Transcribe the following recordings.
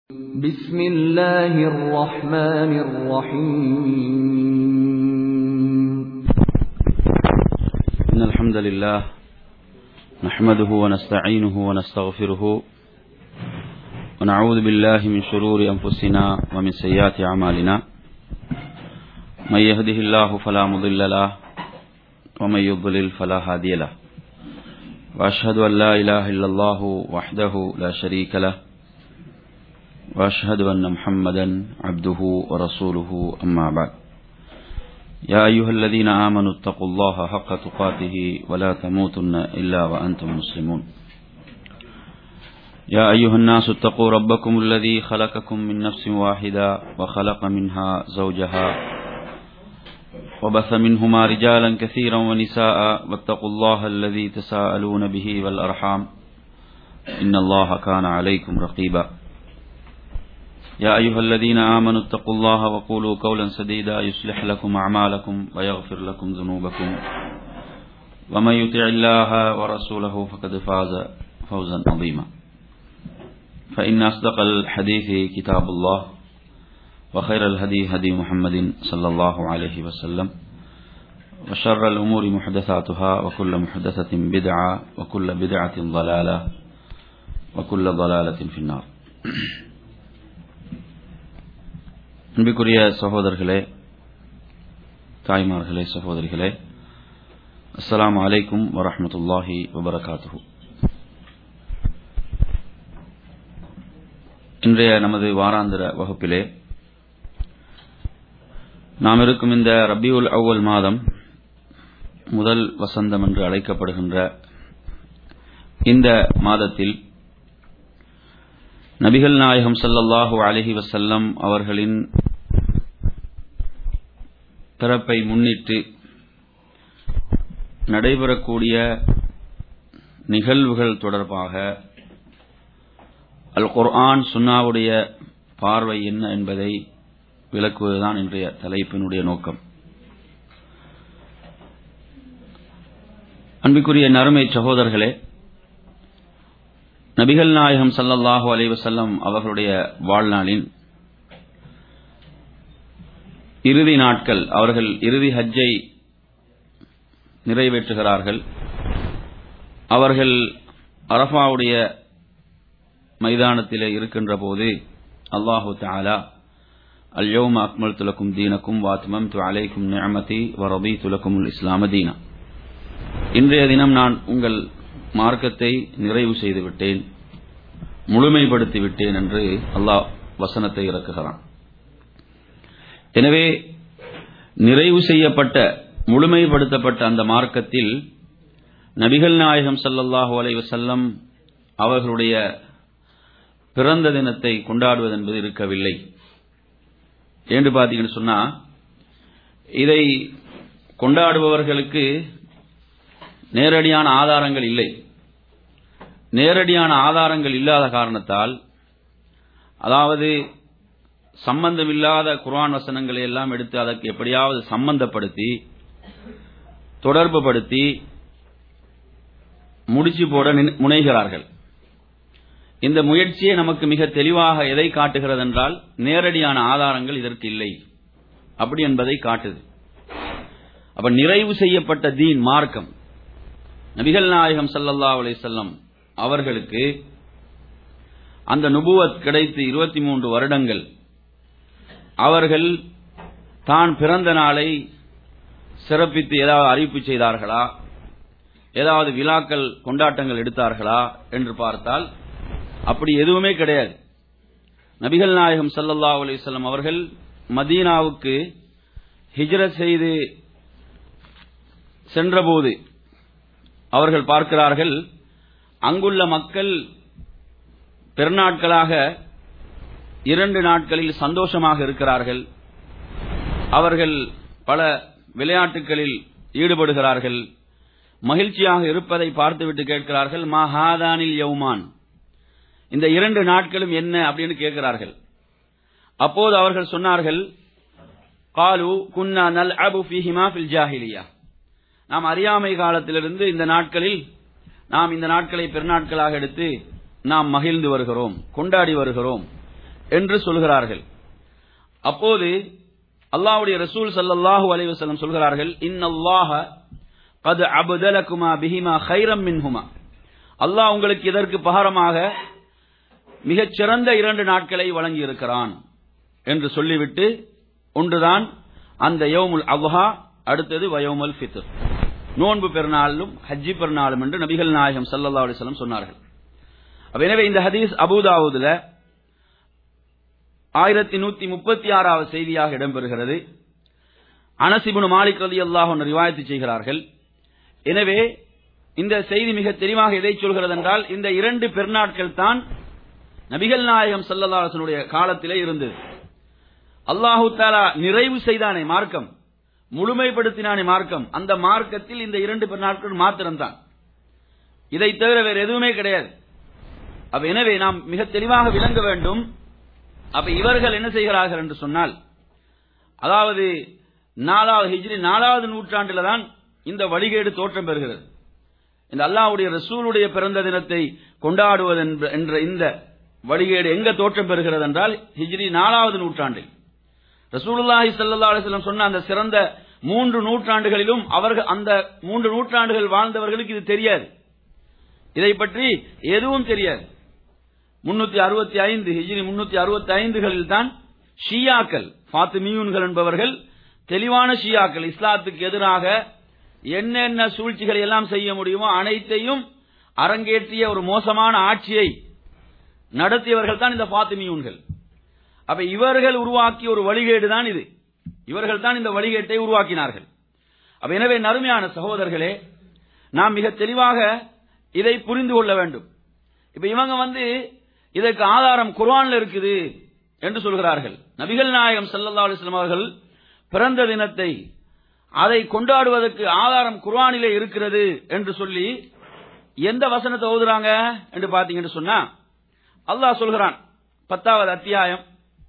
بسم الله الرحمن الرحيم إن الحمد لله نحمده ونستعينه ونستغفره ونعوذ بالله من شرور أنفسنا ومن سيئات أعمالنا من يهده الله فلا مضل له ومن يضلل فلا هادي له وأشهد أن لا إله إلا الله وحده لا شريك له وأشهد أن محمدا عبده ورسوله أما بعد يا أيها الذين آمنوا اتقوا الله حق تقاته ولا تموتن إلا وأنتم مسلمون يا أيها الناس اتقوا ربكم الذي خلقكم من نفس واحدة وخلق منها زوجها وبث منهما رجالا كثيرا ونساء واتقوا الله الذي تساءلون به والأرحام إن الله كان عليكم رقيبا يا أيها الذين آمنوا اتقوا الله وقولوا قولا سديدا يصلح لكم أعمالكم ويغفر لكم ذنوبكم ومن يطع الله ورسوله فقد فاز فوزا عظيما فإن أصدق الحديث كتاب الله وخير الهدي هدي محمد صلى الله عليه وسلم وشر الأمور محدثاتها وكل محدثة بدعة وكل بدعة ضلالة وكل ضلالة في النار அன்பிற்குரிய சகோதரர்களே தாய்மார்களே சகோதரிகளே அஸ்ஸலாமு அலைக்கும் வரஹ்மத்துல்லாஹி வபரகாத்துஹு இன்றைய நமது வாராந்திர வகுப்பிலே நாம் இருக்கும் இந்த ரபியுல் அவ்வல் மாதம் முதல் வசந்தம் என்று அழைக்கப்படுகின்ற இந்த மாதத்தில் நபிகள் நாயகம் ஸல்லல்லாஹு அலைஹி வஸல்லம் அவர்களின் பிறப்பை முன்னிட்டு நடைபெறக்கூடிய நிகழ்வுகள் தொடர்பாக அல் குர்ஆன் சுன்னாவுடைய பார்வை என்ன என்பதை விளக்குவதுதான் இன்றைய தலைப்பினுடைய நோக்கம் அன்பிற்குரிய நறுமை சகோதரர்களே நபிகள் நாயகம் சல்லல்லாஹு அலைவசல்லம் அவர்களுடைய வாழ்நாளின் இறுதி நாட்கள் அவர்கள் இறுதி ஹஜ்ஜை நிறைவேற்றுகிறார்கள் அவர்கள் அரஃபாவுடைய மைதானத்திலே இருக்கின்ற போது அல்லாஹு தாலா அல்யோம அக்மல் துலக்கும் தீனக்கும் வாத்மம் து அலைக்கும் நியமதி வரபி துலக்கும் இஸ்லாம தீனா இன்றைய தினம் நான் உங்கள் மார்க்கத்தை நிறைவு செய்து விட்டேன் முழுமைப்படுத்தி விட்டேன் என்று அல்லாஹ் வசனத்தை இறக்குகிறான் எனவே நிறைவு செய்யப்பட்ட முழுமைப்படுத்தப்பட்ட அந்த மார்க்கத்தில் நபிகள் நாயகம் சல்லல்லாஹு அலைவசல்லம் அவர்களுடைய பிறந்த தினத்தை கொண்டாடுவது என்பது இருக்கவில்லை என்று பார்த்தீங்கன்னு சொன்னா இதை கொண்டாடுபவர்களுக்கு நேரடியான ஆதாரங்கள் இல்லை நேரடியான ஆதாரங்கள் இல்லாத காரணத்தால் அதாவது சம்பந்தமில்லாத குர்ஆன் வசனங்களை எல்லாம் எடுத்து அதற்கு எப்படியாவது சம்பந்தப்படுத்தி தொடர்பு படுத்தி முடிச்சு போட முனைகிறார்கள் இந்த முயற்சியே நமக்கு மிக தெளிவாக எதை காட்டுகிறது என்றால் நேரடியான ஆதாரங்கள் இதற்கு இல்லை அப்படி என்பதை காட்டுது அப்ப நிறைவு செய்யப்பட்ட தீன் மார்க்கம் நபிகள் நாயகம் சல்லல்லா அலிசல்லம் அவர்களுக்கு அந்த நுபுவத் கிடைத்து இருபத்தி மூன்று வருடங்கள் அவர்கள் தான் பிறந்த நாளை சிறப்பித்து ஏதாவது அறிவிப்பு செய்தார்களா ஏதாவது விழாக்கள் கொண்டாட்டங்கள் எடுத்தார்களா என்று பார்த்தால் அப்படி எதுவுமே கிடையாது நபிகள் நாயகம் சல்லல்லா அலிசல்லம் அவர்கள் மதீனாவுக்கு ஹிஜ்ரத் செய்து சென்றபோது அவர்கள் பார்க்கிறார்கள் அங்குள்ள மக்கள் பெருநாட்களாக இரண்டு நாட்களில் சந்தோஷமாக இருக்கிறார்கள் அவர்கள் பல விளையாட்டுகளில் ஈடுபடுகிறார்கள் மகிழ்ச்சியாக இருப்பதை பார்த்துவிட்டு கேட்கிறார்கள் மஹாதானில் யவுமான் இந்த இரண்டு நாட்களும் என்ன அப்படின்னு கேட்கிறார்கள் அப்போது அவர்கள் சொன்னார்கள் காலு குன்னா நல் அபு ஃபிஹிமா ஃபில் ஜாஹிலியா நாம் அறியாமை காலத்திலிருந்து இந்த நாட்களில் நாம் இந்த நாட்களை பெருநாட்களாக எடுத்து நாம் மகிழ்ந்து வருகிறோம் கொண்டாடி வருகிறோம் என்று சொல்கிறார்கள் அப்போது அல்லாஹ்வுடைய ரசூல் ஸல்லல்லாஹு அலைஹி வஸல்லம் சொல்கிறார்கள் இன்னல்லாஹ قد அபதலகுமா பிஹிமா خيرا மின்ஹுமா அல்லாஹ் உங்களுக்கு இதற்கு பகரமாக மிகச் சிறந்த இரண்டு நாட்களை வழங்கி இருக்கிறான் என்று சொல்லிவிட்டு ஒன்றுதான் அந்த யௌமுல் அவ்ஹா அடுத்தது வயோமுல் ஃபித்ர் நோன்பு பெருநாளும் ஹஜ்ஜி பெருநாளும் என்று நபிகள் நாயகம் ஸல்லல்லாஹு அலைஹி வஸல்லம் சொன்னார்கள் அப்ப எனவே இந்த ஹதீஸ் அபூதாவுதுல ஆயிரத்தி நூத்தி முப்பத்தி ஆறாவது செய்தியாக இடம்பெறுகிறது அனசிபுன் மாலிக் ரதி அல்லாஹ் ரிவாயத்து செய்கிறார்கள் எனவே இந்த செய்தி மிக தெளிவாக எதை சொல்கிறது என்றால் இந்த இரண்டு பெருநாட்கள் தான் நபிகள் நாயகம் சல்லல்லாஹனுடைய காலத்திலே இருந்தது அல்லாஹு தாலா நிறைவு செய்தானே மார்க்கம் முழுமைப்படுத்தினானே மார்க்கம் அந்த மார்க்கத்தில் இந்த இரண்டு பெருநாட்கள் மாத்திரம்தான் இதை தவிர வேறு எதுவுமே கிடையாது அப்ப எனவே நாம் மிக தெளிவாக விளங்க வேண்டும் அப்ப இவர்கள் என்ன செய்கிறார்கள் என்று சொன்னால் அதாவது நாலாவது ஹிஜ்ரி நாலாவது நூற்றாண்டில தான் இந்த வழிகேடு தோற்றம் பெறுகிறது இந்த அல்லாஹ்வுடைய ரசூலுடைய பிறந்த தினத்தை கொண்டாடுவது என்ற- என்ற இந்த வழிகேடு எங்க தோற்றம் பெறுகிறது என்றால் ஹிஜ்ரி நாலாவது நூற்றாண்டில் ரசூலுல்லாஹி ஸல்லல்லாஹு அலைஹி வஸல்லம் சொன்ன அந்த சிறந்த மூன்று நூற்றாண்டுகளிலும் அவர்கள் அந்த மூன்று நூற்றாண்டுகள் வாழ்ந்தவர்களுக்கு இது தெரியாது இதை பற்றி எதுவும் தெரியாது முன்னூத்தி அறுபத்தி ஐந்து ஹிஜ்ரி முன்னூத்தி அறுபத்தி ஐந்துகளில் தான் ஷியாக்கள் ஃபாத்திமியூன்கள் என்பவர்கள் தெளிவான ஷியாக்கள் இஸ்லாத்துக்கு எதிராக என்னென்ன சூழ்ச்சிகளை எல்லாம் செய்ய முடியுமோ அனைத்தையும் அரங்கேற்றிய ஒரு மோசமான ஆட்சியை நடத்தியவர்கள் தான் இந்த ஃபாத்திமியூன்கள் அப்ப இவர்கள் உருவாக்கிய ஒரு வழிகேடு தான் இது இவர்கள் தான் இந்த வழிகேட்டை உருவாக்கினார்கள் அப்ப எனவே நறுமையான சகோதரர்களே நாம் மிக தெளிவாக இதை புரிந்து கொள்ள வேண்டும் இப்ப இவங்க வந்து இதற்கு ஆதாரம் குர்ஆன்ல இருக்குது என்று சொல்கிறார்கள் நபிகள் நாயகம் ஸல்லல்லாஹு அலைஹி வஸல்லம் அவர்கள் பிறந்த தினத்தை அதை கொண்டாடுவதற்கு ஆதாரம் குர்ஆனிலே இருக்கிறது என்று சொல்லி எந்த வசனத்தை ஓதுறாங்க என்று பாத்தீங்கன்னு சொன்னா அல்லாஹ் சொல்கிறான் பத்தாவது அத்தியாயம்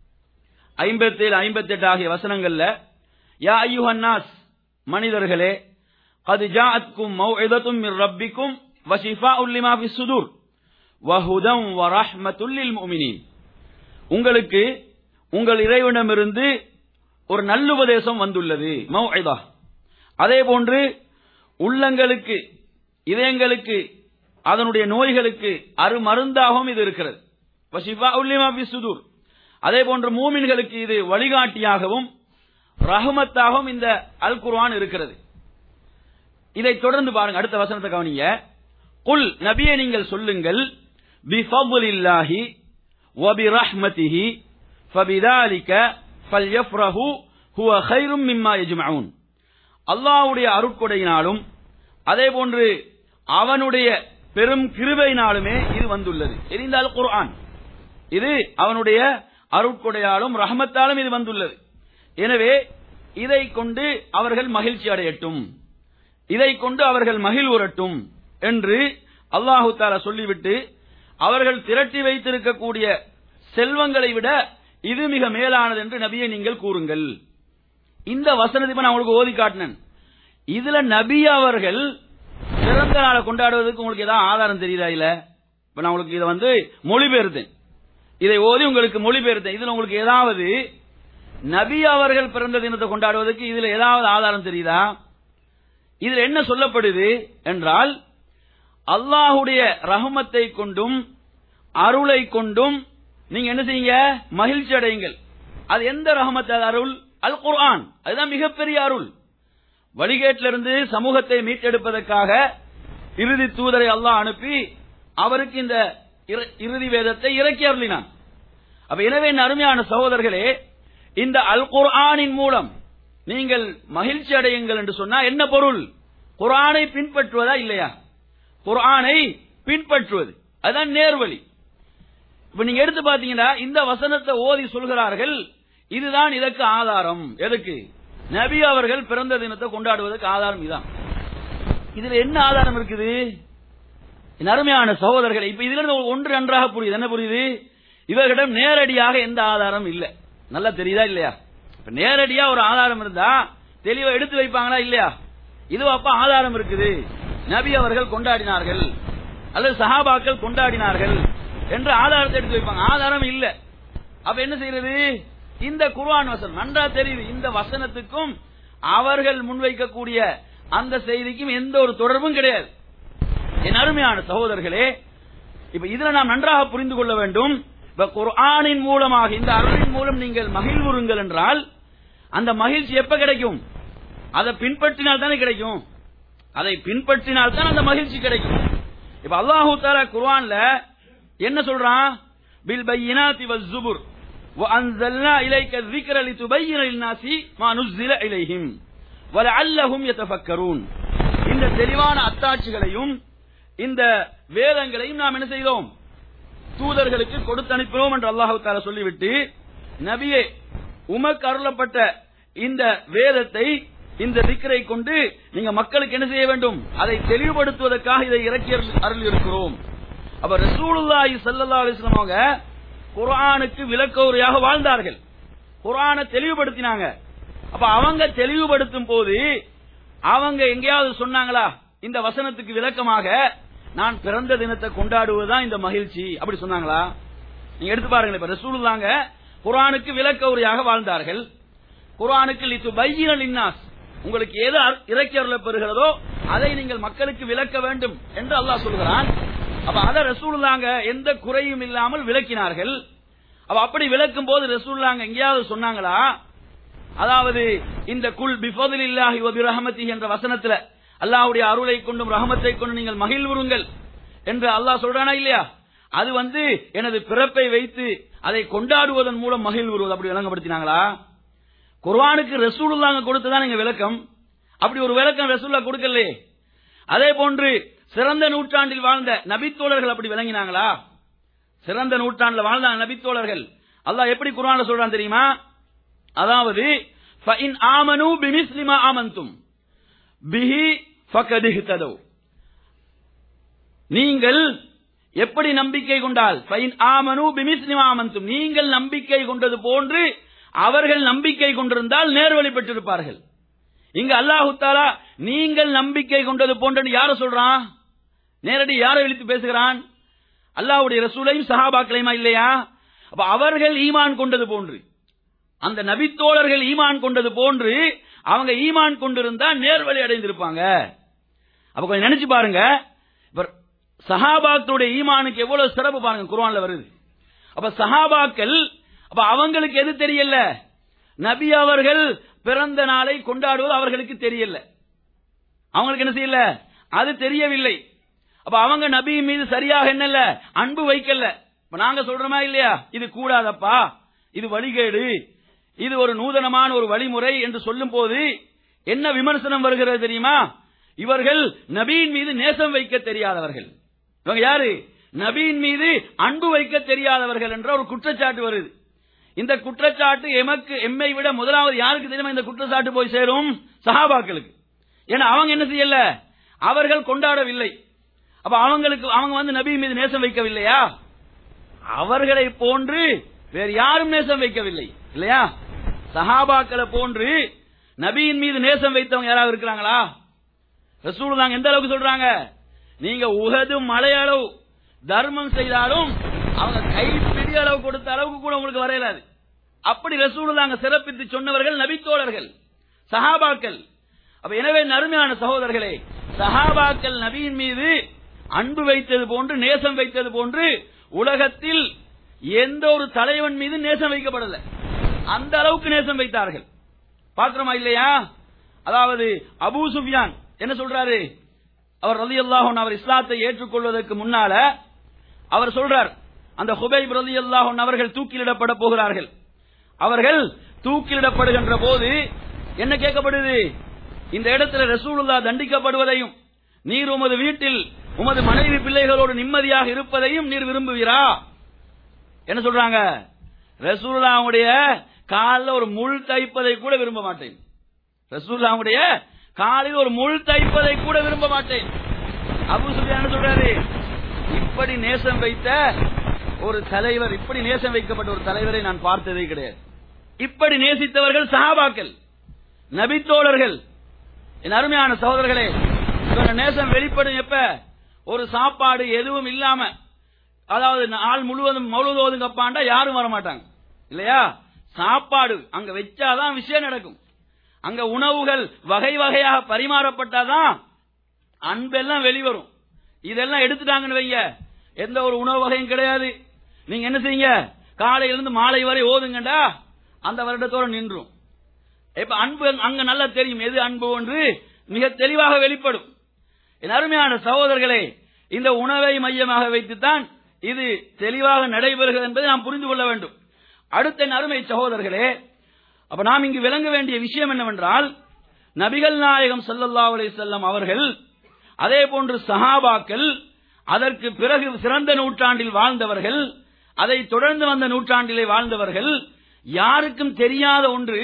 ஐம்பத்தேழு ஐம்பத்தெட்டு ஆகிய வசனங்கள்ல யா ஐயுஹன்னாஸ் மனிதர்களே قد جاءتكم موعظة من ربكم وشفاء لما في الصدور وهدى ورحمة للمؤمنين உங்களுக்கு உங்கள் இறைவனிடமிருந்து ஒரு நல்லுபதேசம் வந்துள்ளது மௌஇதா அதே போன்று உள்ளங்களுக்கு இதயங்களுக்கு அதனுடைய நோய்களுக்கு அருமருந்தாகவும் இது இருக்கிறது வஷிஃபா உல்லிமா ஃபி சுதூர் அதே போன்று மூமின்களுக்கு இது வழிகாட்டியாகவும் ரஹமத்தாகவும் இந்த அல் குர்ஆன் இருக்கிறது இதை தொடர்ந்து பாருங்க அடுத்த வசனத்தை கவனிங்க குல் நபியே நீங்கள் சொல்லுங்கள் பிஃபضலில்லாஹி வபிரஹ்மதிஹி ஃபபிதாலிக ஃபல்யஃப்ரஹு ஹுவ கைரும் மிம்மா யஜ்மஊன் அல்லாஹ்வுடைய அருட்கொடையினாலும் அதே போன்று அவனுடைய பெரும் கிருபையினாலுமே இது வந்துள்ளது தெரிந்த அல் குர்ஆன் இது அவனுடைய அருட்கொடையாலும் ரஹமத்தாலும் இது வந்துள்ளது எனவே இதை கொண்டு அவர்கள் மகிழ்ச்சி அடையட்டும் இதை கொண்டு அவர்கள் மகிழ்வுறட்டும் என்று அல்லாஹு தாலா சொல்லிவிட்டு அவர்கள் திரட்டி வைத்திருக்கக்கூடிய செல்வங்களை விட இது மிக மேலானது என்று நபியை நீங்கள் கூறுங்கள் இந்த வசனத்தை இப்ப நான் உங்களுக்கு ஓதி காட்டினேன் இதுல நபி அவர்கள் பிறந்த நாளை கொண்டாடுவதற்கு உங்களுக்கு ஏதாவது ஆதாரம் தெரியுதா இல்ல இப்ப நான் உங்களுக்கு இதை வந்து மொழிபெயர்த்தேன் இதை ஓதி உங்களுக்கு மொழிபெயர்த்தேன் இதுல உங்களுக்கு ஏதாவது நபி அவர்கள் பிறந்த தினத்தை கொண்டாடுவதற்கு இதுல ஏதாவது ஆதாரம் தெரியுதா இதுல என்ன சொல்லப்படுது என்றால் அல்லாஹுடைய ரஹமத்தை கொண்டும் அருளை கொண்டும் நீங்க என்ன செய்யுங்க மகிழ்ச்சி அடையுங்கள் அது எந்த ரஹமத் அது அருள் அல் குர்ஆன் அதுதான் மிகப்பெரிய அருள் வழிகேட்டிலிருந்து சமூகத்தை மீட்டெடுப்பதற்காக இறுதி தூதரை அல்லாஹ் அனுப்பி அவருக்கு இந்த இற- இறுதி வேதத்தை இறக்கி அருளினான் அப்ப எனவே என் அருமையான சகோதரர்களே இந்த அல் குர்ஆனின் மூலம் நீங்கள் மகிழ்ச்சி அடையுங்கள் என்று சொன்னா என்ன பொருள் குர்ஆனை பின்பற்றுவதா இல்லையா குர்ஆனை பின்பற்றுவது அதுதான் நேர்வழி இப்ப நீங்க எடுத்து பாத்தீங்கன்னா இந்த வசனத்தை ஓதி சொல்கிறார்கள் இதுதான் இதற்கு ஆதாரம் எதுக்கு நபி அவர்கள் பிறந்த தினத்தை கொண்டாடுவதற்கு ஆதாரம் இதுதான் இதுல என்ன ஆதாரம் இருக்குது என் அருமையான சகோதரர்களை இப்ப இதுல இருந்து ஒன்று நன்றாக புரியுது என்ன புரியுது இவர்களிடம் நேரடியாக எந்த ஆதாரம் இல்ல நல்லா தெரியுதா இல்லையா இப்ப நேரடியா ஒரு ஆதாரம் இருந்தா தெளிவா எடுத்து வைப்பாங்களா இல்லையா இது அப்ப ஆதாரம் இருக்குது நபி அவர்கள் கொண்டாடினார்கள் அல்லது சஹாபாக்கள் கொண்டாடினார்கள் என்று ஆதாரத்தை எடுத்து வைப்பாங்க ஆதாரம் இல்ல அப்ப என்ன செய்யறது இந்த குர்ஆன் வசனம் நன்றா தெரியுது இந்த வசனத்துக்கும் அவர்கள் முன்வைக்கக்கூடிய அந்த செய்திக்கும் எந்த ஒரு தொடர்பும் கிடையாது என் அருமையான சகோதரர்களே இப்ப இதுல நாம் நன்றாக புரிந்து கொள்ள வேண்டும் இப்ப குர்ஆனின் மூலமாக இந்த அருளின் மூலம் நீங்கள் மகிழ்வுறுங்கள் என்றால் அந்த மகிழ்ச்சி எப்ப கிடைக்கும் அதை பின்பற்றினால் தானே கிடைக்கும் அதை பின்பற்றினால் தான் அந்த மகிழ்ச்சி கிடைக்கும் இப்ப அல்லாஹு தாலா குர்ஆன்ல என்ன சொல்றான் பில் பையினாத்தி வஸ் ஜுபுர் وأنزلنا إليك الذكر لتبين للناس ما نزل إليهم ولعلهم يتفكرون இந்த தெளிவான அத்தாட்சிகளையும் இந்த வேதங்களையும் நாம் என்ன செய்தோம் தூதர்களுக்கு கொடுத்து அனுப்பினோம் என்று அல்லாஹு தாலா சொல்லிவிட்டு நபியே உமக்கு அருளப்பட்ட இந்த வேதத்தை இந்த திக்கரை கொண்டு நீங்க மக்களுக்கு என்ன செய்ய வேண்டும் அதை தெளிவுபடுத்துவதற்காக இதை இறக்கி அருள் அருள் இருக்கிறோம் அப்ப ரசூலுல்லாஹி ஸல்லல்லாஹு அலைஹி வஸல்லம் அவங்க குர்ஆனுக்கு விளக்க உரையாக வாழ்ந்தார்கள் குர்ஆனை தெளிவுபடுத்தினாங்க அப்ப அவங்க தெளிவுபடுத்தும் போது அவங்க எங்கேயாவது சொன்னாங்களா இந்த வசனத்துக்கு விளக்கமாக நான் பிறந்த தினத்தை கொண்டாடுவதுதான் இந்த மகிழ்ச்சி அப்படி சொன்னாங்களா நீங்க எடுத்து பாருங்களேன் இப்ப ரசூலுல்லாங்க குர்ஆனுக்கு விளக்க உரையாக வாழ்ந்தார்கள் குர்ஆனுக்கு லித்து பையினல் இன்னாஸ் உங்களுக்கு எது அர்- இறக்கி அருளப் பெறுகிறதோ அதை நீங்கள் மக்களுக்கு விளக்க வேண்டும் என்று அல்லாஹ் சொல்கிறான் அப்ப அத ரசூலுல்லாங்க எந்த குறையும் இல்லாமல் விளக்கினார்கள் அப்ப அப்படி விளக்கும் போது ரசூலுல்லாங்க எங்கேயாவது சொன்னாங்களா அதாவது இந்த குல் பிஃபதிலில்லாஹி வ பிரஹமதி என்ற வசனத்துல அல்லாஹ்வுடைய அருளை கொண்டும் ரஹமத்தை கொண்டும் நீங்கள் மகிழ்வுறுங்கள் என்று அல்லாஹ் சொல்றானா இல்லையா அது வந்து எனது பிறப்பை வைத்து அதை கொண்டாடுவதன் மூலம் மகிழ்வுறுவது அப்படி விளங்கப்படுத்தினாங்களா குர்ஆனுக்கு ரசூலுல்லாங்க கொடுத்ததான் நீங்க விளக்கம் அப்படி ஒரு விளக்கம் ரசூல்லா கொடுக்கலையே அதே போன்று சிறந்த நூற்றாண்டில் வாழ்ந்த நபித்தோழர்கள் அப்படி விளங்கினாங்களா சிறந்த நூற்றாண்டில் வாழ்ந்த நபித்தோழர்கள் அல்லாஹ் எப்படி குர்ஆன்ல சொல்றான் தெரியுமா அதாவது فَإِنْ آمَنُوا بِمِثْلِ مَا آمَنْتُمْ بِهِ فَقَدِ اهْتَدَوْا நீங்கள் எப்படி நம்பிக்கை கொண்டால் فَإِنْ آمَنُوا بِمِثْلِ مَا آمَنْتُمْ நீங்கள் நம்பிக்கை கொண்டது போன்று அவர்கள் நம்பிக்கை கொண்டிருந்தால் நேர்வழி பெற்றிருப்பார்கள் இங்க அல்லாஹு தாலா நீங்கள் நம்பிக்கை கொண்டது போன்று யார சொல்றான் நேரடி யாரை இழுத்து பேசுகிறான் அல்லாஹ்வுடைய ரசூலையும் சஹாபாக்களையுமா இல்லையா அப்ப அவர்கள் ஈமான் கொண்டது போன்று அந்த நபித்தோழர்கள் ஈமான் கொண்டது போன்று அவங்க ஈமான் கொண்டிருந்தா நேர்வழி அடைந்திருப்பாங்க அப்ப கொஞ்சம் நினைச்சு பாருங்க இப்ப சஹாபாக்களுடைய ஈமானுக்கு எவ்வளவு சிறப்பு பாருங்க குர்ஆன்ல வருது அப்ப சஹாபாக்கள் அப்ப அவங்களுக்கு எது தெரியல நபி அவர்கள் பிறந்த நாளை கொண்டாடுவது அவர்களுக்கு தெரியல அவங்களுக்கு என்ன செய்யல அது தெரியவில்லை அப்ப அவங்க நபி மீது சரியாக என்னல்ல அன்பு வைக்கல இப்ப நாங்க சொல்றோமா இல்லையா இது கூடாதப்பா இது வழிகேடு இது ஒரு நூதனமான ஒரு வழிமுறை என்று சொல்லும் போது என்ன விமர்சனம் வருகிறது தெரியுமா இவர்கள் நபியின் மீது நேசம் வைக்க தெரியாதவர்கள் இவங்க யாரு நபியின் மீது அன்பு வைக்க தெரியாதவர்கள் என்ற ஒரு குற்றச்சாட்டு வருது இந்த குற்றச்சாட்டு எமக்கு எம்மை விட முதலாவது யாருக்கு தெரியுமா இந்த குற்றச்சாட்டு போய் சேரும் சஹாபாக்களுக்கு ஏன்னா அவங்க என்ன செய்யல அவர்கள் கொண்டாடவில்லை அப்ப அவங்களுக்கு அவங்க வந்து நபி மீது நேசம் வைக்கவில்லையா அவர்களை போன்று வேறு யாரும் நேசம் வைக்கவில்லை இல்லையா சஹாபாக்களை போன்று நபியின் மீது நேசம் வைத்தவங்க யாராவது இருக்கிறாங்களா ரசூல் தாங்க எந்த அளவுக்கு சொல்றாங்க நீங்க உகது மலை அளவு தர்மம் செய்தாலும் அவங்க கைப்பிடி அளவு கொடுத்த அளவுக்கு கூட உங்களுக்கு வரையலாது அப்படி ரசூல் தாங்க சிறப்பித்து சொன்னவர்கள் நபித்தோழர்கள் சஹாபாக்கள் அப்ப எனவே நறுமையான சகோதரர்களே சஹாபாக்கள் நபியின் மீது அன்பு வைத்தது போன்று நேசம் வைத்தது போன்று உலகத்தில் எந்த ஒரு தலைவன் மீது நேசம் வைக்கப்படல அந்த அளவுக்கு நேசம் வைத்தார்கள் பாக்குறோமா இல்லையா அதாவது அபூ சுஃபியான் என்ன சொல்றாரு அவர் ரலி அல்லாஹன் அவர் இஸ்லாத்தை ஏற்றுக்கொள்வதற்கு முன்னால அவர் சொல்றார் அந்த ஹுபைப் ரலி அல்லாஹன் அவர்கள் தூக்கிலிடப்பட போகிறார்கள் அவர்கள் தூக்கிலிடப்படுகின்ற போது என்ன கேட்கப்படுது இந்த இடத்துல ரசூலுல்லா தண்டிக்கப்படுவதையும் நீர் உமது வீட்டில் உமது மனைவி பிள்ளைகளோடு நிம்மதியாக இருப்பதையும் நீர் விரும்புவீரா என்ன சொல்றாங்க ரசூலுல்லாவுடைய காலில் ஒரு முள் தைப்பதை கூட விரும்ப மாட்டேன் ரசூலுல்லாவுடைய காலில் ஒரு முள் தைப்பதை கூட விரும்ப மாட்டேன் அபு சுஃபியான் என்ன சொல்றாரு இப்படி நேசம் வைத்த ஒரு தலைவர் இப்படி நேசம் வைக்கப்பட்ட ஒரு தலைவரை நான் பார்த்ததே கிடையாது இப்படி நேசித்தவர்கள் சஹாபாக்கள் நபித்தோழர்கள் என் அருமையான சகோதரர்களே இவங்க நேசம் வெளிப்படும் எப்ப ஒரு சாப்பாடு எதுவும் இல்லாம அதாவது நாள் முழுவதும் மௌலுது ஓதுங்கப்பாண்டா யாரும் வர மாட்டாங்க இல்லையா சாப்பாடு அங்க வச்சாதான் விஷயம் நடக்கும் அங்க உணவுகள் வகை வகையாக பரிமாறப்பட்டாதான் அன்பெல்லாம் வெளிவரும் இதெல்லாம் எடுத்துட்டாங்கன்னு வைங்க எந்த ஒரு உணவு வகையும் கிடையாது நீங்க என்ன செய்யுங்க காலையிலிருந்து மாலை வரை ஓதுங்கண்டா அந்த வருடத்தோட நின்றும் இப்ப அன்பு அங்க நல்லா தெரியும் எது அன்பு என்று மிக தெளிவாக வெளிப்படும் என் அருமையான சகோதரர்களே இந்த உணவை மையமாக வைத்துத்தான் இது தெளிவாக நடைபெறுகிறது என்பதை நாம் புரிந்து கொள்ள வேண்டும் அடுத்த என் அருமை சகோதரர்களே அப்ப நாம் இங்கு விளங்க வேண்டிய விஷயம் என்னவென்றால் நபிகள் நாயகம் ஸல்லல்லாஹு அலைஹி வஸல்லம் அவர்கள் அதே போன்று சஹாபாக்கள் அதற்கு பிறகு சிறந்த நூற்றாண்டில் வாழ்ந்தவர்கள் அதை தொடர்ந்து வந்த நூற்றாண்டிலே வாழ்ந்தவர்கள் யாருக்கும் தெரியாத ஒன்று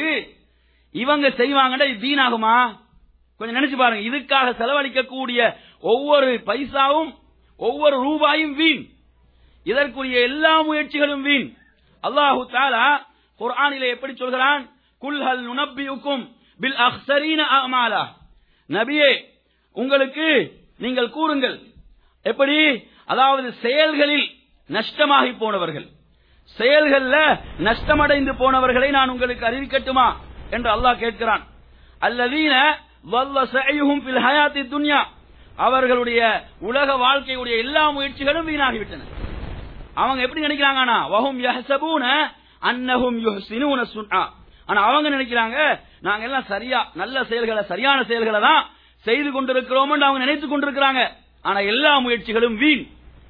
இவங்க செய்வாங்கன்னா இது வீணாகுமா கொஞ்சம் நினைச்சு பாருங்க இதுக்காக செலவழிக்கக்கூடிய ஒவ்வொரு பைசாவும் ஒவ்வொரு ரூபாயும் வீண் இதற்குரிய எல்லா முயற்சிகளும் வீண் அல்லாஹு தாலா குர்ஆனிலே எப்படி சொல்கிறான் குல்ஹல் நுனப்பியுக்கும் பில் அஹ்சரீன அமாலா நபியே உங்களுக்கு நீங்கள் கூறுங்கள் எப்படி அதாவது செயல்களில் நஷ்டமாகி போனவர்கள் செயல்கள்ல நஷ்டமடைந்து போனவர்களை நான் உங்களுக்கு அறிவிக்கட்டுமா என்று அல்லாஹ் கேட்கிறான் அல்லதீன வல்ல சையுஹும் ஃபில் ஹயாத்தி துன்யா அவர்களுடைய உலக வாழ்க்கையுடைய எல்லா முயற்சிகளும் வீணாகிவிட்டன அவங்க எப்படி நினைக்கிறாங்கன்னா வஹும் யஹ்சபூன அன்னஹும் யுஹ்சினூன சுன்ஆ ஆனா அவங்க நினைக்கிறாங்க நாங்க எல்லாம் சரியா நல்ல செயல்களை சரியான செயல்களை தான் செய்து கொண்டிருக்கிறோம் அவங்க நினைத்துக் கொண்டிருக்கிறாங்க ஆனா எல்லா முயற்சிகளும் வீண்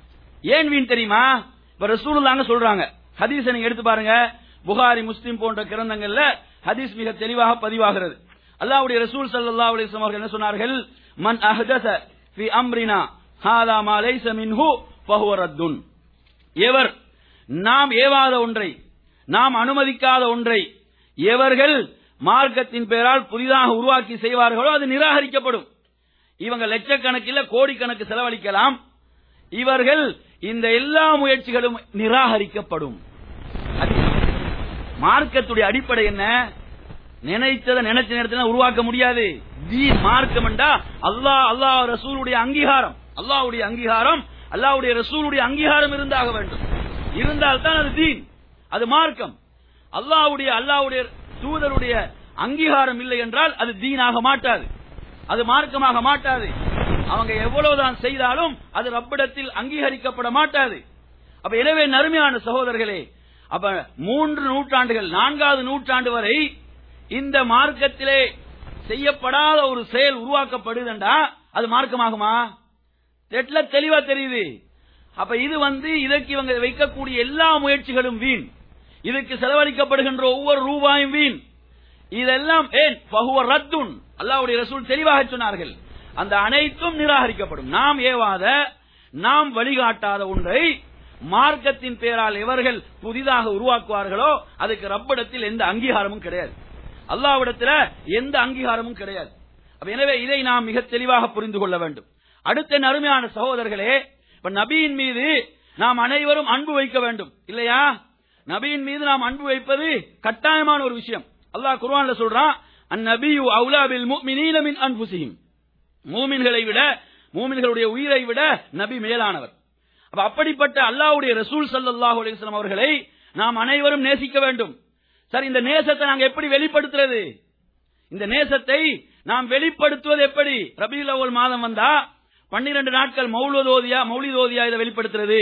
ஏன் வீண் தெரியுமா இப்ப ரசூலுல்லாங்க சொல்றாங்க ஹதீஸை நீங்க எடுத்து பாருங்க புகாரி முஸ்லிம் போன்ற கிரந்தங்கள்ல ஹதீஸ் மிக தெளிவாக பதிவாகிறது அல்லாஹ்வுடைய ரசூல் ஸல்லல்லாஹு அலைஹி வஸல்லம் அவர்கள் என்ன சொன்னார்கள் மன் அஹ்தஸ ஃபி அம்ரினா ஹாதா மா லைஸ மின்ஹு ஃபஹுவ ரத்துன் எவர் நாம் ஏவாத ஒன்றை நாம் அனுமதிக்காத ஒன்றை எவர்கள் மார்க்கத்தின் பெயரால் புதிதாக உருவாக்கி செய்வார்களோ அது நிராகரிக்கப்படும் இவங்க லட்சக்கணக்கில் கோடிக்கணக்கு செலவழிக்கலாம் இவர்கள் இந்த எல்லா முயற்சிகளும் நிராகரிக்கப்படும் அது மார்க்கத்துடைய அடிப்படை என்ன நினைத்ததை நினைச்ச நேரத்தில் உருவாக்க முடியாது தீன் மார்க்கம் என்றா அல்லாஹ் அல்லாஹ் ரசூலுடைய அங்கீகாரம் அல்லாஹ்வுடைய அங்கீகாரம் அல்லாஹ்வுடைய ரசூலுடைய அங்கீகாரம் இருந்தாக வேண்டும் இருந்தால் தான் அது தீன் அது மார்க்கம் அல்லாஹ்வுடைய அல்லாஹ்வுடைய தூதருடைய அங்கீகாரம் இல்லை என்றால் அது தீனாக மாட்டாது அது மார்க்கமாக மாட்டாது அவங்க எவ்வளவுதான் செய்தாலும் அது ரப்பிடத்தில் அங்கீகரிக்கப்பட மாட்டாது அப்ப எனவே நறுமையான சகோதரர்களே அப்ப மூன்று நூற்றாண்டுகள் நான்காவது நூற்றாண்டு வரை இந்த மார்க்கத்திலே செய்யப்படாத ஒரு செயல் உருவாக்கப்படுதுண்டா அது மார்க்கமாகுமா தெட்ல தெளிவா தெரியுது அப்ப இது வந்து இதற்கு இவங்க வைக்கக்கூடிய எல்லா முயற்சிகளும் வீண் இதுக்கு செலவழிக்கப்படுகின்ற ஒவ்வொரு ரூபாயும் வீண் இதெல்லாம் ஏன் பகுவ ரத்துன் அல்லாவுடைய ரசூல் தெளிவாக சொன்னார்கள் அந்த அனைத்தும் நிராகரிக்கப்படும் நாம் ஏவாத நாம் வழிகாட்டாத ஒன்றை மார்க்கத்தின் பேரால் எவர்கள் புதிதாக உருவாக்குவார்களோ அதுக்கு ரப்பிடத்தில் எந்த அங்கீகாரமும் கிடையாது அல்லாவிடத்துல எந்த அங்கீகாரமும் கிடையாது அப்ப எனவே இதை நாம் மிக தெளிவாக புரிந்து கொள்ள வேண்டும் அடுத்த அருமையான சகோதரர்களே இப்ப நபியின் மீது நாம் அனைவரும் அன்பு வைக்க வேண்டும் இல்லையா நபியின் மீது நாம் அன்பு வைப்பது கட்டாயமான ஒரு விஷயம் அல்லாஹ் குர்ஆன்ல சொல்றான் அந்நபியு அவுலா பில் முஃமினீன மின் அன்ஃபுஸிஹிம் மூமின்களை விட மூமின்களுடைய உயிரை விட நபி மேலானவர் அப்ப அப்படிப்பட்ட அல்லாஹ்வுடைய ரசூல் ஸல்லல்லாஹு அலைஹி வஸல்லம் அவர்களை நாம் அனைவரும் நேசிக்க வேண்டும் சார் இந்த நேசத்தை நாங்க எப்படி வெளிப்படுத்துறது இந்த நேசத்தை நாம் வெளிப்படுத்துவது எப்படி ரபியுல் அவ்வல் மாதம் வந்தா பன்னிரண்டு நாட்கள் மௌலதோதியா மௌலிதோதியா இதை வெளிப்படுத்துறது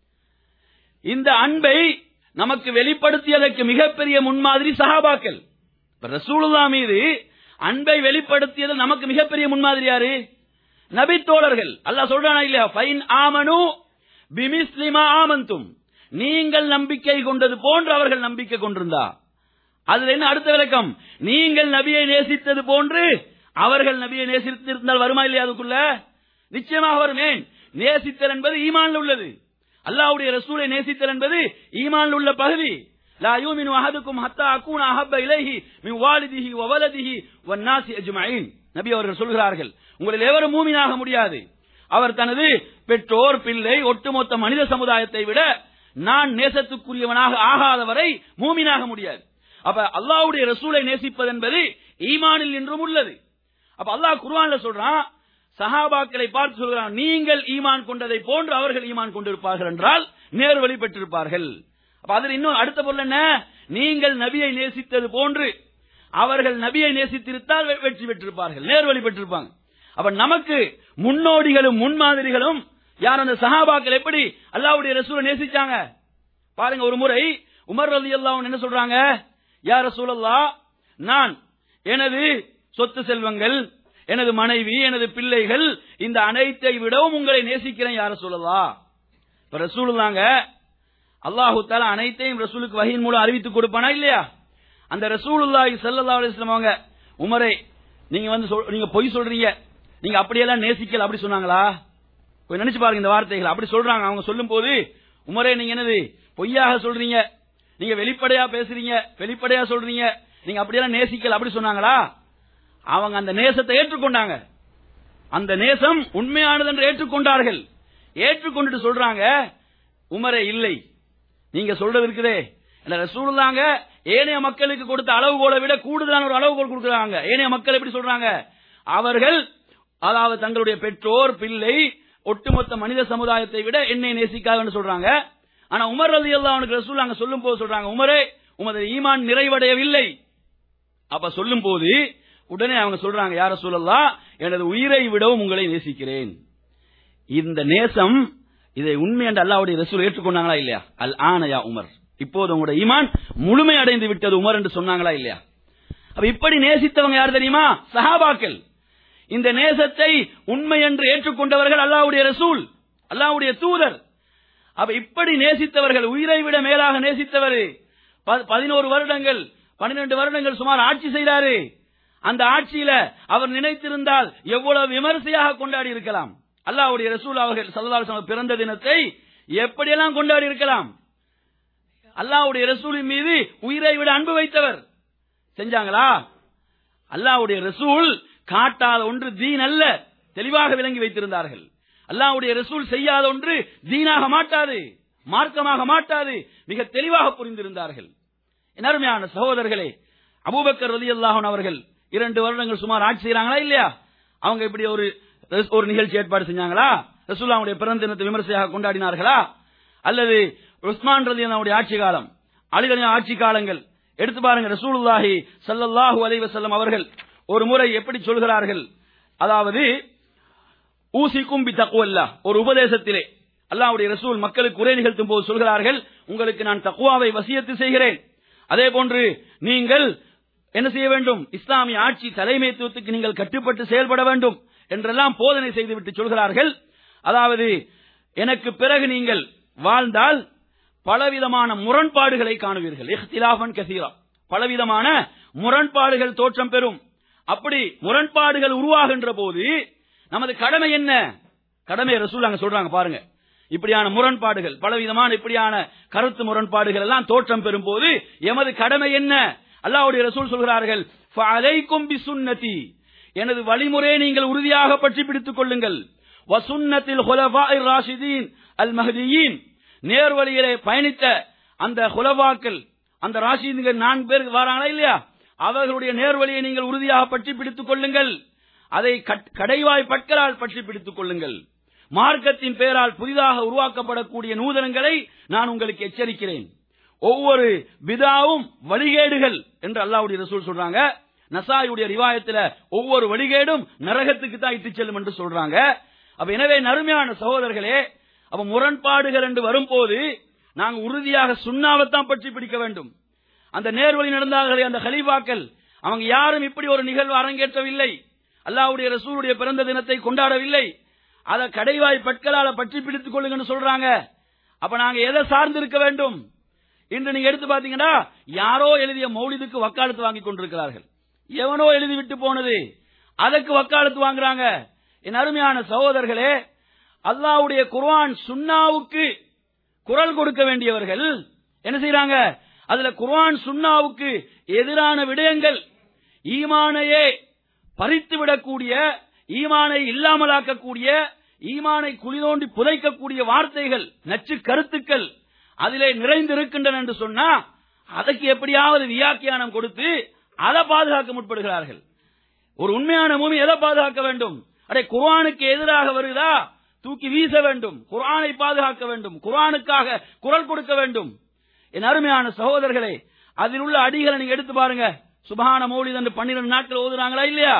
இந்த அன்பை நமக்கு வெளிப்படுத்தியதற்கு மிகப்பெரிய முன்மாதிரி சஹாபாக்கள் இப்ப ரசூலுல்லா மீது அன்பை வெளிப்படுத்தியது நமக்கு மிகப்பெரிய முன்மாதிரி யாரு நபி தோழர்கள் அல்லாஹ் சொல்றானா இல்லையா ஃபைன் ஆமனு பிமிஸ்லிமா ஆமந்தும் நீங்கள் நம்பிக்கை கொண்டது போன்று அவர்கள் நம்பிக்கை கொண்டிருந்தா அதுல என்ன அடுத்த விளக்கம் நீங்கள் நபியை நேசித்தது போன்று அவர்கள் நபியை நேசித்திருந்தால் வருமா இல்லையா அதுக்குள்ள நிச்சயமாக வருமே நேசித்தல் என்பது ஈமான்ல உள்ளது அல்லாஹ்வுடைய ரசூலை நேசித்தல் என்பது ஈமான்ல உள்ள பகுதி லா யூமினு அஹதுக்கும் ஹத்தா அகூன அஹப்ப இலைஹி மின் வாலிதிஹி வ வலதிஹி வன் நாசி அஜ்மஈன் நபி அவர்கள் சொல்கிறார்கள் உங்களில் எவரும் மூமினாக முடியாது அவர் தனது பெற்றோர் பிள்ளை ஒட்டுமொத்த மனித சமுதாயத்தை விட நான் நேசத்துக்குரியவனாக ஆகாதவரை மூமினாக முடியாது அப்ப அல்லாஹ்வுடைய ரசூலை நேசிப்பது என்பது ஈமானில் என்றும் உள்ளது அப்ப அல்லாஹ் குர்ஆன்ல சொல்றான் சஹாபாக்களை பார்த்து சொல்கிறான் நீங்கள் ஈமான் கொண்டதை போன்று அவர்கள் ஈமான் கொண்டிருப்பார்கள் என்றால் நேர்வழி பெற்றிருப்பார்கள் அப்ப அதில் இன்னும் அடுத்த பொருள் என்ன நீங்கள் நபியை நேசித்தது போன்று அவர்கள் நபியை நேசித்திருந்தால் வெ- வெற்றி பெற்றிருப்பார்கள் நேர்வழி பெற்றிருப்பாங்க அப்ப நமக்கு முன்னோடிகளும் முன்மாதிரிகளும் யார் அந்த சஹாபாக்கள் எப்படி அல்லாஹ்வுடைய ரசூலை நேசிச்சாங்க பாருங்க ஒரு முறை உமர் ரலி என்ன சொல்றாங்க யார் ரசூலல்லா நான் எனது சொத்து செல்வங்கள் எனது மனைவி எனது பிள்ளைகள் இந்த அனைத்தை விடவும் உங்களை நேசிக்கிறேன் யார சொல்லலா இப்ப ரசூலுல்லாங்க அல்லாஹு தாலா அனைத்தையும் ரசூலுக்கு வகையின் மூலம் அறிவித்து கொடுப்பானா இல்லையா அந்த ரசூலுல்லாஹி ஸல்லல்லாஹு அலைஹி வஸல்லம் அவங்க உமரே நீங்க வந்து சொல்- நீங்க பொய் சொல்றீங்க நீங்க அப்படியெல்லாம் நேசிக்கல அப்படி சொன்னாங்களா கொஞ்சம் நினைச்சு பாருங்க இந்த வார்த்தைகள் அப்படி சொல்றாங்க அவங்க சொல்லும் போது உமரே நீங்க என்னது பொய்யாக சொல்றீங்க நீங்க வெளிப்படையா பேசுறீங்க வெளிப்படையா சொல்றீங்க நீங்க அப்படியெல்லாம் நேசிக்கல அப்படி சொன்னாங்களா அவங்க அந்த நேசத்தை ஏற்றுக்கொண்டாங்க அந்த நேசம் உண்மையானது என்று ஏற்றுக்கொண்டார்கள் ஏற்றுக்கொண்டுட்டு சொல்றாங்க உமரே இல்லை நீங்க சொல்றது இருக்குதே இல்ல ரசூலுல்லாங்க ஏனைய மக்களுக்கு கொடுத்த அளவுகோலை விட கூடுதலான ஒரு அளவுகோல் கொடுக்கறாங்க ஏனைய மக்கள் எப்படி சொல்றாங்க அவர்கள் அதாவது தங்களுடைய பெற்றோர் பிள்ளை ஒட்டுமொத்த மனித சமுதாயத்தை விட என்னை நேசிக்காதுன்னு சொல்றாங்க ஆனா உமர் ரதி அவனுக்கு ரசூல் அங்க சொல்லும் போது சொல்றாங்க உமரே உமது ஈமான் நிறைவடையவில்லை அப்ப சொல்லும் போது உடனே அவங்க சொல்றாங்க யார சொல்லலாம் எனது உயிரை விடவும் உங்களை நேசிக்கிறேன் இந்த நேசம் இதை உண்மை என்று அல்லாவுடைய ரசூல் ஏற்றுக்கொண்டாங்களா இல்லையா அல் ஆனயா உமர் இப்போது உங்களோட ஈமான் முழுமை அடைந்து விட்டது உமர் என்று சொன்னாங்களா இல்லையா அப்ப இப்படி நேசித்தவங்க யார் தெரியுமா சஹாபாக்கள் இந்த நேசத்தை உண்மை என்று ஏற்றுக்கொண்டவர்கள் அல்லாஹ்வுடைய ரசூல் அல்லாஹ்வுடைய தூதர் அப்ப இப்படி நேசித்தவர்கள் உயிரை விட மேலாக நேசித்தவர் ப- பதினோரு வருடங்கள் பன்னிரண்டு வருடங்கள் சுமார் ஆட்சி செய்தாரு அந்த ஆட்சியில அவர் நினைத்திருந்தால் எவ்வளவு விமரிசையாக கொண்டாடி இருக்கலாம் அல்லாஹ்வுடைய ரசூல் அவர்கள் ஸல்லல்லாஹு அலைஹி வஸல்லம் பிறந்த தினத்தை எப்படியெல்லாம் கொண்டாடி இருக்கலாம் அல்லாஹ்வுடைய ரசூலின் மீது உயிரை விட அன்பு வைத்தவர் செஞ்சாங்களா அல்லாஹ்வுடைய ரசூல் காட்டாத ஒன்று தீன் அல்ல தெளிவாக விளங்கி வைத்திருந்தார்கள் அல்லாஹ்வுடைய ரசூல் செய்யாத ஒன்று தீனாக மாட்டாது மார்க்கமாக மாட்டாது மிக தெளிவாக புரிந்திருந்தார்கள் என் அருமையான சகோதரர்களே அபூபக்கர் ரலியல்லாஹு அவர்கள் இரண்டு வருடங்கள் சுமார் ஆட்சி செய்றாங்களா இல்லையா அவங்க இப்படி ஒரு ஒரு நிகழ்ச்சி ஏற்பாடு செஞ்சாங்களா ரசூல்லாவுடைய பிறந்த தினத்தை விமர்சையாக கொண்டாடினார்களா அல்லது உஸ்மான் ரலியல்லாவுடைய ஆட்சி காலம் அலிகளின் ஆட்சி காலங்கள் எடுத்து பாருங்க ரசூலுல்லாஹி ஸல்லல்லாஹு அலைஹி வஸல்லம் அவர்கள் ஒரு முறை எப்படி சொல்கிறார்கள் அதாவது ஊசிக்கும் பி தக்குவல்லா ஒரு உபதேசத்திலே அல்லாஹ்வுடைய ரசூல் மக்களுக்கு உரை நிகழ்த்தும் போது சொல்கிறார்கள் உங்களுக்கு நான் தக்குவாவை வசியத்து செய்கிறேன் அதே போன்று நீங்கள் என்ன செய்ய வேண்டும் இஸ்லாமிய ஆட்சி தலைமைத்துவத்துக்கு நீங்கள் கட்டுப்பட்டு செயல்பட வேண்டும் என்றெல்லாம் போதனை செய்துவிட்டு சொல்கிறார்கள் அதாவது எனக்கு பிறகு நீங்கள் வாழ்ந்தால் பலவிதமான முரண்பாடுகளை காணுவீர்கள் இஹ்திலாஃபன் கசீரா பலவிதமான முரண்பாடுகள் தோற்றம் பெறும் அப்படி முரண்பாடுகள் உருவாகின்ற போது நமது கடமை என்ன கடமை ரசூல் அங்க சொல்றாங்க பாருங்க இப்படியான முரண்பாடுகள் பலவிதமான இப்படியான கருத்து முரண்பாடுகள் எல்லாம் தோற்றம் பெறும் போது எமது கடமை என்ன அல்லாஹ்வுடைய ரசூல் சொல்கிறார்கள் "ஃபஅலைக்கும் பிசுன்னதி எனது வழிமுறையை நீங்கள் உறுதியாக பற்றி பிடித்துக் கொள்ளுங்கள் வசுன்னத்தில் ஹுலஃபாஇர் ராஷிதீன் அல் மஹ்தியீன் நேர்வழியிலே பயணித்த அந்த ஹுலஃபாக்கள் அந்த ராஷிதீன்கள் நான்கு பேர் வராங்களா இல்லையா அவர்களுடைய நேர்வழியை நீங்கள் உறுதியாக பற்றி பிடித்துக் கொள்ளுங்கள் அதை கட்- கடைவாய் பற்களால் பற்றி பிடித்துக் கொள்ளுங்கள் மார்க்கத்தின் பெயரால் புதிதாக உருவாக்கப்படக்கூடிய நூதனங்களை நான் உங்களுக்கு எச்சரிக்கிறேன் ஒவ்வொரு பிதாவும் வழிகேடுகள் என்று அல்லாஹ்வுடைய ரசூல் சொல்றாங்க நசாயுடைய ரிவாயத்துல ஒவ்வொரு வழிகேடும் நரகத்துக்கு தான் இட்டுச் செல்லும் என்று சொல்றாங்க அப்ப எனவே நறுமையான சகோதரர்களே அப்ப முரண்பாடுகள் என்று வரும்போது நாங்கள் உறுதியாக சுண்ணாவைத்தான் பற்றி பிடிக்க வேண்டும் அந்த நேர்வழி நடந்தார்களே அந்த ஹலீஃபாக்கள் அவங்க யாரும் இப்படி ஒரு நிகழ்வு அரங்கேற்றவில்லை அல்லாஹ்வுடைய ரசூலுடைய பிறந்த தினத்தை கொண்டாடவில்லை அதை கடைவாய் பட்களால பற்றி பிடித்துக் கொள்ளுங்கன்னு சொல்றாங்க அப்ப நாங்க எதை சார்ந்து இருக்க வேண்டும் இன்று நீங்க எடுத்து பாத்தீங்கன்னா யாரோ எழுதிய மௌலிதுக்கு வக்காலத்து வாங்கி கொண்டிருக்கிறார்கள் எவனோ எழுதி விட்டு போனது அதற்கு வக்காலத்து வாங்குறாங்க என் அருமையான சகோதரர்களே அல்லாஹ்வுடைய குர்ஆன் சுன்னாவுக்கு குரல் கொடுக்க வேண்டியவர்கள் என்ன செய்றாங்க அதுல குர்ஆன் சுன்னாவுக்கு எதிரான விடயங்கள் ஈமானையே பறித்து விடக்கூடிய ஈமானை இல்லாமலாக்கக்கூடிய ஈமானை குளிதோண்டி புதைக்கக்கூடிய வார்த்தைகள் நச்சு கருத்துக்கள் அதிலே நிறைந்திருக்கின்றன என்று சொன்னா அதற்கு எப்படியாவது வியாக்கியானம் கொடுத்து அதை பாதுகாக்க முற்படுகிறார்கள் ஒரு உண்மையான பூமி எதை பாதுகாக்க வேண்டும் அடே குர்ஆனுக்கு எதிராக வருதா தூக்கி வீச வேண்டும் குர்ஆனை பாதுகாக்க வேண்டும் குர்ஆனுக்காக குரல் கொடுக்க வேண்டும் என் அருமையான சகோதரர்களே அதில் உள்ள அடிகளை நீங்க எடுத்து பாருங்க சுபஹான மௌலித் என்று பன்னிரண்டு நாட்கள் ஓதுறாங்களா இல்லையா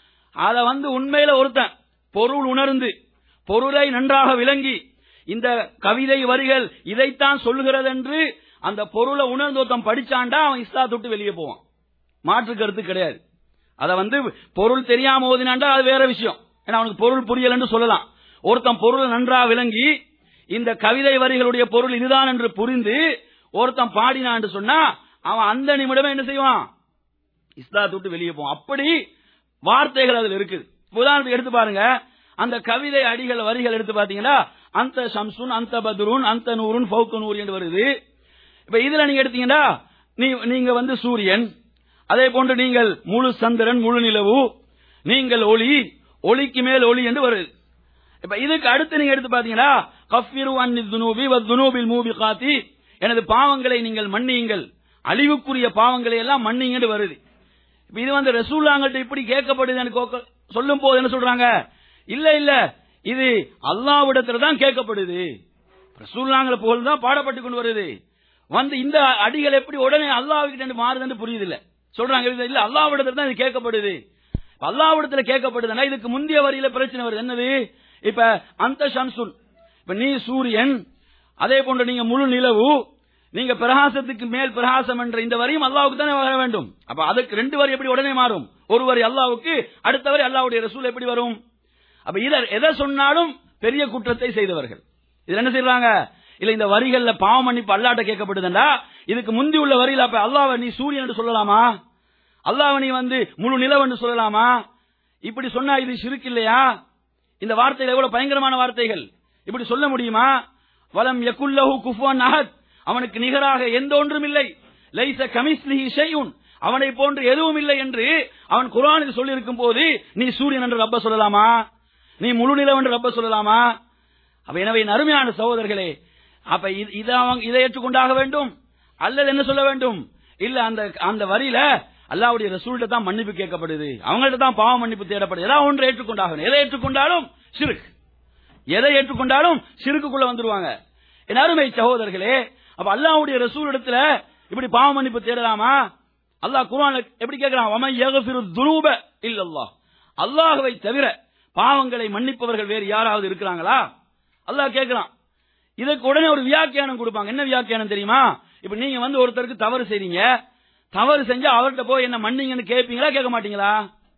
அத வந்து உண்மையில ஒருத்தன் பொருள் உணர்ந்து பொருளை நன்றாக விளங்கி இந்த கவிதை வரிகள் இதைத்தான் சொல்லுகிறது என்று அந்த பொருளை உணர்ந்து ஒருத்தன் படிச்சாண்டா அவன் இஸ்லாத்தை விட்டு வெளியே போவான் மாற்று கருத்து கிடையாது அத வந்து பொருள் தெரியாம ஓதினாண்டா அது வேற விஷயம் ஏன்னா அவனுக்கு பொருள் புரியலன்னு சொல்லலாம் ஒருத்தன் பொருள் நன்றாக விளங்கி இந்த கவிதை வரிகளுடைய பொருள் இதுதான் என்று புரிந்து ஒருத்தன் பாடினான்னு சொன்னா அவன் அந்த நிமிடமே என்ன செய்வான் இஸ்லாத்தை விட்டு வெளியே போவான் அப்படி வார்த்தைகள் அதுல இருக்குது உதாரணத்துக்கு எடுத்து பாருங்க அந்த கவிதை அடிகள் வரிகள் எடுத்து பாத்தீங்கன்னா அந்த ஷம்சுன் அந்த பத்ருன் அந்த நூறுன் ஃபவுக்கு நூறு என்று வருது இப்ப இதுல நீங்க எடுத்தீங்கன்னா நீ- நீங்க வந்து சூரியன் அதே போன்று நீங்கள் முழு சந்திரன் முழு நிலவு நீங்கள் ஒளி ஒளிக்கு மேல் ஒளி என்று வருது இப்ப இதுக்கு அடுத்து நீங்க எடுத்து பாத்தீங்கன்னா கஃபிரு அன்னி துனூபி வ துனூபில் மூபி காத்தி எனது பாவங்களை நீங்கள் மன்னியுங்கள் அழிவுக்குரிய பாவங்களை எல்லாம் மன்னிங்கன்னு வருது இப்ப இது வந்து ரசூல்லாங்கள்ட்ட இப்படி கேட்கப்படுது சொல்லும் போது என்ன சொல்றாங்க இல்ல இல்ல இது அல்லாவிடத்துல தான் கேட்கப்படுது ரசூல்லாங்களை போல் தான் பாடப்பட்டு கொண்டு வருது வந்து இந்த அடிகள் எப்படி உடனே அல்லாஹ்கிட்ட மாறுதுன்னு புரியுது இல்ல சொல்றாங்க இது இல்ல அல்லாவிடத்துல தான் இது கேட்கப்படுது இப்ப அல்லாவிடத்துல கேட்கப்படுதுன்னா இதுக்கு முந்தைய வரியில பிரச்சனை வருது என்னது இப்ப அந்த ஷம்சுன் இப்ப நீ சூரியன் அதே போன்று நீங்க முழு நிலவு நீங்க பிரகாசத்துக்கு மேல் பிரகாசம் என்ற இந்த வரியும் அல்லாவுக்கு தானே வர வேண்டும் அப்ப அதுக்கு ரெண்டு வரி எப்படி உடனே மாறும் ஒரு வரி அல்லாவுக்கு அடுத்த வரி அல்லாவுடைய ரசூல் எப்படி வரும் அப்ப இத எதை சொன்னாலும் பெரிய குற்றத்தை செய்தவர்கள் இதுல என்ன செய்றாங்க இல்ல இந்த வரிகள்ல பாவ மன்னிப்பு அல்லாட்ட கேட்கப்படுதுண்டா இதுக்கு முந்தி உள்ள வரியில அப்ப அல்லாஹ்வை நீ சூரியன் என்று சொல்லலாமா அல்லாஹ்வை நீ வந்து முழு நிலவென்று சொல்லலாமா இப்படி சொன்னா இது ஷிர்க் இல்லையா இந்த வார்த்தைகள் எவ்வளவு பயங்கரமான வார்த்தைகள் இப்படி சொல்ல முடியுமா வலம் யகுல்லஹு குஃபுவன் அஹத் அவனுக்கு நிகராக எந்த ஒன்றும் இல்லை லைஸ கமிஸ்லிஹி ஷைஉன் அவனை போன்று எதுவும் இல்லை என்று அவன் குர்ஆனில் சொல்லி இருக்கும் போது நீ சூரியன் என்று ரப்ப சொல்லலாமா நீ முழு நிலவு என்று ரப்ப சொல்லலாமா அப்ப எனவே என் அருமையான சகோதரர்களே அப்ப இது- இதை அவங்க இதை ஏற்றுக்கொண்டாக வேண்டும் அல்லது என்ன சொல்ல வேண்டும் இல்ல அந்த அந்த வரியில அல்லாவுடைய ரசூல்கிட்ட தான் மன்னிப்பு கேட்கப்படுது அவங்கள்ட்ட தான் பாவ மன்னிப்பு தேடப்படுது ஏதாவது ஒன்று ஏற்றுக்கொண்டாகணும் எதை ஏற்றுக்கொண்டாலும் சிறுக் எதை ஏற்றுக்கொண்டாலும் சிறுக்குள்ள வந்துருவாங்க என் அருமை சகோதரர்களே அப்ப அல்லாஹ்வுடைய ரசூல் இடத்துல இப்படி பாவ மன்னிப்பு தேடலாமா அல்லாஹ் குர்ஆன்ல எப்படி கேட்கிறான் வமன் யக்ஃபிரு துனூப இல்லல்லாஹ் அல்லாஹ்வை தவிர பாவங்களை மன்னிப்பவர்கள் வேறு யாராவது இருக்கிறாங்களா அல்லாஹ் கேட்கிறான் இதுக்கு உடனே ஒரு வியாக்கியானம் கொடுப்பாங்க என்ன வியாக்கியானம் தெரியுமா இப்ப நீங்க வந்து ஒருத்தருக்கு தவறு செய்றீங்க தவறு செஞ்சா அவர்கிட்ட போய் என்ன மன்னிங்கன்னு கேட்பீங்களா கேட்க மாட்டீங்களா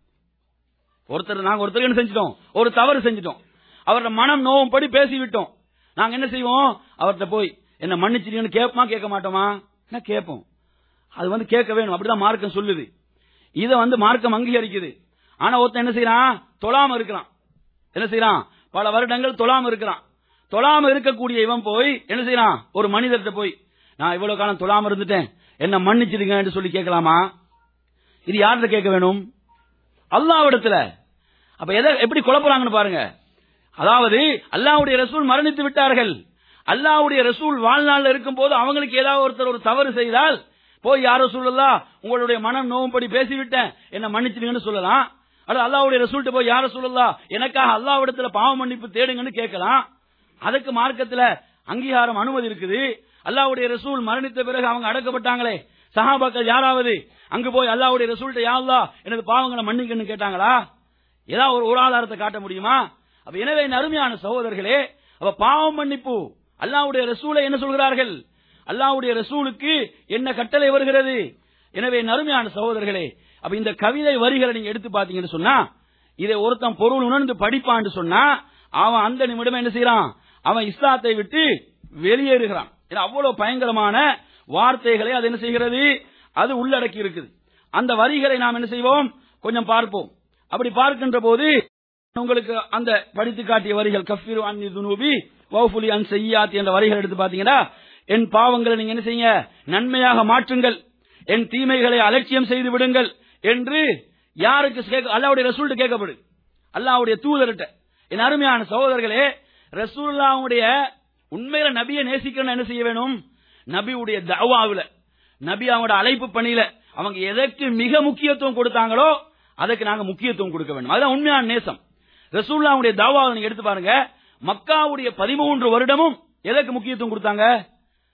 ஒருத்தர் நாங்க ஒருத்தருக்கு என்ன செஞ்சிட்டோம் ஒரு தவறு செஞ்சிட்டோம் அவரோட மனம் நோவும் படி பேசிவிட்டோம் நாங்க என்ன செய்வோம் அவர்கிட்ட போய் என்ன மன்னிச்சிட்டீங்கன்னு கேட்போமா கேட்க மாட்டோமா என்ன கேட்போம் அது வந்து கேட்க வேணும் அப்படிதான் மார்க்கம் சொல்லுது இத வந்து மார்க்கம் அங்கீகரிக்குது ஆனா ஒருத்தன் என்ன செய்யறான் தொழாம இருக்கிறான் என்ன செய்யறான் பல வருடங்கள் தொழாம இருக்கிறான் தொழாம இருக்கக்கூடிய இவன் போய் என்ன செய்யறான் ஒரு மனிதர்கிட்ட போய் நான் இவ்வளவு காலம் தொழாம இருந்துட்டேன் என்ன மன்னிச்சிடுங்க சொல்லி கேட்கலாமா இது யார்கிட்ட கேட்க வேணும் அல்லாவிடத்துல அப்ப எதை எப்படி குழப்பறாங்கன்னு பாருங்க அதாவது அல்லாஹ்வுடைய ரசூல் மரணித்து விட்டார்கள் அல்லாஹ்வுடைய ரசூல் வாழ்நாள்ல இருக்கும் போது அவங்களுக்கு ஏதாவது ஒருத்தர் ஒரு தவறு செய்தால் போய் யாரோ சொல்லலாம் உங்களுடைய மனம் நோவும்படி பேசிவிட்டேன் என்ன மன்னிச்சிடுங்கன்னு சொல்லலாம் அல்லது அல்லாஹ்வுடைய ரசூல்கிட்ட போய் யார சொல்லலாம் எனக்காக அல்லாஹ்விடத்துல பாவ மன்னிப்பு தேடுங்கன்னு கேட்கலாம் அதுக்கு மார்க்கத்துல அங்கீகாரம் அனுமதி இருக்குது அல்லாஹ்வுடைய ரசூல் மரணித்த பிறகு அவங்க அடக்கப்பட்டாங்களே சஹாபாக்கள் யாராவது அங்கு போய் அல்லாஹ்வுடைய ரசூல்கிட்ட யா அல்லாஹ் எனது பாவங்களை மன்னிக்கன்னு கேட்டாங்களா ஏதாவது ஒரு ஒரு ஆதாரத்தை காட்ட முடியுமா அப்ப எனவே என் அருமையான சகோதரர்களே அப்ப பாவம் மன்னிப்பு அல்லாஹ்வுடைய ரசூலை என்ன சொல்கிறார்கள் அல்லாஹ்வுடைய ரசூலுக்கு என்ன கட்டளை வருகிறது எனவே என் அருமையான சகோதரர்களே அப்ப இந்த கவிதை வரிகளை நீங்க எடுத்து பாத்தீங்கன்னு சொன்னா இதை ஒருத்தன் பொருள் உணர்ந்து படிப்பான்னு சொன்னா அவன் அந்த நிமிடம் என்ன செய்யறான் அவன் இஸ்லாத்தை விட்டு வெளியேறுகிறான் ஏன்னா அவ்வளவு பயங்கரமான வார்த்தைகளை அது என்ன செய்கிறது அது உள்ளடக்கி இருக்குது அந்த வரிகளை நாம் என்ன செய்வோம் கொஞ்சம் பார்ப்போம் அப்படி பார்க்கின்ற போது உங்களுக்கு அந்த படித்து காட்டிய வரிகள் கஃபிரு அன்னி துனூபி வௌஃபுலி அன் செய்யாத் என்ற வரிகள் எடுத்து பாத்தீங்கன்னா என் பாவங்களை நீங்க என்ன செய்யுங்க நன்மையாக மாற்றுங்கள் என் தீமைகளை அலட்சியம் செய்து விடுங்கள் என்று யாருக்கு கேட்க அல்லாவுடைய ரசூல்ட்டு கேட்கப்படும் அல்லாவுடைய தூதர்கிட்ட என் அருமையான சகோதரர்களே ரசூல்லாவுடைய உண்மையில நபியை நேசிக்கணும் என்ன செய்ய வேணும் நபியுடைய தவாவுல நபி அவங்களோட அழைப்பு பணியில அவங்க எதற்கு மிக முக்கியத்துவம் கொடுத்தாங்களோ அதுக்கு நாங்க முக்கியத்துவம் கொடுக்க வேண்டும் அதுதான் உண்மையான நேசம் ரசூல்லாவுடைய தாவாவை நீங்க எடுத்து பாருங்க மக்காவுடைய பதிமூன்று வருடமும் எதற்கு முக்கியத்துவம் கொடுத்தாங்க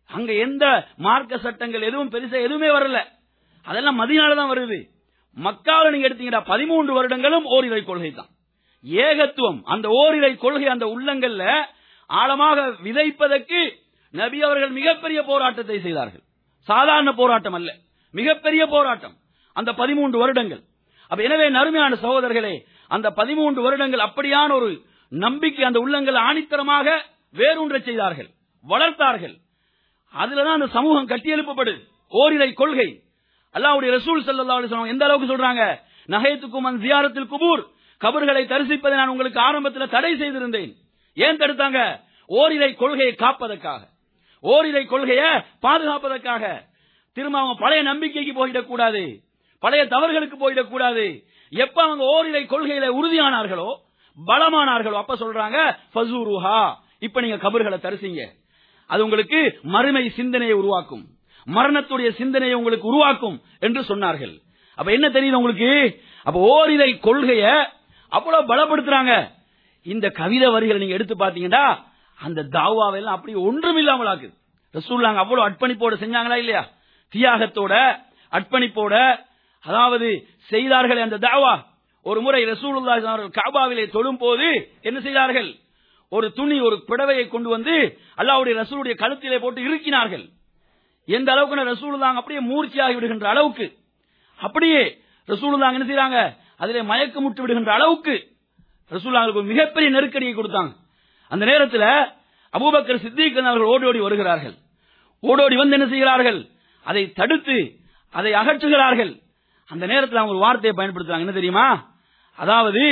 அங்க எந்த மார்க்க சட்டங்கள் எதுவும் பெருசா எதுவுமே வரல அதெல்லாம் மதினால தான் வருது மக்காவில நீங்க எடுத்தீங்கன்னா பதிமூன்று வருடங்களும் ஓரிரை கொள்கை தான் ஏகத்துவம் அந்த ஓரிரை கொள்கை அந்த உள்ளங்கள்ல ஆழமாக விதைப்பதற்கு நபி அவர்கள் மிகப்பெரிய போராட்டத்தை செய்தார்கள் சாதாரண போராட்டம் அல்ல மிகப்பெரிய போராட்டம் அந்த பதிமூன்று வருடங்கள் அப்ப எனவே நறுமையான சகோதரர்களே அந்த பதிமூன்று வருடங்கள் அப்படியான ஒரு நம்பிக்கை அந்த உள்ளங்கள் ஆணித்தரமாக வேரூன்ற செய்தார்கள் வளர்த்தார்கள் அதுலதான் அந்த சமூகம் கட்டியெழுப்பப்படுது ஓரிரை கொள்கை அல்லாவுடைய ரசூல் சல்லா அலிஸ்லாம் எந்த அளவுக்கு சொல்றாங்க நகைத்துக்கும் அந்த ஜியாரத்தில் குபூர் கபர்களை தரிசிப்பதை நான் உங்களுக்கு ஆரம்பத்தில் தடை செய்திருந்தேன் ஏன் தடுத்தாங்க ஓரிரை கொள்கையை காப்பதற்காக ஓரிரை கொள்கையை பாதுகாப்பதற்காக திரும்ப அவங்க பழைய நம்பிக்கைக்கு போயிடக்கூடாது பழைய தவறுகளுக்கு போயிடக்கூடாது எப்ப அவங்க ஓரிரை கொள்கையில உறுதியானார்களோ பலமானார்களோ அப்ப சொல்றாங்க ஃபசூருஹா இப்ப நீங்க கபர்களை தரிசிங்க அது உங்களுக்கு மறுமை சிந்தனையை உருவாக்கும் மரணத்துடைய சிந்தனையை உங்களுக்கு உருவாக்கும் என்று சொன்னார்கள் அப்ப என்ன தெரியுது உங்களுக்கு அப்ப ஓரிரை கொள்கைய அவ்வளவு பலப்படுத்துறாங்க இந்த கவிதை வரிகளை நீங்க எடுத்து பாத்தீங்கன்னா அந்த தாவாவெல்லாம் அப்படி ஒன்றும் இல்லாமல் ஆக்குது ரசூல்லாங்க அவ்வளவு அர்ப்பணிப்போட செஞ்சாங்களா இல்லையா தியாகத்தோட அர்ப்பணிப்போட அதாவது செய்தார்களே அந்த தாவா ஒரு முறை ரசூலுல்லா அவர்கள் காபாவிலே தொழும் போது என்ன செய்தார்கள் ஒரு துணி ஒரு புடவையை கொண்டு வந்து அல்லாவுடைய ரசூலுடைய கழுத்திலே போட்டு இறுக்கினார்கள் எந்த அளவுக்கு ரசூலுல்லாங்க அப்படியே மூர்ச்சியாகி விடுகின்ற அளவுக்கு அப்படியே ரசூலுல்லாங்க என்ன செய்யறாங்க அதிலே மயக்கமுட்டு விடுகின்ற அளவுக்கு ரசூலுல்லாங்களுக்கு ஒரு மிகப்பெரிய நெருக்கடியை கொடுத்தாங்க அந்த நேரத்தில் அபூபக்கர் சித்திகன் அவர்கள் ஓடி ஓடி வருகிறார்கள் ஓடோடி வந்து என்ன செய்கிறார்கள் அதை தடுத்து அதை அகற்றுகிறார்கள் அந்த நேரத்தில் அவங்க ஒரு வார்த்தையை பயன்படுத்துறாங்க என்ன தெரியுமா அதாவது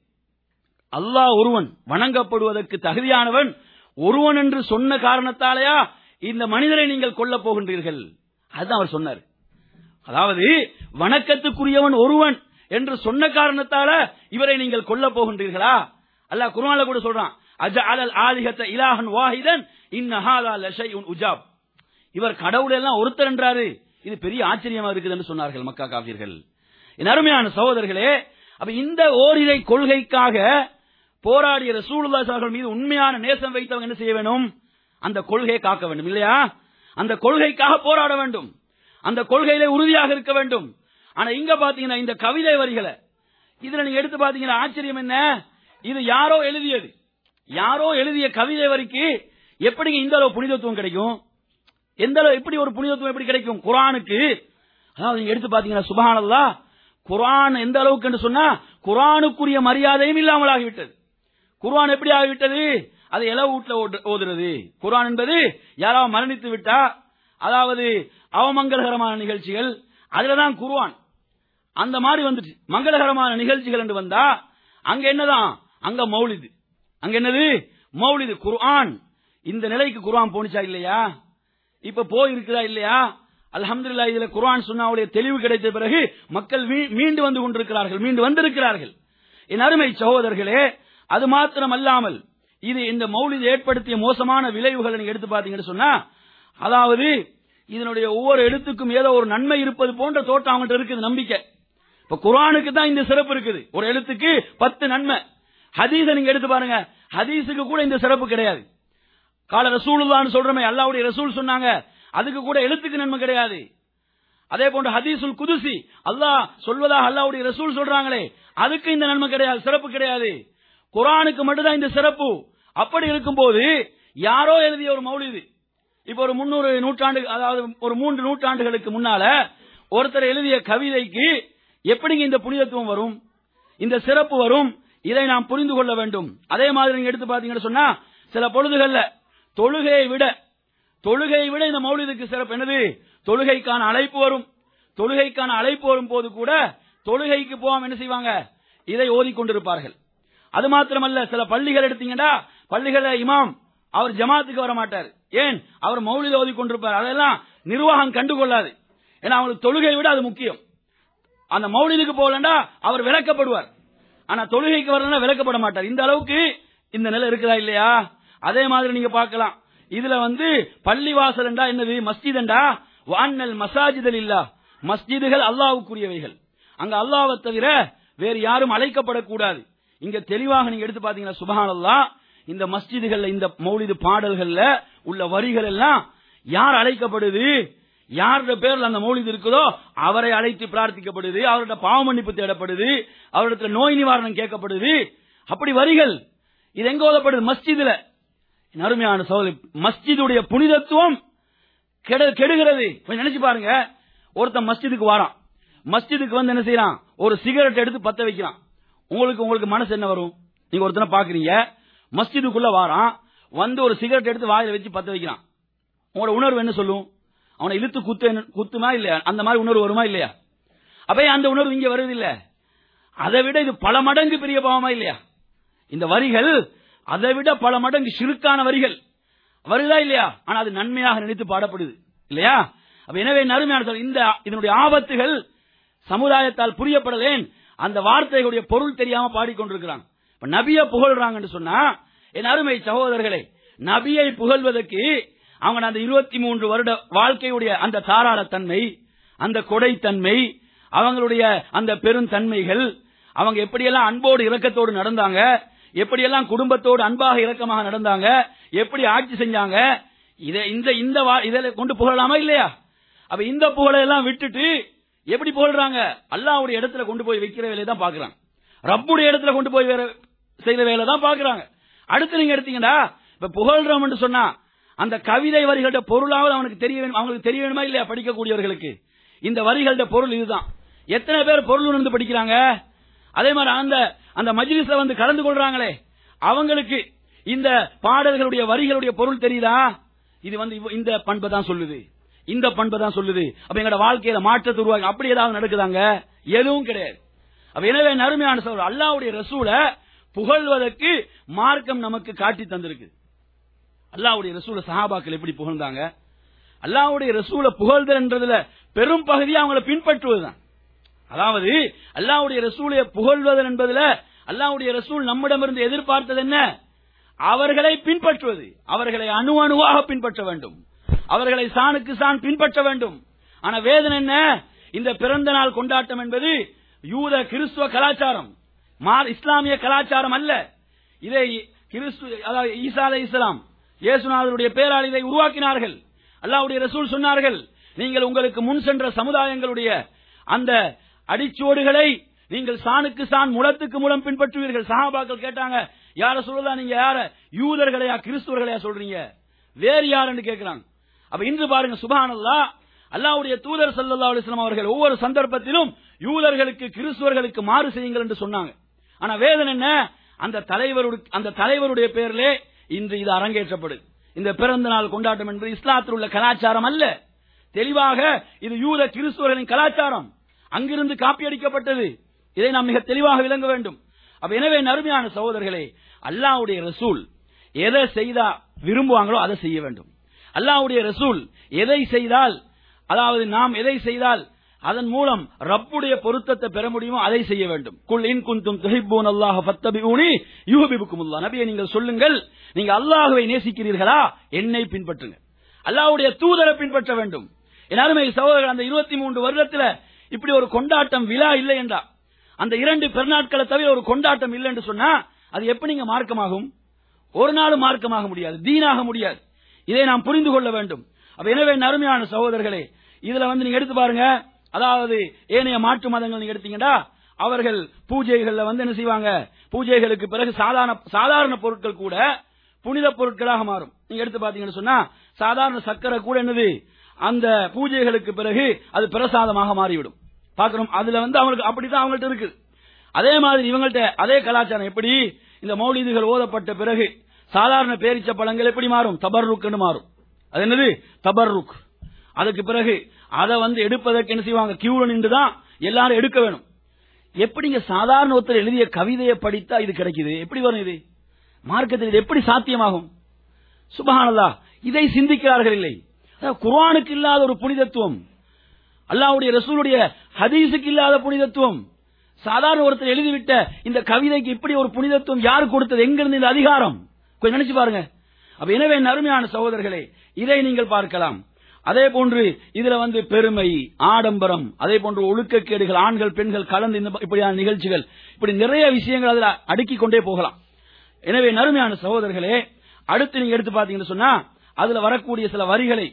அல்லாஹ் ஒருவன் வணங்கப்படுவதற்கு தகுதியானவன் ஒருவன் என்று சொன்ன காரணத்தாலேயா இந்த மனிதரை நீங்கள் கொல்ல போகின்றீர்கள் அதுதான் அவர் சொன்னார் அதாவது வணக்கத்துக்குரியவன் ஒருவன் என்று சொன்ன காரணத்தால இவரை நீங்கள் கொல்ல போகின்றீர்களா அல்லாஹ் குர்ஆன்ல கூட சொல்றான் அஜஅலல் ஆலிஹத இலாஹன் வாஹிதன் இன்ன ஹாதா லஷைஉன் உஜாப் இவர் கடவுள் எல்லாம் ஒருத்தர் என்றாரு இது பெரிய ஆச்சரியமா இருக்குது என்று சொன்னார்கள் மக்கா காவியர்கள் என் அருமையான சகோதரர்களே அப்ப இந்த ஓரிரை கொள்கைக்காக போராடிய ரசூலுல்லா அவர்கள் மீது உண்மையான நேசம் வைத்தவங்க என்ன செய்ய வேண்டும் அந்த கொள்கையை காக்க வேண்டும் இல்லையா அந்த கொள்கைக்காக போராட வேண்டும் அந்த கொள்கையில உறுதியாக இருக்க வேண்டும் ஆனா இங்க பாத்தீங்கன்னா இந்த கவிதை வரிகளை இதுல நீங்க எடுத்து பாத்தீங்கன்னா ஆச்சரியம் என்ன இது யாரோ எழுதியது யாரோ எழுதிய கவிதை வரிக்கு எப்படிங்க இந்த அளவு புனிதத்துவம் கிடைக்கும் எந்த அளவு எப்படி ஒரு புனிதத்துவம் எப்படி கிடைக்கும் குரானுக்கு அதாவது நீங்க எடுத்து பாத்தீங்கன்னா சுபஹானல்லா குரான் எந்த அளவுக்கு என்று சொன்னா குரானுக்குரிய மரியாதையும் இல்லாமல் ஆகிவிட்டது குர்ஆன் எப்படி ஆகிவிட்டது அது எலவு வீட்டுல ஓடு- ஓதுறது குர்ஆன் என்பது யாராவது மரணித்து விட்டா அதாவது அவமங்கலகரமான நிகழ்ச்சிகள் அதுலதான் குர்ஆன் அந்த மாதிரி வந்துட்டு மங்களகரமான நிகழ்ச்சிகள் என்று வந்தா அங்க என்னதான் அங்க மௌலிது அங்க என்னது மௌலிது குர்ஆன் இந்த நிலைக்கு குர்ஆன் போனுச்சா இல்லையா இப்ப போய் இருக்குதா இல்லையா அல்ஹம்துலில்லாஹ் இதுல குர்ஆன் சுன்னாவுடைய தெளிவு கிடைத்த பிறகு மக்கள் மீ- மீண்டு வந்து கொண்டிருக்கிறார்கள் மீண்டு வந்திருக்கிறார்கள் என் அருமை சகோதரர்களே அது மாத்திரம் அல்லாமல் இது இந்த மௌலிது ஏற்படுத்திய மோசமான விளைவுகளை நீங்க எடுத்து பாத்தீங்கன்னு சொன்னா அதாவது இதனுடைய ஒவ்வொரு எழுத்துக்கும் ஏதோ ஒரு நன்மை இருப்பது போன்ற தோட்டம் அவங்ககிட்ட இருக்குது நம்பிக்கை இப்ப குர்ஆனுக்கு தான் இந்த சிறப்பு இருக்குது ஒரு எழுத்துக்கு பத்து நன்மை ஹதீஸை நீங்க எடுத்து பாருங்க ஹதீஸுக்கு கூட இந்த சிறப்பு கிடையாது கால ரசூலுல்லான்னு சொல்றமே அல்லாவுடைய ரசூல் சொன்னாங்க அதுக்கு கூட எழுத்துக்கு நன்மை கிடையாது அதே போன்று ஹதீசுல் குதுசி அல்லாஹ் சொல்வதாக அல்லாவுடைய ரசூல் சொல்றாங்களே அதுக்கு இந்த நன்மை கிடையாது சிறப்பு கிடையாது குர்ஆனுக்கு மட்டும்தான் இந்த சிறப்பு அப்படி இருக்கும்போது யாரோ எழுதிய ஒரு மௌலிது இப்ப ஒரு முன்னூறு நூற்றாண்டு அதாவது ஒரு மூன்று நூற்றாண்டுகளுக்கு முன்னால ஒருத்தர் எழுதிய கவிதைக்கு எப்படிங்க இந்த புனிதத்துவம் வரும் இந்த சிறப்பு வரும் இதை நாம் புரிந்து கொள்ள வேண்டும் அதே மாதிரி நீங்க எடுத்து பாத்தீங்கன்னு சொன்னா சில பொழுதுகள்ல தொழுகையை விட தொழுகையை விட இந்த மௌலிதுக்கு சிறப்பு என்னது தொழுகைக்கான அழைப்பு வரும் தொழுகைக்கான அழைப்பு வரும் போது கூட தொழுகைக்கு போகாம என்ன செய்வாங்க இதை ஓதிக்கொண்டிருப்பார்கள் அது மாத்திரமல்ல சில பள்ளிகள் எடுத்தீங்கன்னா பள்ளிகள இமாம் அவர் ஜமாத்துக்கு வர மாட்டார் ஏன் அவர் மௌலித ஓதிக்கொண்டிருப்பார் அதெல்லாம் நிர்வாகம் கண்டுகொள்ளாது ஏன்னா அவங்களுக்கு தொழுகையை விட அது முக்கியம் அந்த மௌலிதுக்கு போகலண்டா அவர் விளக்கப்படுவார் ஆனா தொழுகைக்கு வரலன்னா விளக்கப்பட மாட்டார் இந்த அளவுக்கு இந்த நிலை இருக்குதா இல்லையா அதே மாதிரி நீங்க பார்க்கலாம் இதுல வந்து பள்ளிவாசல் என்றா என்னது மஸ்ஜித் என்றா வான்னல் மசாஜிதல் இல்லா மஸ்ஜிதுகள் அல்லாவுக்குரியவைகள் அங்க அல்லாவை தவிர வேறு யாரும் அழைக்கப்படக்கூடாது இங்க தெளிவாக நீங்க எடுத்து பாத்தீங்கன்னா சுபஹானல்லா இந்த மஸ்ஜிதுகள்ல இந்த மௌலிது பாடல்கள்ல உள்ள வரிகள் எல்லாம் யார் அழைக்கப்படுது யாரோட பேர்ல அந்த மௌலிது இருக்குதோ அவரை அழைத்து பிரார்த்திக்கப்படுது அவரோட பாவ மன்னிப்பு தேடப்படுது அவரிடத்துல நோய் நிவாரணம் கேட்கப்படுது அப்படி வரிகள் இது எங்க ஓதப்படுது மஸ்ஜிதுல என் அருமையான சோதரி மஸ்ஜிதுடைய புனிதத்துவம் கெடு கெடுகிறது கொஞ்சம் நினைச்சு பாருங்க ஒருத்தன் மஸ்ஜிதுக்கு வாரான் மஸ்ஜிதுக்கு வந்து என்ன செய்யறான் ஒரு சிகரெட் எடுத்து பத்த வைக்கிறான் உங்களுக்கு உங்களுக்கு மனசு என்ன வரும் நீங்க ஒருத்தனை பாக்குறீங்க மஸ்ஜிதுக்குள்ள வாரான் வந்து ஒரு சிகரெட் எடுத்து வாயில வச்சு பத்த வைக்கிறான் உங்களோட உணர்வு என்ன சொல்லும் அவனை இழுத்து குத்து குத்துமா இல்லையா அந்த மாதிரி உணர்வு வருமா இல்லையா அப்ப அந்த உணர்வு இங்க வருது இல்ல அதை விட இது பல மடங்கு பெரிய பாவமா இல்லையா இந்த வரிகள் அதை விட பல மடங்கு சிறுக்கான வரிகள் வருதா இல்லையா ஆனா அது நன்மையாக நினைத்து பாடப்படுது இல்லையா அப்ப எனவே நறுமையான சொல் இந்த இதனுடைய ஆபத்துகள் சமுதாயத்தால் புரியப்படலேன் அந்த வார்த்தைகளுடைய பொருள் தெரியாம பாடிக்கொண்டிருக்கிறாங்க இப்ப நபிய புகழ்றாங்கன்னு சொன்னா என் அருமை சகோதரர்களே நபியை புகழ்வதற்கு அவங்க அந்த இருபத்தி மூன்று வருட வாழ்க்கையுடைய அந்த தாராளத்தன்மை அந்த கொடைத்தன்மை அவங்களுடைய அந்த பெருந்தன்மைகள் அவங்க எப்படியெல்லாம் அன்போடு இரக்கத்தோடு நடந்தாங்க எப்படியெல்லாம் குடும்பத்தோடு அன்பாக இரக்கமாக நடந்தாங்க எப்படி ஆட்சி செஞ்சாங்க இதை இந்த இந்த வா- இதில கொண்டு புகழலாமா இல்லையா அப்ப இந்த புகழை எல்லாம் விட்டுட்டு எப்படி புகழ்றாங்க அல்லாஹ்வுடைய இடத்துல கொண்டு போய் வைக்கிற வேலையை தான் பாக்குறாங்க ரப்புடைய இடத்துல கொண்டு போய் வேற செய்யற வேலை தான் பாக்குறாங்க அடுத்து நீங்க எடுத்தீங்கடா இப்ப புகழ்றோம்னு சொன்னா அந்த கவிதை வரிகளோட பொருளாவது அவனுக்கு தெரிய வேணும் அவங்களுக்கு தெரிய வேணுமா இல்லையா படிக்கக்கூடியவர்களுக்கு இந்த வரிகளோட பொருள் இதுதான் எத்தனை பேர் பொருள் உணர்ந்து படிக்கிறாங்க அதே மாதிரி அந்த அந்த மஜ்லிஸ்ல வந்து கலந்து கொள்றாங்களே அவங்களுக்கு இந்த பாடல்களுடைய வரிகளுடைய பொருள் தெரியுதா இது வந்து இவ- இந்த பண்பை தான் சொல்லுது இந்த பண்பை தான் சொல்லுது அப்ப எங்களோட வாழ்க்கையில மாற்றத்தை உருவாக்கி அப்படி ஏதாவது நடக்குதாங்க எதுவும் கிடையாது அப்ப எனவே நறுமையான சொல்ற அல்லாவுடைய ரசூல புகழ்வதற்கு மார்க்கம் நமக்கு காட்டி தந்திருக்கு அல்லாவுடைய ரசூல சஹாபாக்கள் எப்படி புகழ்ந்தாங்க அல்லாவுடைய ரசூல புகழ்தல்ன்றதுல பெரும் பகுதி அவங்கள பின்பற்றுவதுதான் அதாவது அல்லாவுடைய ரசூலை புகழ்வதல் என்பதுல அல்லாவுடைய ரசூல் நம்மிடமிருந்து எதிர்பார்த்தது என்ன அவர்களை பின்பற்றுவது அவர்களை அணு அணுவாக பின்பற்ற வேண்டும் அவர்களை சாணுக்கு சான் பின்பற்ற வேண்டும் ஆனா வேதனை என்ன இந்த பிறந்த நாள் கொண்டாட்டம் என்பது யூத கிறிஸ்துவ கலாச்சாரம் மா- இஸ்லாமிய கலாச்சாரம் அல்ல இதை கிறிஸ்து அதாவது ஈசா அலை இஸ்லாம் இயேசுநாதருடைய பேரால் இதை உருவாக்கினார்கள் அல்லாஹ்வுடைய ரசூல் சொன்னார்கள் நீங்கள் உங்களுக்கு முன் சென்ற சமுதாயங்களுடைய அந்த அடிச்சுவடுகளை நீங்கள் சாணுக்கு சான் முளத்துக்கு முலம் பின்பற்றுவீர்கள் சஹாபாக்கள் கேட்டாங்க யார சொல்லலாம் நீங்க யார யூதர்களையா கிறிஸ்துவர்களையா சொல்றீங்க வேறு யாருன்னு கேட்கிறாங்க அப்ப இன்று பாருங்க சுபானல்லா அல்லாஹ்வுடைய தூதர் ஸல்லல்லாஹு அலைஹி வஸல்லம் அவர்கள் ஒவ்வொரு சந்தர்ப்பத்திலும் யூதர்களுக்கு கிறிஸ்துவர்களுக்கு மாறு செய்யுங்கள் என்று சொன்னாங்க ஆனா வேதனை என்ன அந்த தலைவருடைய அந்த தலைவருடைய பேரிலே இன்று இது அரங்கேற்றப்படுது இந்த பிறந்த நாள் கொண்டாட்டம் என்பது இஸ்லாத்தில் உள்ள கலாச்சாரம் அல்ல தெளிவாக இது யூத கிறிஸ்துவர்களின் கலாச்சாரம் அங்கிருந்து காப்பியடிக்கப்பட்டது இதை நாம் மிக தெளிவாக விளங்க வேண்டும் அப்ப எனவே நறுமையான சகோதரர்களே அல்லாஹ்வுடைய ரசூல் எதை செய்தா விரும்புவாங்களோ அதை செய்ய வேண்டும் அல்லாஹ்வுடைய ரசூல் எதை செய்தால் அதாவது நாம் எதை செய்தால் அதன் மூலம் ரப்புடைய பொருத்தத்தை பெற முடியுமோ அதை செய்ய வேண்டும் குல் இன் குந்தும் துஹிப்பூன் அல்லாஹ் ஃபத்தபிஊனி யுஹிபுக்குமுல்லாஹ் நபியை நீங்கள் சொல்லுங்கள் நீங்க அல்லாஹ்வை நேசிக்கிறீர்களா என்னை பின்பற்றுங்க அல்லாஹ்வுடைய தூதரை பின்பற்ற வேண்டும் என் அருமை சகோதரர்கள் அந்த இருபத்தி மூன்று வருடத்துல இப்படி ஒரு கொண்டாட்டம் விழா இல்லை என்றா அந்த இரண்டு பெருநாட்களை தவிர ஒரு கொண்டாட்டம் இல்லை என்று சொன்னா அது எப்படிங்க மார்க்கமாகும் ஒரு நாளும் மார்க்கமாக முடியாது தீனாக முடியாது இதை நாம் புரிந்து கொள்ள வேண்டும் அப்ப எனவே நறுமையான சகோதரர்களே இதுல வந்து நீங்க எடுத்து பாருங்க அதாவது ஏனைய மாற்று மதங்கள் நீங்க எடுத்தீங்கன்னா அவர்கள் பூஜைகள்ல வந்து என்ன செய்வாங்க பூஜைகளுக்கு பிறகு சாதாரண சாதாரண பொருட்கள் கூட புனித பொருட்களாக மாறும் நீங்க எடுத்து பாத்தீங்கன்னு சொன்னா சாதாரண சக்கரை கூட என்னது அந்த பூஜைகளுக்கு பிறகு அது பிரசாதமாக மாறிவிடும் பாக்குறோம் அதுல வந்து அவங்களுக்கு அப்படித்தான் அவங்கள்ட்ட இருக்கு அதே மாதிரி இவங்கள்ட்ட அதே கலாச்சாரம் எப்படி இந்த மௌலிதுகள் ஓதப்பட்ட பிறகு சாதாரண பேரிச்ச பழங்கள் எப்படி மாறும் தபர்ருக்குன்னு மாறும் அது என்னது தபர்ருக் அதுக்கு பிறகு அதை வந்து எடுப்பதற்கு என்ன செய்வாங்க கியூல நின்று தான் எல்லாரும் எடுக்க வேணும் எப்படிங்க சாதாரண ஒருத்தர் எழுதிய கவிதையை படித்தா இது கிடைக்குது எப்படி வரும் இது மார்க்கத்தில் இது எப்படி சாத்தியமாகும் சுபஹானல்லா இதை சிந்திக்கிறார்கள் இல்லை அதாவது குர்ஆனுக்கு இல்லாத ஒரு புனிதத்துவம் அல்லாஹ்வுடைய ரசூலுடைய ஹதீஸுக்கு இல்லாத புனிதத்துவம் சாதாரண ஒருத்தர் எழுதிவிட்ட இந்த கவிதைக்கு இப்படி ஒரு புனிதத்துவம் யார் கொடுத்தது எங்கிருந்து இந்த அதிகாரம் கொஞ்சம் நினைச்சு பாருங்க அப்ப எனவே என் அருமையான சகோதரர்களே இதை நீங்கள் பார்க்கலாம் அதே போன்று இதுல வந்து பெருமை ஆடம்பரம் அதே போன்று ஒழுக்கக்கேடுகள் ஆண்கள் பெண்கள் கலந்து இந்த இப்படியான நிகழ்ச்சிகள் இப்படி நிறைய விஷயங்கள் அதுல அடுக்கிக் கொண்டே போகலாம் எனவே நறுமையான சகோதரர்களே அடுத்து நீங்க எடுத்து பாத்தீங்கன்னு சொன்னா அதுல வரக்கூடிய சில வரிகளை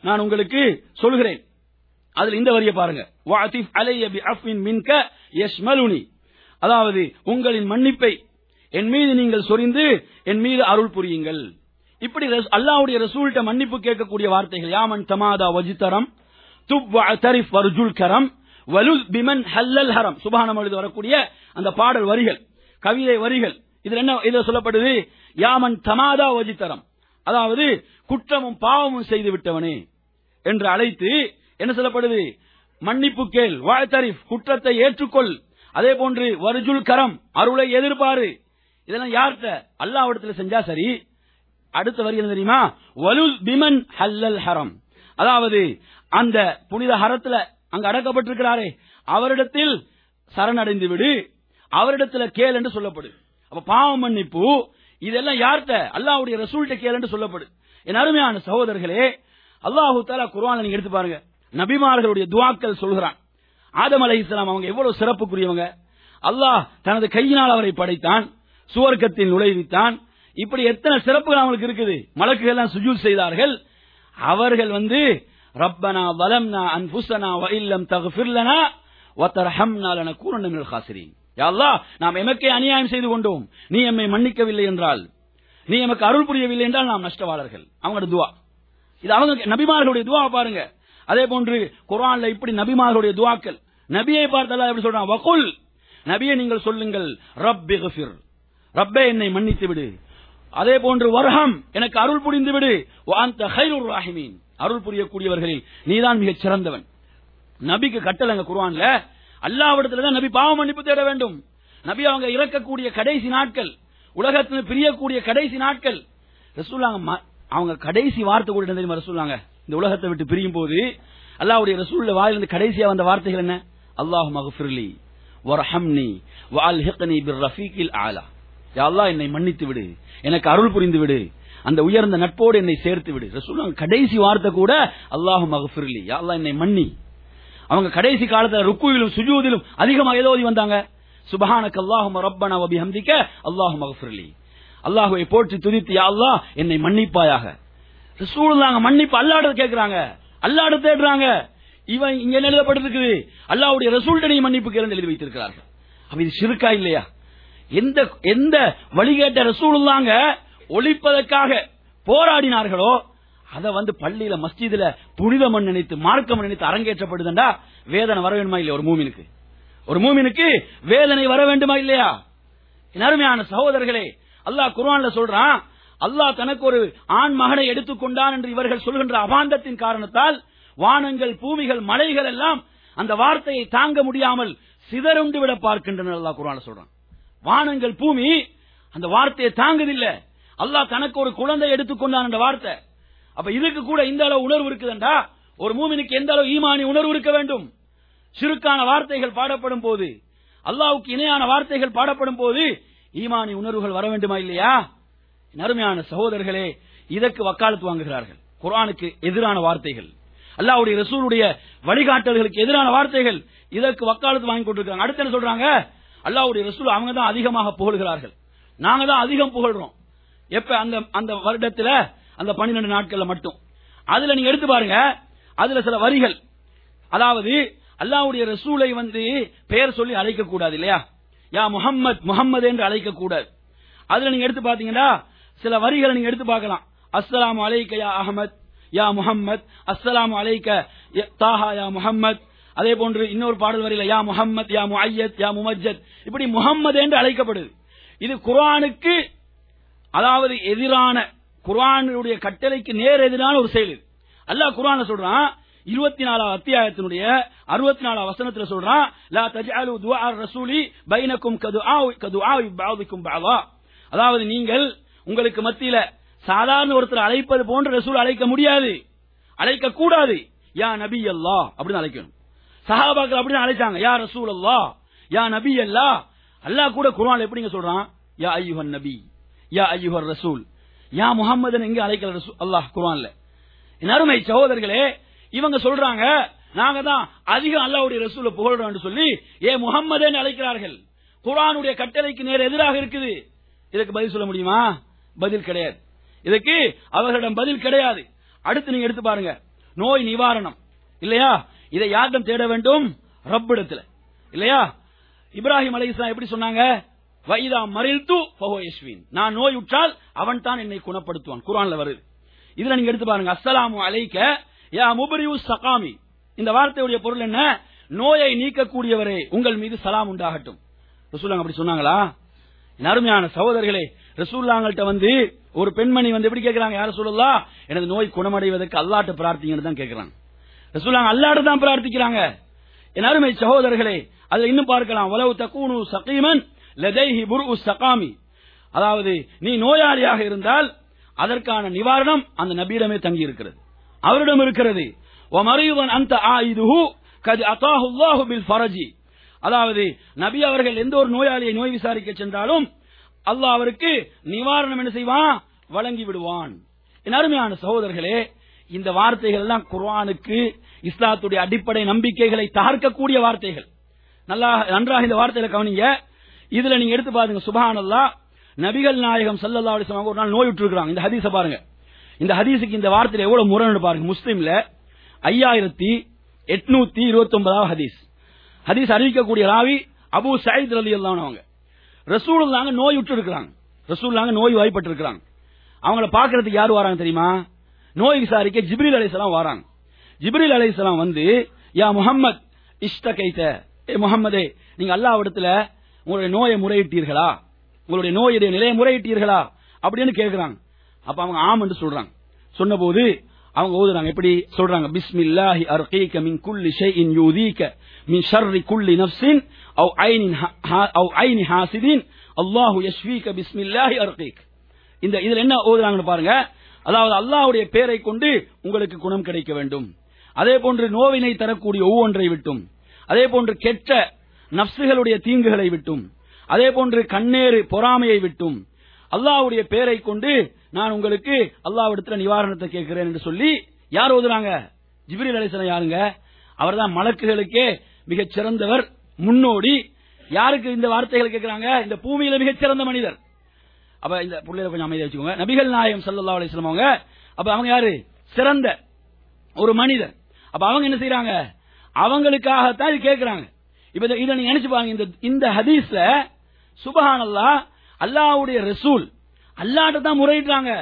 நான் உங்களுக்கு சொல்கிறேன் அதுல இந்த வரியை பாருங்க வாதிஃப் அலைய பி அஃபின் மின்க யஷ்மலுனி அதாவது உங்களின் மன்னிப்பை என் மீது நீங்கள் சொரிந்து என் மீது அருள் புரியுங்கள் இப்படி ரஸ்- அல்லாஹ்வுடைய ரசூல்கிட்ட மன்னிப்பு கேட்கக்கூடிய வார்த்தைகள் யாமன் தமாதா வஜித்தரம் துப் தரிஃப் வர்ஜுல் கரம் வலுல் பிமன் ஹல்லல் ஹரம் சுபானம் எழுதி வரக்கூடிய அந்த பாடல் வரிகள் கவிதை வரிகள் இதுல என்ன இதுல சொல்லப்படுது யாமன் தமாதா வஜித்தரம் அதாவது குற்றமும் பாவமும் செய்து விட்டவனே என்று அழைத்து என்ன சொல்லப்படுது மன்னிப்பு கேள் வாழ்த்தரிஃப் குற்றத்தை ஏற்றுக்கொள் அதே போன்று வருஜுல் கரம் அருளை எதிர்பாரு இதெல்லாம் யார்கிட்ட அல்லாஹ்விடத்துல செஞ்சா சரி அடுத்த வரி என்ன தெரியுமா வலுல் பிமன் ஹல்லல் ஹரம் அதாவது அந்த புனித ஹரத்துல அங்க அடக்கப்பட்டிருக்கிறாரே அவரிடத்தில் சரணடைந்து விடு அவரிடத்துல கேள் என்று சொல்லப்படு அப்ப பாவ மன்னிப்பு இதெல்லாம் யார்கிட்ட அல்லாஹ்வுடைய ரசூல்கிட்ட கேள் என்று சொல்லப்படு என் அருமையான சகோதரர்களே அல்லாஹு தாலா குர்ஆனை நீங்க எடுத்து பாருங்க நபிமார்களுடைய துவாக்கள் சொல்கிறான் ஆதம் அலைஹிஸ்ஸலாம் அவங்க எவ்வளவு சிறப்புக்குரியவங்க அல்லாஹ் தனது கையினால் அவரை படைத்தான் சுவர்க்கத்தில் நுழைவித்தான் இப்படி எத்தனை சிறப்புகள் அவங்களுக்கு இருக்குது மலக்குகள் எல்லாம் சுஜூத் செய்தார்கள் அவர்கள் வந்து ரப்பனா வலம்னா அன்புசனா வ இல்லம் தகுஃபிர் லனா வ தர்ஹம்னா லனகூனன்ன மினல் காசிரீன் யா அல்லாஹ் நாம் எமக்கே அநியாயம் செய்து கொண்டோம் நீ எம்மை மன்னிக்கவில்லை என்றால் நீ எமக்கு அருள் புரியவில்லை என்றால் நாம் நஷ்டவாளர்கள் அவங்களோட துவா இது அவங்க நபிமார்களுடைய துவா பாருங்க அதே போன்று குர்ஆன்ல இப்படி நபிமார்களுடைய துவாக்கள் நபியை பார்த்தாலும் எப்படி சொல்றான் வகுல் நபியை நீங்கள் சொல்லுங்கள் ரப்பி கஃபிர் ரப்பே என்னை மன்னித்து விடு அதே போன்று வர்ஹம் எனக்கு அருள் புரிந்து விடு வாந்த ஹைருர் ராஹிமீன் அருள் புரியக்கூடியவர்களில் நீதான் மிகச் சிறந்தவன் நபிக்கு கட்டளங்க குர்ஆன்ல அல்லாஹ்விடத்துல தான் நபி பாவ மன்னிப்பு தேட வேண்டும் நபி அவங்க இறக்கக்கூடிய கடைசி நாட்கள் உலகத்தில் பிரியக்கூடிய கடைசி நாட்கள் ரசூலாங்க ம- அவங்க கடைசி வார்த்தை கூட என்ன தெரியுமா ரசூலாங்க இந்த உலகத்தை விட்டு பிரியும் போது அல்லாஹ்வுடைய ரசூல்ல வாயிலிருந்து கடைசியா வந்த வார்த்தைகள் என்ன அல்லாஹ் மகஃபிர்லி வர்ஹம்னி வஅல்ஹிக்னி பிர்ரஃபீகில் ஆலா யா அல்லாஹ் என்னை மன்னித்து விடு எனக்கு அருள் புரிந்து விடு அந்த உயர்ந்த நட்போடு என்னை சேர்த்து விடு ரசூலுல்லாஹ் கடைசி வார்த்தை கூட அல்லாஹ் மகஃபிர்லி யா அல்லாஹ் என்னை மன்னி அவங்க கடைசி காலத்துல ருக்குவிலும் சுஜூதிலும் அதிகமாக ஏதோ ஓதி வந்தாங்க சுபஹானக அல்லாஹும்ம ரப்பனா வ பிஹம்திக அல்லாஹும்ம மக்ஃபிர்லி அல்லாஹ்வை போற்றி துதித்து யா அல்லாஹ் என்னை மன்னிப்பாயாக ரசூலுல்லாஹ் மன்னிப்பு அல்லாஹ்ட்ட கேக்குறாங்க அல்லாஹ்ட்ட தேடுறாங்க இவன் இங்க என்ன எழுதப்பட்டிருக்குது அல்லாஹ்வுடைய ரசூல்ட்ட நீ மன்னிப்பு கேளுன்னு எழுதி வைத்திருக்கிறார்கள் அப்ப இது ஷிர்கா இல்லையா எந்த எந்த வழிகேட்ட ரசூலுல்லாங்க ஒழிப்பதற்காக போராடினார்களோ அத வந்து பள்ளியில மஸ்ஜிதுல புனிதமன் நினைத்து மார்க்கம் நினைத்து அரங்கேற்றப்படுதுண்டா வேதனை வர வேண்டுமா இல்லையா ஒரு மூமினுக்கு ஒரு மூமினுக்கு வேதனை வர வேண்டுமா இல்லையா என் அருமையான சகோதரர்களே அல்லாஹ் குர்ஆன்ல சொல்றான் அல்லாஹ் தனக்கு ஒரு ஆண் மகனை எடுத்துக்கொண்டான் என்று இவர்கள் சொல்கின்ற அபாந்தத்தின் காரணத்தால் வானங்கள் பூமிகள் மலைகள் எல்லாம் அந்த வார்த்தையை தாங்க முடியாமல் சிதறுண்டு விட பார்க்கின்றனர் அல்லாஹ் குர்ஆன்ல சொல்றான் வானங்கள் பூமி அந்த வார்த்தையை தாங்குதில்ல அல்லாஹ் தனக்கு ஒரு குழந்தை எடுத்துக்கொண்டான் என்ற வார்த்தை அப்ப இதுக்கு கூட இந்த அளவு உணர்வு இருக்குதுண்டா ஒரு மூமினுக்கு எந்த அளவு ஈமானி உணர்வு இருக்க வேண்டும் சிறுக்கான வார்த்தைகள் பாடப்படும் போது அல்லாஹ்வுக்கு இணையான வார்த்தைகள் பாடப்படும் போது ஈமானி உணர்வுகள் வர வேண்டுமா இல்லையா என் அருமையான சகோதரர்களே இதற்கு வக்காலத்து வாங்குகிறார்கள் குர்ஆனுக்கு எதிரான வார்த்தைகள் அல்லாஹ்வுடைய ரசூலுடைய வழிகாட்டல்களுக்கு எதிரான வார்த்தைகள் இதற்கு வக்காலத்து வாங்கி கொண்டிருக்காங்க அடுத்து என்ன சொல்றாங்க அல்லாஹ்வுடைய ரசூல் அவங்க தான் அதிகமாக புகழ்கிறார்கள் நாங்க தான் அதிகம் புகழ்றோம் எப்ப அந்த அந்த வருடத்துல அந்த பன்னிரண்டு நாட்கள்ல மட்டும் அதுல நீங்க எடுத்து பாருங்க அதுல சில வரிகள் அதாவது அல்லாஹ்வுடைய ரசூலை வந்து பெயர் சொல்லி அழைக்க கூடாது இல்லையா யா முஹம்மத் முஹம்மது என்று அழைக்க கூடாது அதுல நீங்க எடுத்து பாத்தீங்கன்னா சில வரிகளை நீங்க எடுத்து பார்க்கலாம் அஸ்ஸலாமு அலைக்க யா அஹமத் யா முஹம்மத் அஸ்ஸலாமு அலைக்க ய- தாஹா யா முஹம்மத் அதே போன்று இன்னொரு பாடல் வரியில யா முஹம்மத் யா முஅய்யத் யா முமஜ்ஜத் இப்படி முஹம்மது என்று அழைக்கப்படுது இது குர்ஆனுக்கு அதாவது எதிரான குர்ஆனுடைய கட்டளைக்கு நேர் எதிரான ஒரு செயல் இது அல்லாஹ் குர்ஆன்ல சொல்றான் இருபத்தி நாலாவது அத்தியாயத்தினுடைய அறுபத்தி நாலாவது வசனத்துல சொல்றான் லா தஜ்அலு துஆ ரசூலி பைனக்கும் கதுஆ கதுஆ பஅதிக்கும் பஅதா அதாவது நீங்கள் உங்களுக்கு மத்தியில சாதாரண ஒருத்தர் அழைப்பது போன்று ரசூல் அழைக்க முடியாது அழைக்க கூடாது யா நபி அல்லாஹ் அப்படின்னு அழைக்கணும் சஹாபாக்கள் அப்படின்னு அழைச்சாங்க யா ரசூல் அல்லாஹ் யா நபி அல்லாஹ் அல்லாஹ் கூட குர்ஆன்ல எப்படிங்க சொல்றான் யா ஐயுஹன் நபி யா ஐயுஹர் ரசூல் யா முஹம்மதன் எங்க அழைக்கல ரசூல் அல்லாஹ் குர்ஆன்ல என் அருமை சகோதரர்களே இவங்க சொல்றாங்க நாங்க தான் அதிகம் அல்லாஹ்வுடைய ரசூலை புகழ்றோம் சொல்லி ஏ முஹம்மதேன்னு அழைக்கிறார்கள் குர்ஆனுடைய கட்டளைக்கு நேர் எதிராக இருக்குது இதுக்கு பதில் சொல்ல முடியுமா பதில் கிடையாது இதுக்கு அவர்களிடம் பதில் கிடையாது அடுத்து நீங்க எடுத்து பாருங்க நோய் நிவாரணம் இல்லையா இதை யாரிடம் தேட வேண்டும் ரப்பிடத்துல இல்லையா இப்ராஹிம் அலைஹிஸ்ஸலாம் எப்படி சொன்னாங்க வைதா மறில்து ஃபஹுவ யஷ்வீன் நான் நோய் உற்றால் அவன் தான் என்னை குணப்படுத்துவான் குர்ஆன்ல வருது இதுல நீங்க எடுத்து பாருங்க அஸ்ஸலாமு அலைக்க யா முபரிவு சகாமி இந்த வார்த்தையுடைய பொருள் என்ன நோயை நீக்கக்கூடியவரே உங்கள் மீது சலாம் உண்டாகட்டும் ரசூலுல்லாஹ் அப்படி சொன்னாங்களா என் அருமையான சகோதரர்களே ரசூல்லாங்கள்ட்ட வந்து ஒரு பெண்மணி வந்து எப்படி கேட்கிறாங்க யார சொல்லலாம் எனது நோய் குணமடைவதற்கு அல்லாட்ட பிரார்த்திங்கன்னு தான் கேட்கிறாங்க ரசூல்லாங்க அல்லாட்ட தான் பிரார்த்திக்கிறாங்க என் அருமை சகோதரர்களே அதுல இன்னும் பார்க்கலாம் உலவு தக்கூனு சகீமன் லதைஹி புரு சகாமி அதாவது நீ நோயாளியாக இருந்தால் அதற்கான நிவாரணம் அந்த நபியிடமே தங்கி இருக்கிறது அவரிடம் இருக்கிறது மறைவன் அந்த ஆயுதுஹு கது அத்தாஹு அல்லாஹு பில் ஃபரஜி அதாவது நபி அவர்கள் எந்த ஒரு நோயாளியை நோய் விசாரிக்க சென்றாலும் அல்லாஹ் அவருக்கு நிவாரணம் என்ன செய்வான் வழங்கி விடுவான் என் அருமையான சகோதரர்களே இந்த வார்த்தைகள் எல்லாம் குர்ஆனுக்கு இஸ்லாத்துடைய அடிப்படை நம்பிக்கைகளை தகர்க்கக்கூடிய வார்த்தைகள் நல்லா நன்றாக இந்த வார்த்தையில கவனிங்க இதுல நீங்க எடுத்து பாருங்க சுபஹானல்லாஹ் நபிகள் நாயகம் ஸல்லல்லாஹு அலைஹி வஸல்லம் ஒரு நாள் நோய் விட்டுருக்காங்க இந்த ஹதீஸ பாருங்க இந்த ஹதீஸுக்கு இந்த வார்த்தையில எவ்வளவு முரணு பாருங்க முஸ்லிம்ல ஐயாயிரத்தி எட்நூத்தி இருபத்தி ஒன்பதாவது ஹதீஸ் ஹதீஸ் அறிவிக்கக்கூடிய ராவி அபு சயீத் ரலி அவங்க ரசூலுல்லாங்க நோய் விட்டு இருக்கிறாங்க ரசூலுல்லாங்க நோய் வாய்ப்பட்டு இருக்கிறாங்க அவங்கள பாக்குறதுக்கு யார் வராங்க தெரியுமா நோய் விசாரிக்க ஜிப்ரீல் அலைஹிஸ்ஸலாம் வராங்க ஜிப்ரீல் அலைஹிஸ்ஸலாம் வந்து யா முஹம்மத் இஷ்டகைத ஏ முஹம்மதே நீங்க அல்லாஹ்விடத்துல உங்களுடைய நோயை முறையிட்டீர்களா உங்களுடைய நோயுடைய நிலையை முறையிட்டீர்களா அப்படின்னு கேக்குறாங்க அப்ப அவங்க ஆம் என்று சொல்றாங்க சொன்னபோது அவங்க ஓதுறாங்க எப்படி சொல்றாங்க பிஸ்மில்லாஹி அர்கீக மின் குல்லி ஷைஇன் யூதீக மின் ஷர்ரி குல்லி நஃப்ஸின் அவ் ஐனின் ஹா- அவ் ஐனி ஹாசிதின் அல்லாஹு யஷ்வீக பிஸ்மில்லாஹி அர்கீக் இந்த இதுல என்ன ஓதுறாங்கன்னு பாருங்க அதாவது அல்லாஹ்வுடைய பேரை கொண்டு உங்களுக்கு குணம் கிடைக்க வேண்டும் அதே போன்று நோவினை தரக்கூடிய ஒவ்வொன்றை விட்டும் அதே போன்று கெட்ட நப்சுகளுடைய தீங்குகளை விட்டும் அதே போன்று கண்ணேறு பொறாமையை விட்டும் அல்லாஹ்வுடைய பேரை கொண்டு நான் உங்களுக்கு அல்லாஹ்விடத்துல நிவாரணத்தை கேட்கிறேன் என்று சொல்லி யார் ஓதுறாங்க ஜிப்ரீல் அலைஹிஸ்ஸலாம் யாருங்க அவர்தான் மலக்குகளுக்கே மிகச் சிறந்தவர் முன்னோடி யாருக்கு இந்த வார்த்தைகளை கேட்கிறாங்க இந்த பூமியில மிகச் சிறந்த மனிதர் அப்ப இந்த புள்ளையில கொஞ்சம் அமைதியா வச்சுக்கோங்க நபிகள் நாயகம் ஸல்லல்லாஹு அலைஹி வஸல்லம் அவங்க அப்ப அவங்க யாரு சிறந்த ஒரு மனிதர் அப்ப அவங்க என்ன செய்யறாங்க அவங்களுக்காகத்தான் இது கேட்கிறாங்க இப்ப இத- இத நீங்க நினைச்சு பாருங்க இந்த இந்த ஹதீஸ்ல சுபஹானல்லாஹ் அல்லாஹ்வுடைய ரசூல் அல்லாஹ்ட்ட தான் முறையிட்டாங்க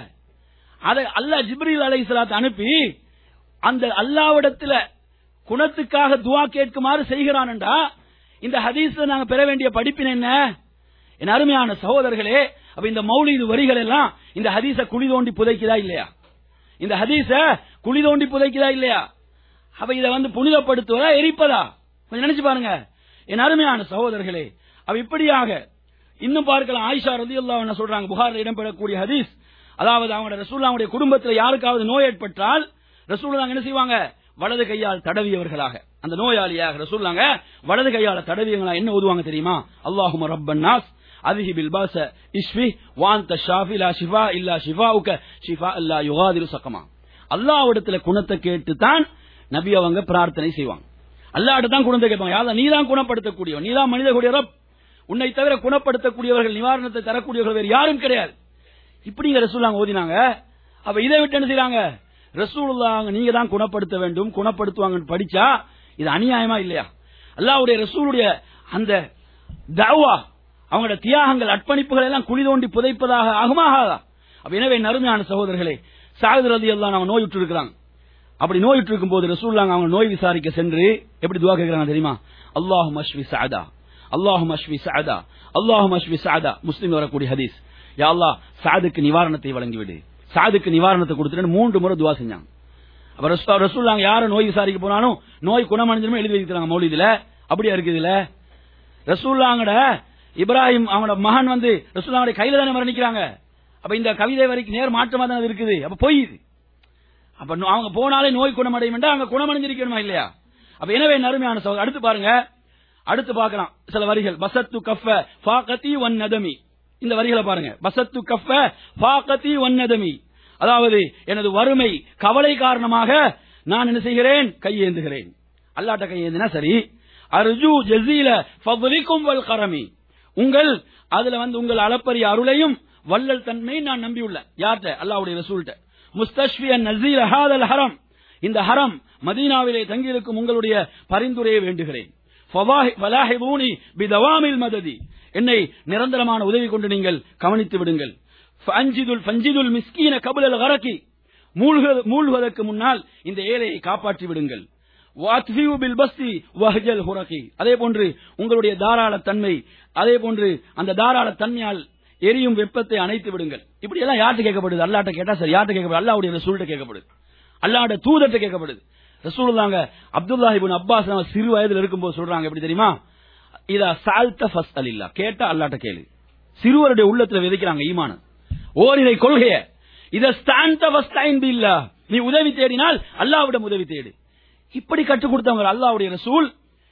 அதை அல்லாஹ் ஜிப்ரீல் அலைஹிஸ்ஸலாத்தை அனுப்பி அந்த அல்லாஹ்விடத்துல குணத்துக்காக துவா கேட்குமாறு செய்கிறான்டா இந்த ஹதீஸ்ல நாங்க பெற வேண்டிய படிப்பின் என்ன என் அருமையான சகோதரர்களே அப்ப இந்த மௌலிது வரிகள் எல்லாம் இந்த ஹதீஸ குழி தோண்டி புதைக்குதா இல்லையா இந்த ஹதீஸ குழி தோண்டி புதைக்குதா இல்லையா அப்ப இதை வந்து புனிதப்படுத்துவதா எரிப்பதா கொஞ்சம் நினைச்சு பாருங்க என் அருமையான சகோதரர்களே அவ இப்படியாக இன்னும் பார்க்கலாம் ஆயிஷா ரலியல்லாஹு அன்ஹா சொல்றாங்க புகாரில் இடம்பெறக்கூடிய ஹதீஸ் அதாவது அவங்களோட ரசூலுல்லாஹ்வுடைய குடும்பத்துல யாருக்காவது நோய் ஏற்பட்டால் ரசூலுல்லாஹ் என்ன செய்வாங்க வலது கையால் தடவியவர்களாக அந்த நோயாளியாக ரசூலுல்லாங்க வலது கையால தடவியவங்களா என்ன ஓதுவாங்க தெரியுமா அல்லாஹும ரப்பன் நாஸ் அதிஹி பில் பாஸ இஷ்வி வாந்த ஷாஃபி லா ஷிஃபா இல்லா ஷிஃபாஉக ஷிஃபா இல்லா யுகாதிரு சக்கமா அல்லாஹ்விடத்துல குணத்தை கேட்டு தான் நபி அவங்க பிரார்த்தனை செய்வாங்க அல்லாஹ்ட்ட தான் குணத்தை கேட்பாங்க யாரா நீ தான் குணப்படுத்தக்கூடியவன் நீ தான் மனித கூடிய ரப் உன்னை தவிர குணப்படுத்தக்கூடியவர்கள் நிவாரணத்தை தரக்கூடியவர்கள் வேறு யாரும் கிடையாது இப்படிங்க ரசூலுல்லாஹ் ஓதினாங்க அப்ப இதை விட்டு என்ன செய்றாங்க ரசூலுல்லாஹ் நீங்க தான் குணப்படுத்த வேண்டும் குணப்படுத்துவாங்கன்னு படிச்சா இது அநியாயமா இல்லையா அல்லாஹ்வுடைய ரசூலுடைய அந்த தவா அவங்களோட தியாகங்கள் அர்ப்பணிப்புகள் எல்லாம் குழி தோண்டி புதைப்பதாக ஆகுமா ஆகாதா அப்ப எனவே நறுமையான சகோதரர்களே சாகுது ரதி எல்லாம் அவங்க நோயுற்று இருக்கிறாங்க அப்படி நோயுற்று இருக்கும் போது ரசூல்லாங்க அவங்க நோய் விசாரிக்க சென்று எப்படி துவா கேட்கிறாங்க தெரியுமா அல்லாஹு மஷ்வி சாதா அல்லாஹு மஷ்வி சாதா அல்லாஹு மஷ்வி சாதா முஸ்லிம் வரக்கூடிய ஹதீஸ் யா அல்லாஹ் சாதுக்கு நிவாரணத்தை வழங்கிவிடு சாதுக்கு நிவாரணத்தை கொடுத்துட்டு மூன்று முறை துவா செஞ்சாங்க அப்ப ரசூ- ரசூலுல்லாங்க யார நோய் விசாரிக்க போனாலும் நோய் குணமடைஞ்சிருமே எழுதி வைக்கிறாங்க மௌலிதுல அப்படியா இருக்குது இதுல ரசூல்லாங்கட இப்ராஹிம் அவங்களோட மகன் வந்து ரசூல்லாங்கட கையில தானே மரணிக்கிறாங்க அப்ப இந்த கவிதை வரைக்கும் நேர் மாற்றமா தான் அது இருக்குது அப்ப பொய் இது அப்ப நோ- அவங்க போனாலே நோய் குணமடையும் என்றா அங்க குணமடைஞ்சிருக்கணுமா இல்லையா அப்ப எனவே நறுமையான சகோதரர் அடுத்து பாருங்க அடுத்து பார்க்கலாம் சில வரிகள் பசத்து கஃப ஃபாகதி வன் நதமி இந்த வரிகளை பாருங்க பசத்து கஃப ஃபாகதி வன் நதமி அதாவது எனது வறுமை கவலை காரணமாக நான் என்ன செய்கிறேன் கையேந்துகிறேன் அல்லாட்ட கையேந்தினா சரி அர்ஜு ஜசீல ஃபضلிக்கும் வல் கரமி உங்கள் அதுல வந்து உங்கள் அளப்பரிய அருளையும் வள்ளல் தன்மையை நான் நம்பியுள்ளேன் யார்கிட்ட அல்லாஹ்வுடைய ரசூல்கிட்ட முஸ்தஷ்வியன் நசீர் ஹாதல் ஹரம் இந்த ஹரம் மதீனாவிலே தங்கியிருக்கும் உங்களுடைய பரிந்துரையை வேண்டுகிறேன் ஃபவாஹி- வலாஹிபூனி பிதவாமில் மததி என்னை நிரந்தரமான உதவி கொண்டு நீங்கள் கவனித்து விடுங்கள் ஃபஞ்சிதுல் ஃபஞ்சிதுல் மிஸ்கீன கபுலல் கரக்கி மூழ்க- மூழ்குவதற்கு முன்னால் இந்த ஏழையை காப்பாற்றி விடுங்கள் வாத்ஃபியூ பில் பஸ்தி வஹ்ஜல் ஹுரகி அதே போன்று உங்களுடைய தாராள தன்மை அதே போன்று அந்த தாராள தன்மையால் எரியும் வெப்பத்தை அணைத்து விடுங்கள் இப்படி எல்லாம் யார்கிட்ட கேட்கப்படுது அல்லாட்ட கேட்டா சரி யார்கிட்ட கேட்கப்படுது அல்லாவுடைய ரசூல்கிட்ட கேட்கப்படுது அல்லாஹ்வுடைய தூதர்கிட்ட கேட்கப்படுது ரசூலுல்லாங்க அப்துல்லா இப்னு அப்பாஸ் அவங்க சிறு வயதுல இருக்கும்போது சொல்றாங்க எப்படி தெரியுமா இதா சால்த ஃபஸ் அலில்லா கேட்டா அல்லாட்ட கேளு சிறுவருடைய உள்ளத்துல விதைக்கிறாங்க ஈமான ஓரிரை கொள்கைய இத ஸ்டாந்த வஸ்தைன் பில்லா நீ உதவி தேடினால் அல்லாஹ்விடம் உதவி தேடு இப்படி கற்றுக் கொடுத்தவங்க அல்லாஹ்வுடைய ரசூல்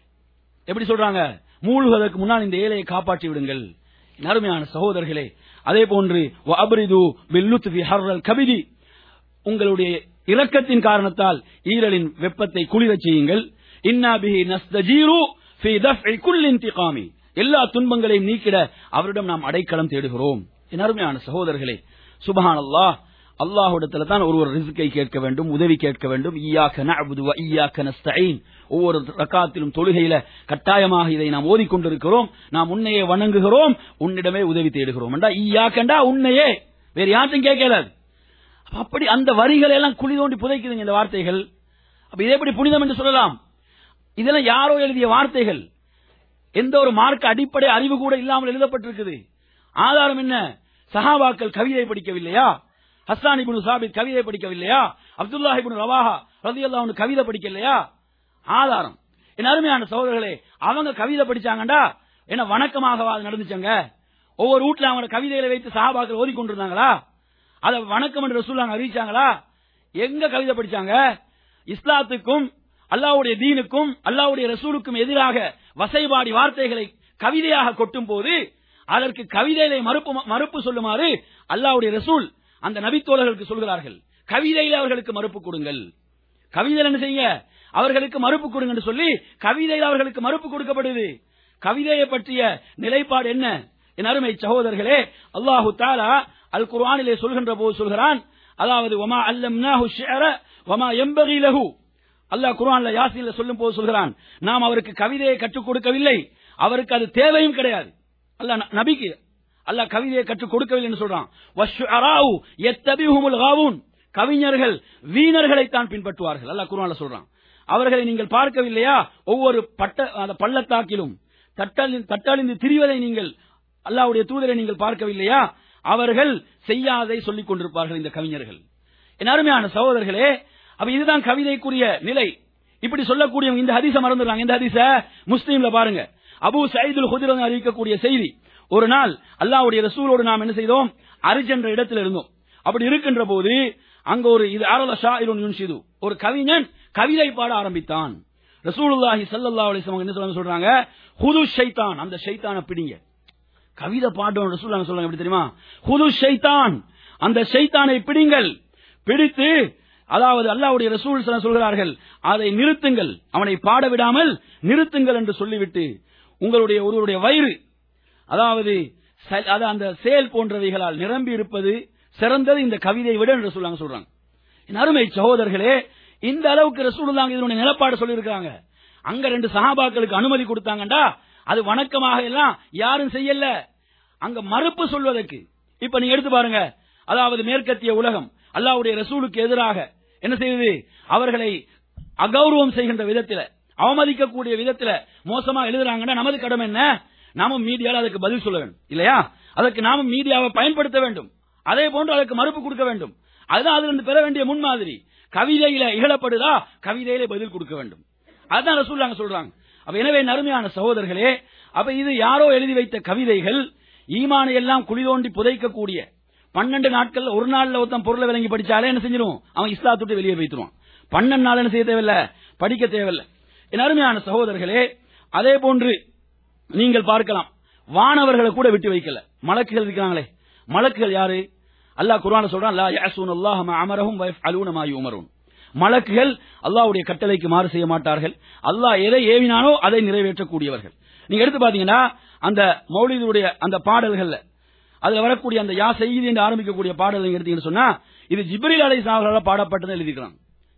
எப்படி சொல்றாங்க மூழ்குவதற்கு முன்னால் இந்த ஏழையை காப்பாற்றி விடுங்கள் என் அருமையான சகோதரர்களே அதே போன்று வஅப்ரிது பில்லுத்ஃபி ஹர்ரல் கபிதி உங்களுடைய இரக்கத்தின் காரணத்தால் ஈரலின் வெப்பத்தை குளிரச் செய்யுங்கள் இன்னா பிஹி நஸ்தஜீரு ஃபீ தஃப்இ குல்லி இன்திகாமி எல்லா துன்பங்களையும் நீக்கிட அவரிடம் நாம் அடைக்கலம் தேடுகிறோம் என் அருமையான சகோதரர்களே சுபஹானல்லாஹ் அல்லாஹ்விடத்துல தான் ஒருவர் ரிஸ்கை கேட்க வேண்டும் உதவி கேட்க வேண்டும் ஈயாக்க நஅபுது வ ஈயாக்க நஸ்தஈன் ஒவ்வொரு ரக்காத்திலும் தொழுகையில கட்டாயமாக இதை நாம் ஓதிக்கொண்டிருக்கிறோம் நாம் உன்னையே வணங்குகிறோம் உன்னிடமே உதவி தேடுகிறோம் என்றா ஈயாக்கண்டா உன்னையே வேற யார்ட்டும் கேட்கலாது அப்ப அப்படி அந்த வரிகளை எல்லாம் குழி தோண்டி புதைக்குதுங்க இந்த வார்த்தைகள் அப்ப இதை எப்படி புனிதம் என்று சொல்லலாம் இதெல்லாம் யாரோ எழுதிய வார்த்தைகள் எந்த ஒரு மார்க்க அடிப்படை அறிவு கூட இல்லாமல் எழுதப்பட்டிருக்குது ஆதாரம் என்ன சஹாபாக்கள் கவிதை படிக்கவில்லையா ஹஸ்ஸான் இப்னு சாபித் கவிதை படிக்கவில்லையா அப்துல்லாஹ் இப்னு ரவாஹா ரலியல்லாஹு அன்ஹு கவிதை படிக்கலையா ஆதாரம் என் அருமையான சகோதரர்களே அவங்க கவிதை படிச்சாங்கடா என்ன வணக்கமாக அது நடந்துச்சாங்க ஒவ்வொரு வீட்டுல அவங்க கவிதைகளை வைத்து சஹாபாக்கள் ஓதி கொண்டிருந்தாங்களா அத வணக்கம் என்று ரசூலாங்க அறிவிச்சாங்களா எங்க கவிதை படிச்சாங்க இஸ்லாத்துக்கும் அல்லாஹ்வுடைய தீனுக்கும் அல்லாஹ்வுடைய ரசூலுக்கும் எதிராக வசைபாடி வார்த்தைகளை கவிதையாக கொட்டும் போது அதற்கு கவிதையிலே மறுப்பு மறுப்பு சொல்லுமாறு அல்லாஹ்வுடைய ரசூல் அந்த நபித்தோழர்களுக்கு சொல்கிறார்கள் கவிதையில அவர்களுக்கு மறுப்பு கொடுங்கள் கவிதையில் என்ன செய்ய அவர்களுக்கு மறுப்பு கொடுங்க என்று சொல்லி கவிதையில் அவர்களுக்கு மறுப்பு கொடுக்கப்படுது கவிதையை பற்றிய நிலைப்பாடு என்ன என் அருமை சகோதரர்களே அல்லாஹு தாலா அல் குர்ஆனிலே சொல்கின்ற போது சொல்கிறான் அதாவது வமா அல்லம்னாஹு ஷிஅர வமா யம்பகி லஹு அல்லாஹ் குர்ஆன்ல யாசீன்ல சொல்லும் போது சொல்கிறான் நாம் அவருக்கு கவிதையை கற்றுக் கொடுக்கவில்லை அவருக்கு அது தேவையும் கிடையாது அல்லாஹ் ந- நபிக்கு அல்லாஹ் கவிதையை கற்றுக் கொடுக்கவில்லை என்று சொல்றான் வஷ்ஷுஅராஉ யத்தபிஹுமுல் காவூன் கவிஞர்கள் வீணர்களைத்தான் பின்பற்றுவார்கள் அல்லாஹ் குர்ஆன்ல சொல்றான் அவர்களை நீங்கள் பார்க்கவில்லையா ஒவ்வொரு பட்ட அந்த பள்ளத்தாக்கிலும் தட்டலின் தட்டழிந்து திரிவதை நீங்கள் அல்லாஹ்வுடைய தூதரை நீங்கள் பார்க்கவில்லையா அவர்கள் செய்யாதை சொல்லிக் கொண்டிருப்பார்கள் இந்த கவிஞர்கள் என் அருமையான சகோதரர்களே அப்ப இதுதான் கவிதைக்குரிய நிலை இப்படி சொல்லக்கூடிய இந்த ஹதீஸ மறந்துடுறாங்க இந்த ஹதீஸ முஸ்லீம்ல பாருங்க அபூ சயீதுல் ஹுதிரன் அறிவிக்கக்கூடிய செய்தி ஒரு நாள் அல்லாஹ்வுடைய ரசூலோடு நாம் என்ன செய்தோம் அரிஜ் என்ற இடத்தில் இருந்தோம் அப்படி இருக்கின்ற போது அங்க ஒரு இது அரல ஷாயிலுன் யுன்ஷிது ஒரு கவிஞன் கவிதை பாட ஆரம்பித்தான் ரசூலுல்லாஹி ஸல்லல்லாஹு அலைஹி வஸல்லம் என்ன சொல்றாங்க சொல்றாங்க ஹுது ஷைத்தான் அந்த ஷைத்தானை பிடிங்க கவிதை பாடும் ரசூலுல்லாஹி சொல்றாங்க எப்படி தெரியுமா ஹுது ஷைத்தான் அந்த ஷைத்தானை பிடிங்கள் பிடித்து அதாவது அல்லாஹ்வுடைய ரசூல் ஸல்லல்லாஹு அலைஹி வஸல்லம் சொல்கிறார்கள் அதை நிறுத்துங்கள் அவனை பாட விடாமல் நிறுத்துங்கள் என்று சொல்லிவிட்டு உங்களுடைய ஒருவருடைய வயிறு அதாவது ச- அது அந்த செயல் போன்றவைகளால் நிரம்பி இருப்பது சிறந்தது இந்த கவிதையை விட என்று சொல்றாங்க சொல்றாங்க என் அருமை சகோதரர்களே இந்த அளவுக்கு ரசூலுல்லாஹ் இதனுடைய நிலப்பாடு சொல்லியிருக்காங்க அங்க ரெண்டு சஹாபாக்களுக்கு அனுமதி கொடுத்தாங்கடா அது வணக்கமாக எல்லாம் யாரும் செய்யல அங்க மறுப்பு சொல்வதற்கு இப்ப நீங்க எடுத்து பாருங்க அதாவது மேற்கத்திய உலகம் அல்லாஹ்வுடைய ரசூலுக்கு எதிராக என்ன செய்யுது அவர்களை அகௌரவம் செய்கின்ற விதத்தில அவமதிக்கக்கூடிய விதத்தில மோசமா எழுதுறாங்கன்னா நமது கடமை என்ன நாமும் மீடியால அதுக்கு பதில் சொல்ல வேண்டும் இல்லையா அதற்கு நாமும் மீடியாவை பயன்படுத்த வேண்டும் அதே போன்று அதற்கு மறுப்பு கொடுக்க வேண்டும் அதுதான் அதிலிருந்து பெற வேண்டிய முன்மாதிரி கவிதையில இகழப்படுதா கவிதையில பதில் கொடுக்க வேண்டும் அதுதான் ரசூல்லாங்க சொல்றாங்க அப்ப எனவே நறுமையான சகோதரர்களே அப்ப இது யாரோ எழுதி வைத்த கவிதைகள் ஈமானை எல்லாம் குழி தோண்டி புதைக்கக்கூடிய பன்னெண்டு நாட்கள் ஒரு நாள்ல ஒருத்தன் பொருளை விளங்கி படிச்சாலே என்ன செஞ்சிடும் அவன் இஸ்லாத்துட்டு வெளியே வைத்துருவான் பன்னெண்டு நாள் என்ன செய்ய தேவையில்ல படிக்க தேவையில்ல என் அருமையான சகோதரர்களே அதே போன்று நீங்கள் பார்க்கலாம் வானவர்களை கூட விட்டு வைக்கல மலக்குகள் இருக்கிறாங்களே மலக்குகள் யாரு அல்லாஹ் குர்ஆன்ல சொல்றான் லா யஸூன அல்லாஹ் மா அமரஹும் வ யஃஅலூன மா யுமரூன் மலக்குகள் அல்லாஹ்வுடைய கட்டளைக்கு மாறு செய்ய மாட்டார்கள் அல்லாஹ் எதை ஏவினானோ அதை நிறைவேற்றக்கூடியவர்கள் நீங்க எடுத்து பாத்தீங்கன்னா அந்த மௌலிதுடைய அந்த பாடல்கள்ல அதுல வரக்கூடிய அந்த யா செய்தி என்று ஆரம்பிக்கக்கூடிய பாடல் நீங்க எடுத்தீங்கன்னு சொன்னா இது ஜிப்ரீல் அலைஹிஸ்ஸலாம் அவர்களால் பாடப்பட்டது எழுதிக்கிறாங்க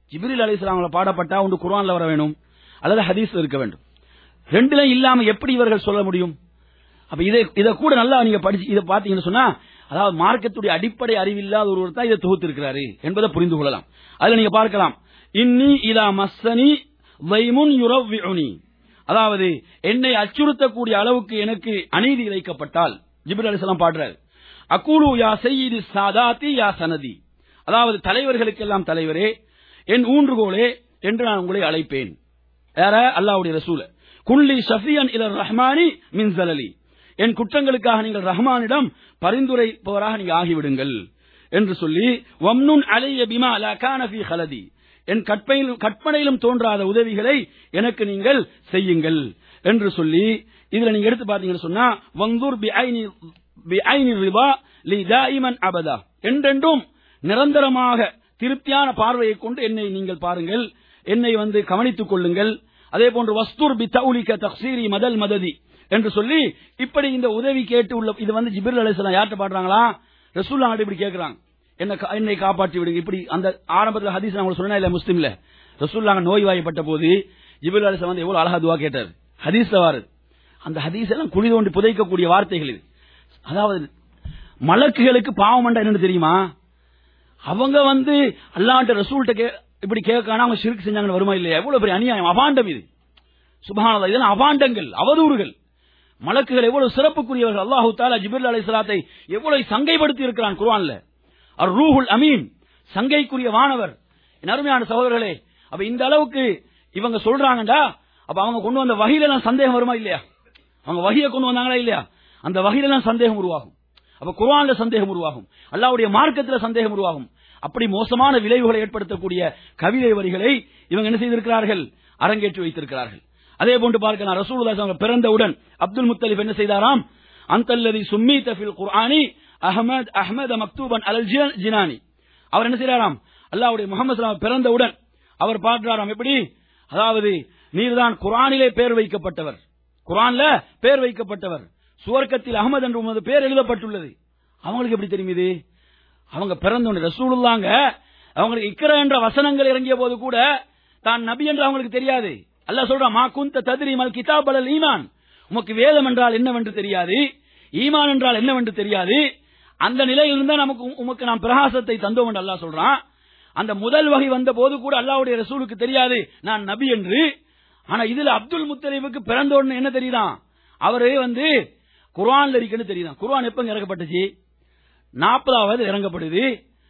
ஜிப்ரில் அலிஸ்லாம்ல பாடப்பட்டா ஒன்று குர்ஆன்ல வர வேணும் அல்லது ஹதீஸ்ல இருக்க வேண்டும் ரெண்டுல இல்லாம எப்படி இவர்கள் சொல்ல முடியும் அப்ப இதை இதை கூட நல்லா நீங்க படிச்சு இதை பாத்தீங்கன்னு சொன்னா அதாவது மார்க்கத்துடைய அடிப்படை அறிவில்லாத ஒருவர் தான் இதை தொகுத்து இருக்கிறாரு என்பதை புரிந்து கொள்ளலாம் அதுல நீங்க பார்க்கலாம் இன்னி இலா மஸ்ஸனி வைமுன் யுரவ்விஉனி அதாவது என்னை அச்சுறுத்தக்கூடிய அளவுக்கு எனக்கு அநீதி இழைக்கப்பட்டால் ஜிப்ரல் அலிஸ்லாம் பாடுறாரு அக்கூலு யா செய்யீது சாதாத்தி யா சனதி அதாவது தலைவர்களுக்கெல்லாம் தலைவரே என் ஊன்றுகோலே என்று நான் உங்களை அழைப்பேன் யார அல்லாவுடைய ரசூல குள்ளி ஷஃபியன் இலர் ரஹ்மானி மின் ஜலலி என் குற்றங்களுக்காக நீங்கள் ரஹ்மானிடம் பரிந்துரைப்பவராக நீங்க ஆகிவிடுங்கள் என்று சொல்லி வம்னுன் அலைய பிமா லா கான ஃபீ ஹலதி என் கற்பனையிலும் கற்பனையிலும் தோன்றாத உதவிகளை எனக்கு நீங்கள் செய்யுங்கள் என்று சொல்லி இதுல நீங்க எடுத்து பாத்தீங்கன்னு சொன்னா வந்தூர் பி ஐனி பி ஐனி ரிபா லி தாயிமன் அபதா என்றென்றும் நிரந்தரமாக திருப்தியான பார்வையை கொண்டு என்னை நீங்கள் பாருங்கள் என்னை வந்து கவனித்துக் கொள்ளுங்கள் அதே போன்று வஸ்தூர் பி தௌலிக தக்சீரி மதல் மததி என்று சொல்லி இப்படி இந்த உதவி கேட்டு உள்ள இது வந்து ஜிபிர் அலிஸ்லாம் யார்கிட்ட பாடுறாங்களா ரசூல்லா இப்படி கேட்கறாங்க என்ன கா- என்னை காப்பாற்றி விடுங்க இப்படி அந்த ஆரம்பத்தில் ஹதீஸ் நான் உங்களுக்கு சொன்னா இல்ல முஸ்லிம்ல ரசூல்லாங்க நோய்வாய்ப்பட்ட போது ஜிபிர் அலிஸ்லாம் வந்து எவ்வளவு அழகா துவா கேட்டார் ஹதீஸ்ல வாரு அந்த ஹதீஸ் எல்லாம் குழி தோண்டி புதைக்கக்கூடிய வார்த்தைகள் இது அதாவது மலக்குகளுக்கு பாவம் என்றா என்னன்னு தெரியுமா அவங்க வந்து அல்லாட்ட ரசூல்ட்ட கே இப்படி கேட்காம அவங்க சிறுக்கு செஞ்சாங்கன்னு வருமா இல்லையா எவ்வளவு பெரிய அநியாயம் அபாண்டம் இது சுபஹானல்லாஹ் இதெல்லாம் அபாண்டங்கள் அவதூறுகள் மலக்குகள் எவ்வளவு சிறப்புக்குரியவர்கள் அல்லாஹு தாலா ஜிபிர் அலை சலாத்தை எவ்வளவு சங்கைப்படுத்தி இருக்கிறான் குர்ஆன்ல அர் ரூஹுல் அமீன் சங்கைக்குரிய வானவர் என் அருமையான சகோதரர்களே அப்ப இந்த அளவுக்கு இவங்க சொல்றாங்கடா அப்ப அவங்க கொண்டு வந்த வகையில எல்லாம் சந்தேகம் வருமா இல்லையா அவங்க வகையை கொண்டு வந்தாங்களா இல்லையா அந்த வகையில எல்லாம் சந்தேகம் உருவாகும் அப்ப குர்ஆன்ல சந்தேகம் உருவாகும் அல்லாஹ்வுடைய மார்க்கத்துல சந்தேகம் உருவாகும் அப்படி மோசமான விளைவுகளை ஏற்படுத்தக்கூடிய கவிதை வரிகளை இவங்க என்ன செய்திருக்கிறார்கள் அரங்கேற்றி வைத்திருக்கிறார்கள் அதே போன்று பார்க்கலாம் ரசூலுல்லாஹி ஸல்லல்லாஹு அலைஹி வஸல்லம் பிறந்தவுடன் அப்துல் முத்தலிப் என்ன செய்தாராம் அந்தல்லதி சும்மீத ஃபில் குர்ஆனி அஹ்மத் அஹ்மத் மக்தூபன் அலல் ஜின- ஜினானி அவர் என்ன செய்யறாராம் அல்லாஹ்வுடைய முகமது ஸல்லல்லாஹு பிறந்த உடன் அவர் பாடுறாராம் எப்படி அதாவது நீர்தான் குர்ஆனிலே பேர் வைக்கப்பட்டவர் குர்ஆன்ல பேர் வைக்கப்பட்டவர் சுவர்க்கத்தில் அகமது என்று உமது பேர் எழுதப்பட்டுள்ளது அவங்களுக்கு எப்படி தெரியும் இது அவங்க பிறந்த ரசூலுல்லாங்க அவங்களுக்கு இக்கர என்ற வசனங்கள் இறங்கிய போது கூட தான் நபி என்று அவங்களுக்கு தெரியாது அல்லாஹ் சொல்றான் மா குந்த தத்ரி மல் கிதாப் அலல் ஈமான் உமக்கு வேதம் என்றால் என்னவென்று தெரியாது ஈமான் என்றால் என்னவென்று தெரியாது அந்த நிலையில் இருந்தா நமக்கு உமக்கு நாம் பிரகாசத்தை தந்தோம் என்று அல்லாஹ் சொல்றான் அந்த முதல் வகை வந்த போது கூட அல்லாஹ்வுடைய ரசூலுக்கு தெரியாது நான் நபி என்று ஆனா இதுல அப்துல் முத்தலீபுக்கு பிறந்த உடனே என்ன தெரியுதான் அவரே வந்து குர்ஆன்ல இருக்குன்னு தெரியுதான் குர்ஆன் எப்ப இறக்கப்பட்டுச்சு நாற்பதாவது இறங்கப்படுது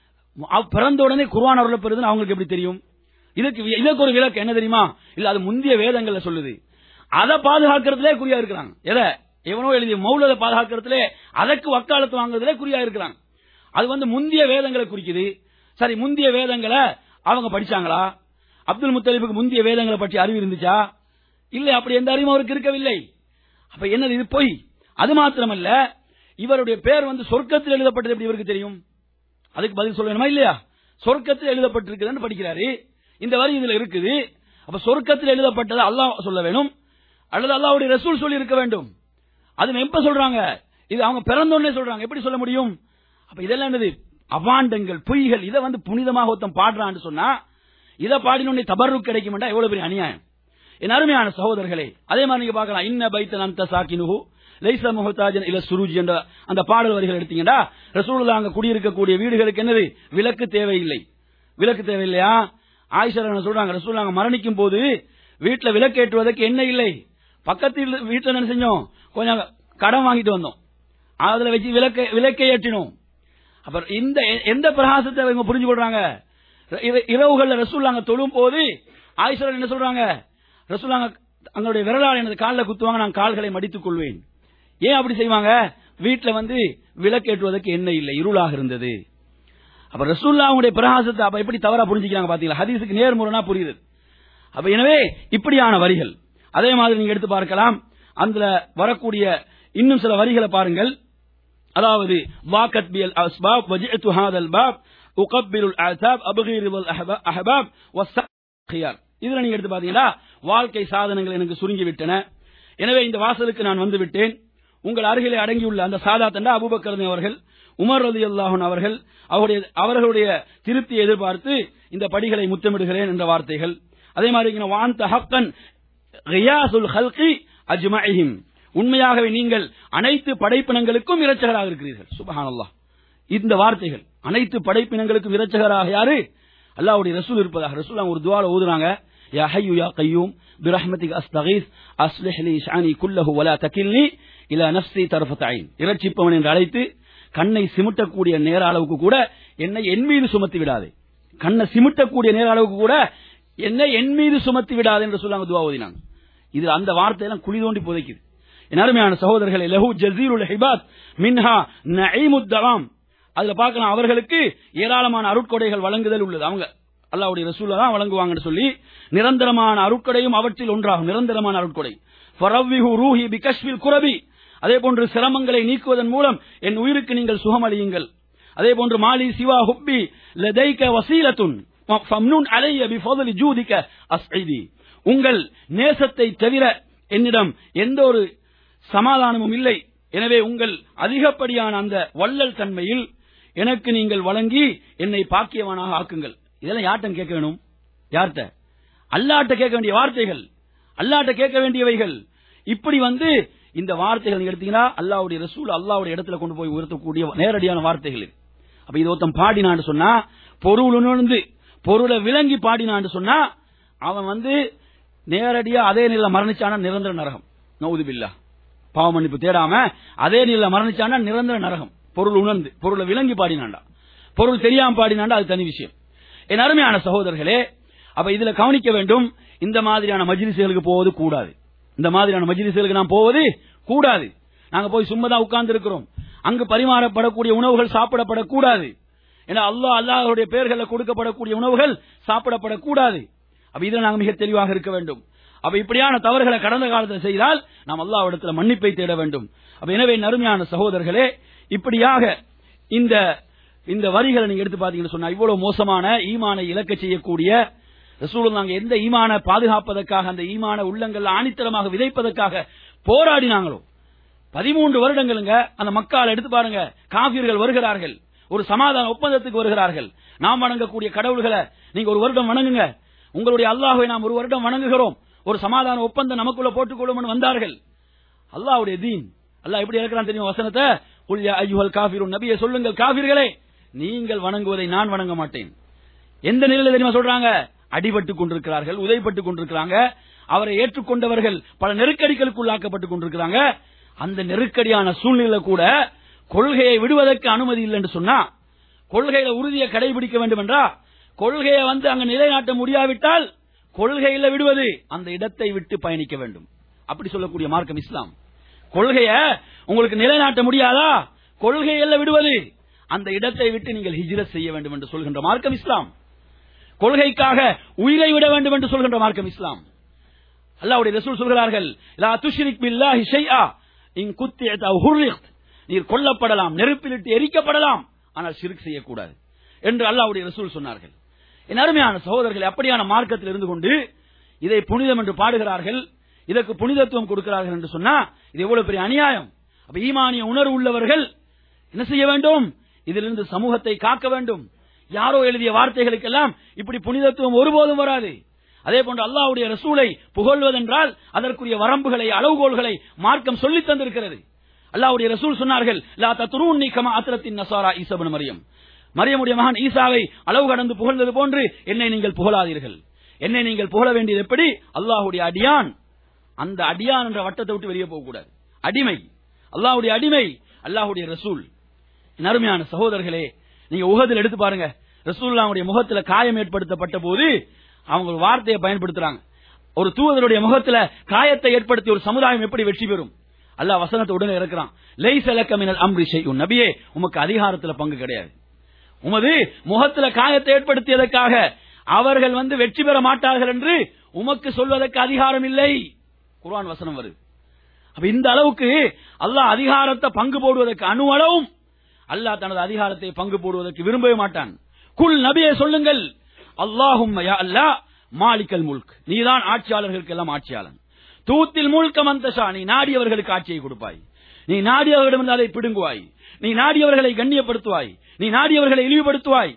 அவ- பிறந்த உடனே குர்ஆன் அருளப்படுதுன்னு அவங்களுக்கு எப்படி தெரியும் இதுக்கு வி- இதற்கு ஒரு விளக்கு என்ன தெரியுமா இல்ல அது முந்தைய வேதங்கள்ல சொல்லுது அதை பாதுகாக்கிறதுலே குறியா இருக்கிறாங்க எதை எவனோ எழுதிய மௌலத பாதுகாக்கிறதுலே அதற்கு வக்காலத்து வாங்குறதுலே குறியா இருக்கிறாங்க அது வந்து முந்தைய வேதங்களை குறிக்குது சரி முந்தைய வேதங்களை அவங்க படிச்சாங்களா அப்துல் முத்தலிபுக்கு முந்தைய வேதங்களை பற்றி அறிவு இருந்துச்சா இல்லை அப்படி எந்த அறிவும் அவருக்கு இருக்கவில்லை அப்ப என்னது இது பொய் அது மாத்திரமல்ல இவருடைய பேர் வந்து சொர்க்கத்தில் எழுதப்பட்டது எப்படி இவருக்கு தெரியும் அதுக்கு பதில் சொல்லணுமா இல்லையா சொர்க்கத்தில் எழுதப்பட்டிருக்குதுன்னு படிக்கிறாரு இந்த வரி இதுல இருக்குது அப்ப சொர்க்கத்தில் எழுதப்பட்டது அல்லாஹ் சொல்ல வேணும் அல்லது அல்லாஹ்வுடைய ரசூல் சொல்லி இருக்க வேண்டும் அது எப்ப சொல்றாங்க இது அவங்க பிறந்தோடனே சொல்றாங்க எப்படி சொல்ல முடியும் அப்ப இதெல்லாம் என்னது அவாண்டங்கள் பொய்கள் இதை வந்து புனிதமாக ஒருத்தன் பாடுறான்னு சொன்னா இதை பாடினோடனே தபர்ரு கிடைக்கும்டா எவ்வளவு பெரிய அநியாயம் என் அருமையான சகோதரர்களே அதே மாதிரி நீங்க பார்க்கலாம் இன்ன பைத்தன் அந்த சாக்கினுகு லைச முகத்தாஜன் இல்ல சுருஜ் என்ற அந்த பாடல் வரிகள் எடுத்தீங்கன்னா ரசூலுல்லாஹ் அங்க குடியிருக்கக்கூடிய வீடுகளுக்கு என்னது விளக்கு தேவையில்லை விளக்கு தேவையில்லையா ஆயிஷா என்ன சொல்றாங்க ரசூலுல்லாஹ் மரணிக்கும் போது வீட்டுல விளக்கு ஏற்றுவதற்கு என்ன இல்லை பக்கத்தில் வீட்டுல என்ன செஞ்சோம் கொஞ்சம் கடன் வாங்கிட்டு வந்தோம் அதுல வச்சு விளக்கை விளக்கை ஏற்றினோம் அப்புறம் இந்த எந்த பிரகாசத்தை இவங்க புரிஞ்சு கொள்றாங்க இர- இரவுகள்ல ரசூல்லாங்க தொழும் போது ஆயிஷா என்ன சொல்றாங்க ரசூல்லாங்க தங்களுடைய விரலால் எனது காலில் குத்துவாங்க நான் கால்களை மடித்துக் கொள்வேன் ஏன் அப்படி செய்வாங்க வீட்டுல வந்து விளக்கேற்றுவதற்கு எண்ணெய் இல்லை இருளாக இருந்தது அப்ப ரசூல்லாவுடைய பிரகாசத்தை அப்ப எப்படி தவறா புரிஞ்சுக்கிறாங்க பாத்தீங்களா ஹதீஸுக்கு நேர்முறைனா புரியுது அப்ப எனவே இப்படியான வரிகள் அதே மாதிரி நீங்க எடுத்து பார்க்கலாம் அதுல வரக்கூடிய இன்னும் சில வரிகளை பாருங்கள் அதாவது வாக்கத் பியல் அஸ்பாப் வஜிஅத்து ஹாதல் பாப் உகப்பிலுல் ஆசாப் அபகீருல் அஹபாப் வஸ்ஸியார் இதுல நீங்க எடுத்து பாத்தீங்களா வாழ்க்கை சாதனங்கள் எனக்கு சுருங்கி விட்டன எனவே இந்த வாசலுக்கு நான் வந்து விட்டேன் உங்கள் அருகிலே அடங்கியுள்ள அந்த சாதாத் என்ற அபூபக்கர் அவர்கள் உமர் ரதி அல்லாஹன் அவர்கள் அவருடைய அவர்களுடைய திருப்தியை எதிர்பார்த்து இந்த படிகளை முத்தமிடுகிறேன் என்ற வார்த்தைகள் அதே மாதிரி இங்க வாந்த ஹக்கன் ரியாசுல் ஹல்கி அஜ்மஇஹிம் உண்மையாகவே நீங்கள் அனைத்து படைப்பினங்களுக்கும் இரட்சகராக இருக்கிறீர்கள் சுபஹானல்லாஹ் இந்த வார்த்தைகள் அனைத்து படைப்பினங்களுக்கும் இரட்சகராக யாரு அல்லாஹ்வுடைய ரசூல் இருப்பதாக ரசூல் அவங்க ஒரு துவால ஓதுறாங்க யா ஹய்யு யா கய்யூம் பிரஹ்மதிக் அஸ்தகீஸ் அஸ்லிஹ் லி ஷானி குல்லஹு வலா தகில்னி இலா நஃப்ஸி தர்ஃபத் ஐன் இரட்சிப்பவன் என்று அழைத்து கண்ணை சிமிட்டக்கூடிய நேர அளவுக்கு கூட என்னை என் மீது சுமத்தி விடாதே கண்ணை சிமிட்டக்கூடிய நேர அளவுக்கு கூட என்னை என் மீது சுமத்தி விடாதே என்று சொல்லாங்க துவா ஓதினாங்க இது அந்த வார்த்தையெல்லாம் குழி தோண்டி புதைக்குது என் அருமையான சகோதரர்களே லஹு ஜசீருல் ஹிபாத் மின்ஹா நஈமுத் தவாம் அதுல பார்க்கலாம் அவர்களுக்கு ஏராளமான அருட்கொடைகள் வழங்குதல் உள்ளது அவங்க அல்லாவுடைய ரசூல தான் வழங்குவாங்கன்னு சொல்லி நிரந்தரமான அருட்கொடையும் அவற்றில் ஒன்றாகும் நிரந்தரமான அருட்கொடை ஃபரவ்விஹு ரூஹி பிகஷ்வில் குரபி அதே போன்று சிரமங்களை நீக்குவதன் மூலம் என் உயிருக்கு நீங்கள் சுகமளியுங்கள் அதே போன்று மாலி சிவா ஹுப்பி லதைக வசீலத்துன் ஃபம்னுன் அலைய பிஃபضل ஜூதிக அஸ்ஐதி உங்கள் நேசத்தை தவிர என்னிடம் எந்த ஒரு சமாதானமும் இல்லை எனவே உங்கள் அதிகப்படியான அந்த வள்ளல் தன்மையில் எனக்கு நீங்கள் வழங்கி என்னை பாக்கியவானாக ஆக்குங்கள் இதெல்லாம் யார்ட்டம் கேட்க வேணும் யார்கிட்ட அல்லாட்ட கேட்க வேண்டிய வார்த்தைகள் அல்லாட்ட கேட்க வேண்டியவைகள் இப்படி வந்து இந்த வார்த்தைகள் நீங்க எடுத்தீங்கன்னா அல்லாவுடைய ரசூல் அல்லாவுடைய இடத்துல கொண்டு போய் உயர்த்தக்கூடிய நேரடியான வார்த்தைகள் இது. அப்ப இது ஒருத்தன் பாடினான்னு சொன்னா பொருள் உணர்ந்து பொருளை விளங்கி பாடினான்னு சொன்னா அவன் வந்து நேரடியா அதே நிலையில மரணிச்சானா நிரந்தர நரகம் நவுது பில்லா பாவ மன்னிப்பு தேடாம அதே நிலையில மரணிச்சானா நிரந்தர நரகம் பொருள் உணர்ந்து பொருளை விளங்கி பாடினாண்டா பொருள் தெரியாம பாடினாண்டா அது தனி விஷயம் என் அருமையான சகோதரர்களே அப்ப இதுல கவனிக்க வேண்டும் இந்த மாதிரியான மஜ்லிசுகளுக்கு போவது கூடாது இந்த மாதிரியான மஜ்லிசுகளுக்கு நாம் போவது கூடாது நாங்க போய் சும்மா தான் உட்கார்ந்து இருக்கிறோம் அங்கு பரிமாறப்படக்கூடிய உணவுகள் சாப்பிடப்படக்கூடாது ஏன்னா அல்லாஹ் அல்லாஹ்வுடைய பெயர்களில் கொடுக்கப்படக்கூடிய உணவுகள் சாப்பிடப்படக்கூடாது அப்ப இதுல நாங்க மிக தெளிவாக இருக்க வேண்டும் அப்ப இப்படியான தவறுகளை கடந்த காலத்தில் செய்தால் நாம் அல்லாஹ் இடத்துல மன்னிப்பை தேட வேண்டும் அப்ப எனவே நறுமையான சகோதரர்களே இப்படியாக இந்த இந்த வரிகளை நீங்க எடுத்து பாத்தீங்கன்னு சொன்னா இவ்வளவு மோசமான ஈமானை இழக்க செய்யக்கூடிய ரசூலும் நாங்க எந்த ஈமான பாதுகாப்பதற்காக அந்த ஈமான உள்ளங்கள் ஆணித்தரமாக விதைப்பதற்காக போராடினாங்களோ பதிமூன்று வருடங்களுங்க அந்த மக்கால் எடுத்து பாருங்க காபியர்கள் வருகிறார்கள் ஒரு சமாதான ஒப்பந்தத்துக்கு வருகிறார்கள் நாம் வணங்கக்கூடிய கடவுள்களை நீங்க ஒரு வருடம் வணங்குங்க உங்களுடைய அல்லாஹ்வை நாம் ஒரு வருடம் வணங்குகிறோம் ஒரு சமாதான ஒப்பந்தம் நமக்குள்ள போட்டுக்கொள்ளும் வந்தார்கள் அல்லாஹ்வுடைய தீன் அல்லாஹ் எப்படி இருக்கிறான் தெரியும் வசனத்தை குல் யா அய்யுஹல் காஃபிருன் நபியே சொல்லுங்கள் காபிர்களே நீங்கள் வணங்குவதை நான் வணங்க மாட்டேன் எந்த நிலையில தெரியுமா சொல்றாங்க அடிபட்டுக் கொண்டிருக்கிறார்கள் உதைப்பட்டுக் கொண்டிருக்கிறாங்க அவரை ஏற்றுக்கொண்டவர்கள் பல நெருக்கடிகளுக்கு உள்ளாக்கப்பட்டுக் கொண்டிருக்கிறாங்க அந்த நெருக்கடியான சூழ்நிலையில கூட கொள்கையை விடுவதற்கு அனுமதி இல்லை என்று சொன்னா கொள்கையில உறுதியை கடைபிடிக்க வேண்டும் என்றா கொள்கையை வந்து அங்க நிலைநாட்ட முடியாவிட்டால் கொள்கையில விடுவது அந்த இடத்தை விட்டு பயணிக்க வேண்டும் அப்படி சொல்லக்கூடிய மார்க்கம் இஸ்லாம் கொள்கைய உங்களுக்கு நிலைநாட்ட முடியாதா கொள்கையில விடுவது அந்த இடத்தை விட்டு நீங்கள் ஹிஜ்ரத் செய்ய வேண்டும் என்று சொல்கின்ற மார்க்கம் இஸ்லாம் கொள்கைக்காக உயிரை விட வேண்டும் என்று சொல்கின்ற மார்க்கம் இஸ்லாம் அல்லாஹ்வுடைய ரசூல் சொல்கிறார்கள் லா துஷ்ரிக் பில்லாஹி ஷைஆ இன் குத்தியத் அவ் ஹுர்ரிக்த் நீர் கொல்லப்படலாம் நெருப்பிலிட்டு எரிக்கப்படலாம் ஆனால் ஷிர்க் செய்யக்கூடாது என்று அல்லாஹ்வுடைய ரசூல் சொன்னார்கள் என் அருமையான சகோதரர்கள் அப்படியான மார்க்கத்தில் இருந்து கொண்டு இதை புனிதம் என்று பாடுகிறார்கள் இதற்கு புனிதத்துவம் கொடுக்கிறார்கள் என்று சொன்னா இது எவ்வளவு பெரிய அநியாயம் அப்ப ஈமானிய உணர்வு உள்ளவர்கள் என்ன செய்ய வேண்டும் இதிலிருந்து சமூகத்தை காக்க வேண்டும் யாரோ எழுதிய வார்த்தைகளுக்கெல்லாம் இப்படி புனிதத்துவம் ஒருபோதும் வராது அதே போன்று அல்லாஹ்வுடைய ரசூலை புகழ்வதென்றால் அதற்குரிய வரம்புகளை அளவுகோல்களை மார்க்கம் சொல்லித் தந்திருக்கிறது அல்லாஹ்வுடைய ரசூல் சொன்னார்கள் லா தத்ரூன்னி கமா அத்ரத்தின் நசாரா ஈசபன் மரியம் மரியமுடைய மகன் ஈசாவை அளவு கடந்து புகழ்ந்தது போன்று என்னை நீங்கள் புகழாதீர்கள் என்னை நீங்கள் புகழ வேண்டியது எப்படி அல்லாஹ்வுடைய அடியான் அந்த அடியான் என்ற வட்டத்தை விட்டு வெளியே போகக்கூடாது அடிமை அல்லாஹ்வுடைய அடிமை அல்லாஹ்வுடைய ரசூல் என் அருமையான சகோதரர்களே நீங்க உகதில் எடுத்து பாருங்க ரசூல்லாவுடைய முகத்துல காயம் ஏற்படுத்தப்பட்ட போது அவங்க ஒரு வார்த்தையை பயன்படுத்துறாங்க ஒரு தூதருடைய முகத்துல காயத்தை ஏற்படுத்தி ஒரு சமுதாயம் எப்படி வெற்றி பெறும் அல்லாஹ் வசனத்தை உடனே இருக்கிறான் லைஸ் அலக்கமினல் அம்ரி செய்யும் நபியே உமக்கு அதிகாரத்துல பங்கு கிடையாது உமது முகத்துல காயத்தை ஏற்படுத்தியதற்காக அவர்கள் வந்து வெற்றி பெற மாட்டார்கள் என்று உமக்கு சொல்வதற்கு அதிகாரம் இல்லை குர்ஆன் வசனம் வருது அப்ப இந்த அளவுக்கு அல்லாஹ் அதிகாரத்தை பங்கு போடுவதற்கு அணு அளவும் அல்லாஹ் தனது அதிகாரத்தை பங்கு போடுவதற்கு விரும்பவே மாட்டான் குல் நபியே சொல்லுங்கள் அல்லாஹும் யா அல்லாஹ் மாலிக்கல் முல்க் நீதான் ஆட்சியாளர்களுக்கு எல்லாம் ஆட்சியாளன் தூத்தில் முழுக்க மந்தஷா நீ நாடியவர்களுக்கு ஆட்சியை கொடுப்பாய் நீ நாடியவர்களிடம் அதை பிடுங்குவாய் நீ நாடியவர்களை கண்ணியப்படுத்துவாய் நீ நாடியவர்களை இழிவுபடுத்துவாய்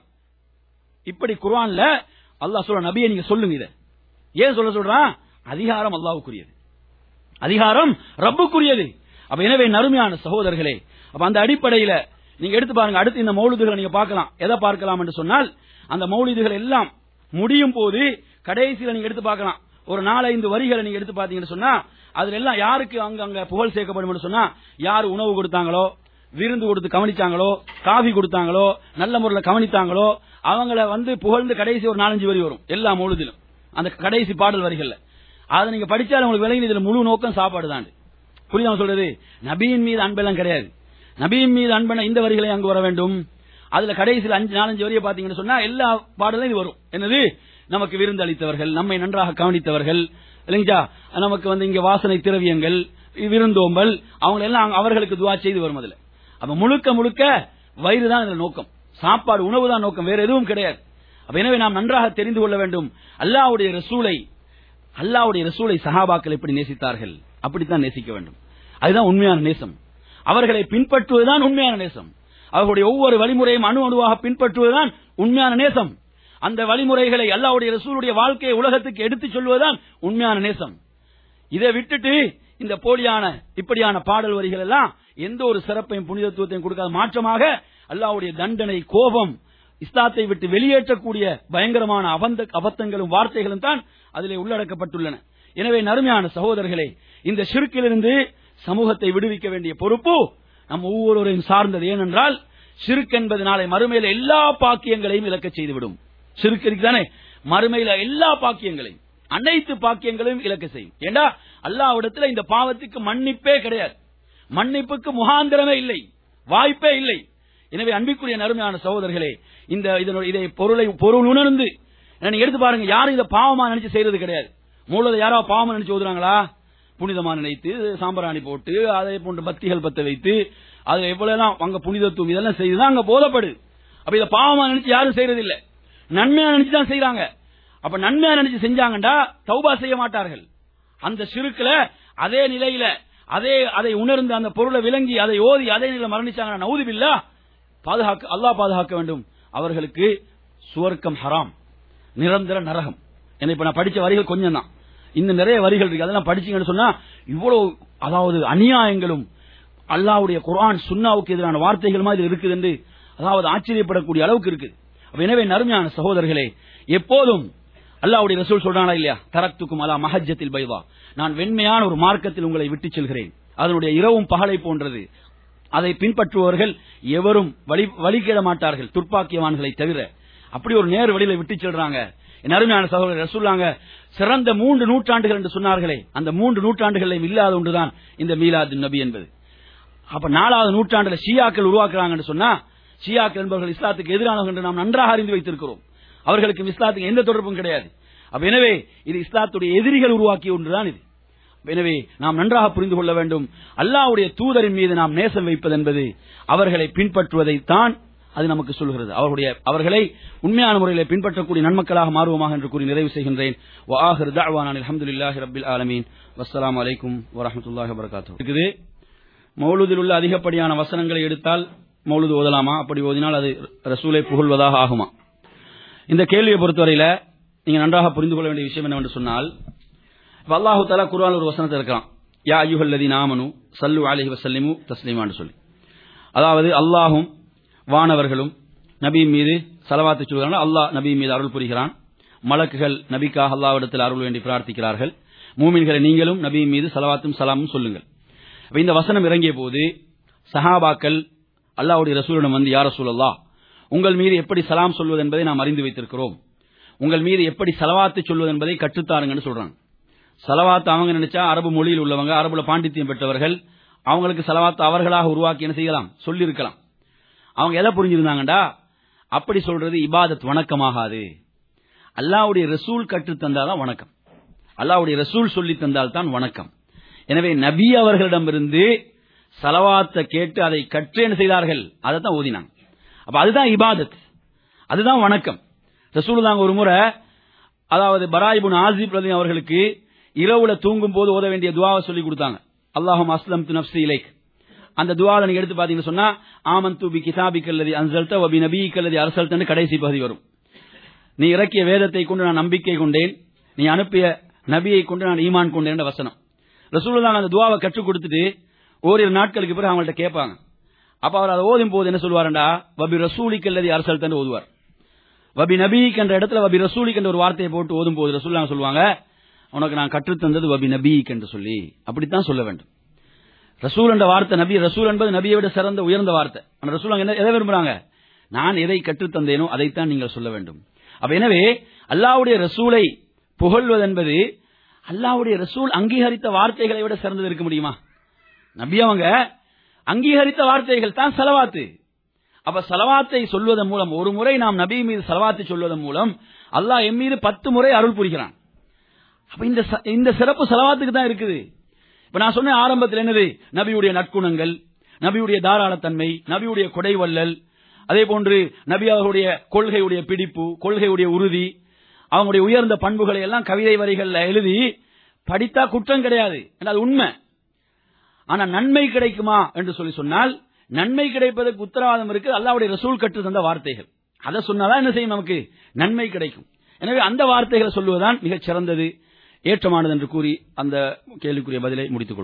இப்படி குர்ஆன்ல அல்லாஹ் சொல்ற நபியை நீங்க சொல்லுங்க இத ஏன் சொல்ல சொல்றான் அதிகாரம் அல்லாஹ்வுக்குரியது அதிகாரம் ரப்புக்குரியது அப்ப எனவே நறுமையான சகோதரர்களே அப்ப அந்த அடிப்படையில நீங்க எடுத்து பாருங்க அடுத்து இந்த மௌலிதுகளை நீங்க பார்க்கலாம் எதை பார்க்கலாம் என்று சொன்னால் அந்த மௌலிதுகள் எல்லாம் முடியும் போது கடைசியில நீங்க எடுத்து பார்க்கலாம் ஒரு நாலஞ்சு வரிகளை நீங்க எடுத்து பாத்தீங்கன்னு சொன்னா அதுல எல்லாம் யாருக்கு அங்க அங்க புகழ் சேர்க்கப்படும் சொன்னா யார் உணவு கொடுத்தாங்களோ விருந்து கொடுத்து கவனிச்சாங்களோ காஃபி கொடுத்தாங்களோ நல்ல முறையில் கவனித்தாங்களோ அவங்கள வந்து புகழ்ந்து கடைசி ஒரு நாலஞ்சு வரி வரும் எல்லா முழுதிலும் அந்த கடைசி பாடல் வரிகள்ல அதை நீங்க படிச்சாலும் உங்களுக்கு விளங்கி இதுல முழு நோக்கம் சாப்பாடு தான் புரியுதா சொல்றது நபியின் மீது அன்பெல்லாம் கிடையாது நபியின் மீது அன்பன இந்த வரிகளை அங்கு வர வேண்டும் அதுல கடைசியில் அஞ்சு நாலஞ்சு வரியை பாத்தீங்கன்னு சொன்னா எல்லா பாடலும் இது வரும் என்னது நமக்கு விருந்து அளித்தவர்கள் நம்மை நன்றாக கவனித்தவர்கள் இல்லைங்களா நமக்கு வந்து இங்க வாசனை திரவியங்கள் விருந்தோம்பல் அவங்க எல்லாம் அவர்களுக்கு துவா செய்து வரும் அதுல அப்ப முழுக்க முழுக்க வயிறு தான் இதுல நோக்கம் சாப்பாடு உணவு தான் நோக்கம் வேற எதுவும் கிடையாது அப்ப எனவே நாம் நன்றாக தெரிந்து கொள்ள வேண்டும் அல்லாஹ்வுடைய ரசூலை அல்லாஹ்வுடைய ரசூலை சஹாபாக்கள் எப்படி நேசித்தார்கள் அப்படித்தான் நேசிக்க வேண்டும் அதுதான் உண்மையான நேசம் அவர்களை பின்பற்றுவதுதான் உண்மையான நேசம் அவர்களுடைய ஒவ்வொரு வழிமுறையும் அணு அணுவாக பின்பற்றுவதுதான் உண்மையான நேசம் அந்த வழிமுறைகளை அல்லாஹ்வுடைய ரசூலுடைய வாழ்க்கையை உலகத்துக்கு எடுத்துச் சொல்வதுதான் உண்மையான நேசம் இதை விட்டுட்டு இந்த போலியான இப்படியான பாடல் வரிகள் எல்லாம் எந்த ஒரு சிறப்பையும் புனிதத்துவத்தையும் கொடுக்காத மாற்றமாக அல்லாஹ்வுடைய தண்டனை கோபம் இஸ்லாத்தை விட்டு வெளியேற்றக்கூடிய பயங்கரமான அபந்த அபத்தங்களும் வார்த்தைகளும் தான் அதிலே உள்ளடக்கப்பட்டுள்ளன எனவே நறுமையான சகோதரர்களே இந்த ஷிருக்கிலிருந்து சமூகத்தை விடுவிக்க வேண்டிய பொறுப்பு நம் ஒவ்வொருவரையும் சார்ந்தது ஏனென்றால் ஷிருக் என்பது நாளை மறுமையில எல்லா பாக்கியங்களையும் இழக்க செய்துவிடும் ஷிருக் இருக்குதானே மறுமையில எல்லா பாக்கியங்களையும் அனைத்து பாக்கியங்களையும் இழக்க செய்யும் ஏண்டா அல்லாவிடத்துல இந்த பாவத்துக்கு மன்னிப்பே கிடையாது மன்னிப்புக்கு முகாந்திரமே இல்லை வாய்ப்பே இல்லை எனவே அன்பிற்குரிய நறுமையான சகோதரர்களே இந்த இதனுடைய இதை பொருளை பொருள் உணர்ந்து நீங்க எடுத்து பாருங்க யாரும் இதை பாவமா நினைச்சு செய்யறது கிடையாது மூலதை யாராவது பாவமா நினைச்சு ஓதுறாங்களா புனிதமா நினைத்து சாம்பிராணி போட்டு அதை போன்ற பத்திகள் பத்த வைத்து அது எவ்வளவு எல்லாம் அங்க புனிதத்துவம் இதெல்லாம் செய்துதான் அங்க போதப்படுது அப்ப இதை பாவமா நினைச்சு யாரும் செய்யறது இல்ல நன்மையா நினைச்சு தான் செய்யறாங்க அப்ப நன்மையா நினைச்சு செஞ்சாங்கண்டா தௌபா செய்ய மாட்டார்கள் அந்த சிறுக்குல அதே நிலையில அதே அதை உணர்ந்து அந்த பொருளை விளங்கி அதை ஓதி அதே நிலையில மரணிச்சாங்கன்னா நவுதுபில்லா பாதுகாக்க அல்லாஹ் பாதுகாக்க வேண்டும் அவர்களுக்கு சுவர்க்கம் ஹராம் நிரந்தர நரகம் என்ன இப்ப நான் படிச்ச வரிகள் கொஞ்சம் தான் இன்னும் நிறைய வரிகள் இருக்கு அதெல்லாம் படிச்சீங்கன்னு சொன்னா இவ்வளவு அதாவது அநியாயங்களும் அல்லாவுடைய குர்ஆன் சுன்னாவுக்கு எதிரான வார்த்தைகள் மாதிரி இருக்குது என்று அதாவது ஆச்சரியப்படக்கூடிய அளவுக்கு இருக்குது அப்ப எனவே நறுமையான சகோதரர்களே எப்போதும் அல்லாவுடைய ரசூல் சொல்றானா இல்லையா தரத்துக்கும் அலா மஹஜத்தில் பைவா நான் வெண்மையான ஒரு மார்க்கத்தில் உங்களை விட்டுச் செல்கிறேன் அதனுடைய இரவும் பகலை போன்றது அதை பின்பற்றுபவர்கள் எவரும் வழி வழிகேட மாட்டார்கள் துர்ப்பாக்கியவான்களை தவிர அப்படி ஒரு நேர் வழியில விட்டு செல்றாங்க என் அருமையான சகோதரர் ரசூல்லாங்க சிறந்த மூன்று நூற்றாண்டுகள் என்று சொன்னார்களே அந்த மூன்று நூற்றாண்டுகளையும் இல்லாத ஒன்றுதான் இந்த மீலாது நபி என்பது அப்ப நாலாவது நூற்றாண்டுல ஷியாக்கள் உருவாக்குறாங்கன்னு சொன்னா ஷியாக்கள் என்பவர்கள் இஸ்லாத்துக்கு எதிரானவர்கள் என்று நாம் நன்றாக அறிந்து வைத்திருக்கிறோம் அவர்களுக்கும் இஸ்லாத்துக்கு எந்த தொடர்பும் கிடையாது அப்ப எனவே இது இஸ்லாத்துடைய எதிரிகள் உருவாக்கிய ஒன்றுதான் இது எனவே நாம் நன்றாக புரிந்து கொள்ள வேண்டும் அல்லாஹ்வுடைய தூதரின் மீது நாம் நேசம் வைப்பது என்பது அவர்களை பின்பற்றுவதைத்தான் அது நமக்கு சொல்கிறது அவர்களுடைய அவர்களை உண்மையான முறையில் பின்பற்றக்கூடிய நன்மக்களாக மாறுவோமாக என்று கூறி நிறைவு செய்கின்றேன் வஆஹிர் தஅவானா அல்ஹம்துலில்லாஹி ரப்பில் ஆலமீன் வஸ்ஸலாமு அலைக்கும் வரஹ்மத்துல்லாஹி வபரகாத்துஹு இருக்குது மௌலூதில் உள்ள அதிகப்படியான வசனங்களை எடுத்தால் மௌலூது ஓதலாமா அப்படி ஓதினால் அது ரசூலை புகழ்வதாக ஆகுமா இந்த கேள்வியை பொறுத்தவரையில நீங்க நன்றாக புரிந்து கொள்ள வேண்டிய விஷயம் என்னவென்று சொன்னால் இப்ப அல்லாஹு தலா குர்ஆன் ஒரு வசனத்தை இருக்கலாம் யா அய்யுஹல்லதி நாமனு சல்லு அலைஹி வஸல்லிமு தஸ்லீமான்னு சொல்லி அதாவது அல்லாஹும் வானவர்களும் நபி மீது சலவாத்து சொல்கிறாங்க அல்லாஹ் நபி மீது அருள் புரிகிறான் மலக்குகள் நபிக்காக அல்லாவிடத்தில் அருள் வேண்டி பிரார்த்திக்கிறார்கள் மூமின்களை நீங்களும் நபி மீது சலவாத்தும் சலாமும் சொல்லுங்கள் அப்ப இந்த வசனம் இறங்கிய போது சஹாபாக்கள் அல்லாஹ்வுடைய ரசூலிடம் வந்து யார் ரசூல் உங்கள் மீது எப்படி சலாம் சொல்வது என்பதை நாம் அறிந்து வைத்திருக்கிறோம் உங்கள் மீது எப்படி சலவாத்து சொல்வது என்பதை கற்றுத்தாருங்கன்னு சொல்றாங்க சலவாத்து அவங்க நினைச்சா அரபு மொழியில் உள்ளவங்க அரபுல பாண்டித்தியம் பெற்றவர்கள் அவங்களுக்கு சலவாத்து அவர்களாக உருவாக்கி என்ன செய்யலாம் சொல்லி இருக்கலாம் அவங்க எதை புரிஞ்சிருந்தாங்கடா அப்படி சொல்றது இபாதத் வணக்கமாகாது அல்லாவுடைய ரசூல் கற்று தந்தாதான் வணக்கம் அல்லாவுடைய ரசூல் சொல்லி தந்தால் தான் வணக்கம் எனவே நபி அவர்களிடமிருந்து சலவாத்தை கேட்டு அதை கற்று என்ன செய்தார்கள் அதை தான் ஓதினாங்க அப்ப அதுதான் இபாதத் அதுதான் வணக்கம் ரசூல் தாங்க ஒரு முறை அதாவது பராயிபுன் ஆசிப் ரதி அவர்களுக்கு இரவுல தூங்கும் போது ஓத வேண்டிய துவாவை சொல்லி கொடுத்தாங்க அல்லாஹும் அஸ்லம் து நப்சி இலைக் அந்த துவாவை நீங்க எடுத்து பாத்தீங்கன்னு சொன்னா ஆமன் தூபி கிதாபி கல்லதி அன்சல்த வபி நபி கல்லதி அரசல்தன்னு கடைசி பகுதி வரும் நீ இறக்கிய வேதத்தை கொண்டு நான் நம்பிக்கை கொண்டேன் நீ அனுப்பிய நபியை கொண்டு நான் ஈமான் கொண்டேன் என்ற வசனம் ரசூலுல்லாஹ் அந்த துவாவை கற்றுக் கொடுத்துட்டு ஓரிரு நாட்களுக்கு பிறகு அவங்கள்ட்ட கேட்பாங்க அப்ப அவர் அதை ஓதும் போது என்ன சொல்லுவாருண்டா வபி ரசூலிக் அல்லது அரசல்தன்னு ஓதுவார் வபி நபீக் என்ற இடத்துல வபி ரசூலிக் என்ற ஒரு வார்த்தையை போட்டு ஓதும் போது ரசூலுல்லாஹ் சொல்லுவாங்க உனக்கு நான் கற்றுத்தந்தது வபி நபீக் என்று சொல்லி அப்படித்தான் சொல்ல வேண்டும் ரசூல் என்ற வார்த்தை நபி ரசூல் என்பது நபியை விட சிறந்த உயர்ந்த வார்த்தை ஆனா ரசூல் அங்க என்ன எதை விரும்புறாங்க நான் எதை கற்றுத்தந்தேனோ அதைத்தான் நீங்கள் சொல்ல வேண்டும் அப்ப எனவே அல்லாஹ்வுடைய ரசூலை புகழ்வதென்பது அல்லாஹ்வுடைய ரசூல் அங்கீகரித்த வார்த்தைகளை விட சிறந்தது இருக்க முடியுமா நபி அவங்க அங்கீகரித்த வார்த்தைகள் தான் செலவாத்து அப்ப சலவாத்தை சொல்வதன் மூலம் ஒரு முறை நாம் நபி மீது சலவாத்தை சொல்வதன் மூலம் அல்லாஹ் எம் மீது பத்து முறை அருள் புரிகிறான் அப்ப இந்த ச- இந்த சிறப்பு செலவாத்துக்கு தான் இருக்குது இப்ப நான் சொன்ன ஆரம்பத்தில் என்னது நபியுடைய நற்குணங்கள் நபியுடைய தாராளத்தன்மை நபியுடைய கொடைவள்ளல் அதே போன்று நபி அவர்களுடைய கொள்கையுடைய பிடிப்பு கொள்கையுடைய உறுதி அவங்களுடைய உயர்ந்த பண்புகளை எல்லாம் கவிதை வரிகள்ல எழுதி படித்தா குற்றம் கிடையாது ஏன்னா அது உண்மை ஆனா நன்மை கிடைக்குமா என்று சொல்லி சொன்னால் நன்மை கிடைப்பதற்கு உத்தரவாதம் இருக்கு அல்லாவுடைய ரசூல் கற்று தந்த வார்த்தைகள் அதை சொன்னாதான் என்ன செய்யும் நமக்கு நன்மை கிடைக்கும் எனவே அந்த வார்த்தைகளை சொல்லுவதுதான் மிகச் சிறந்தது ஏற்றமானது என்று கூறி அந்த கேள்விக்குரிய பதிலை முடித்துக் கொள்கிறேன்.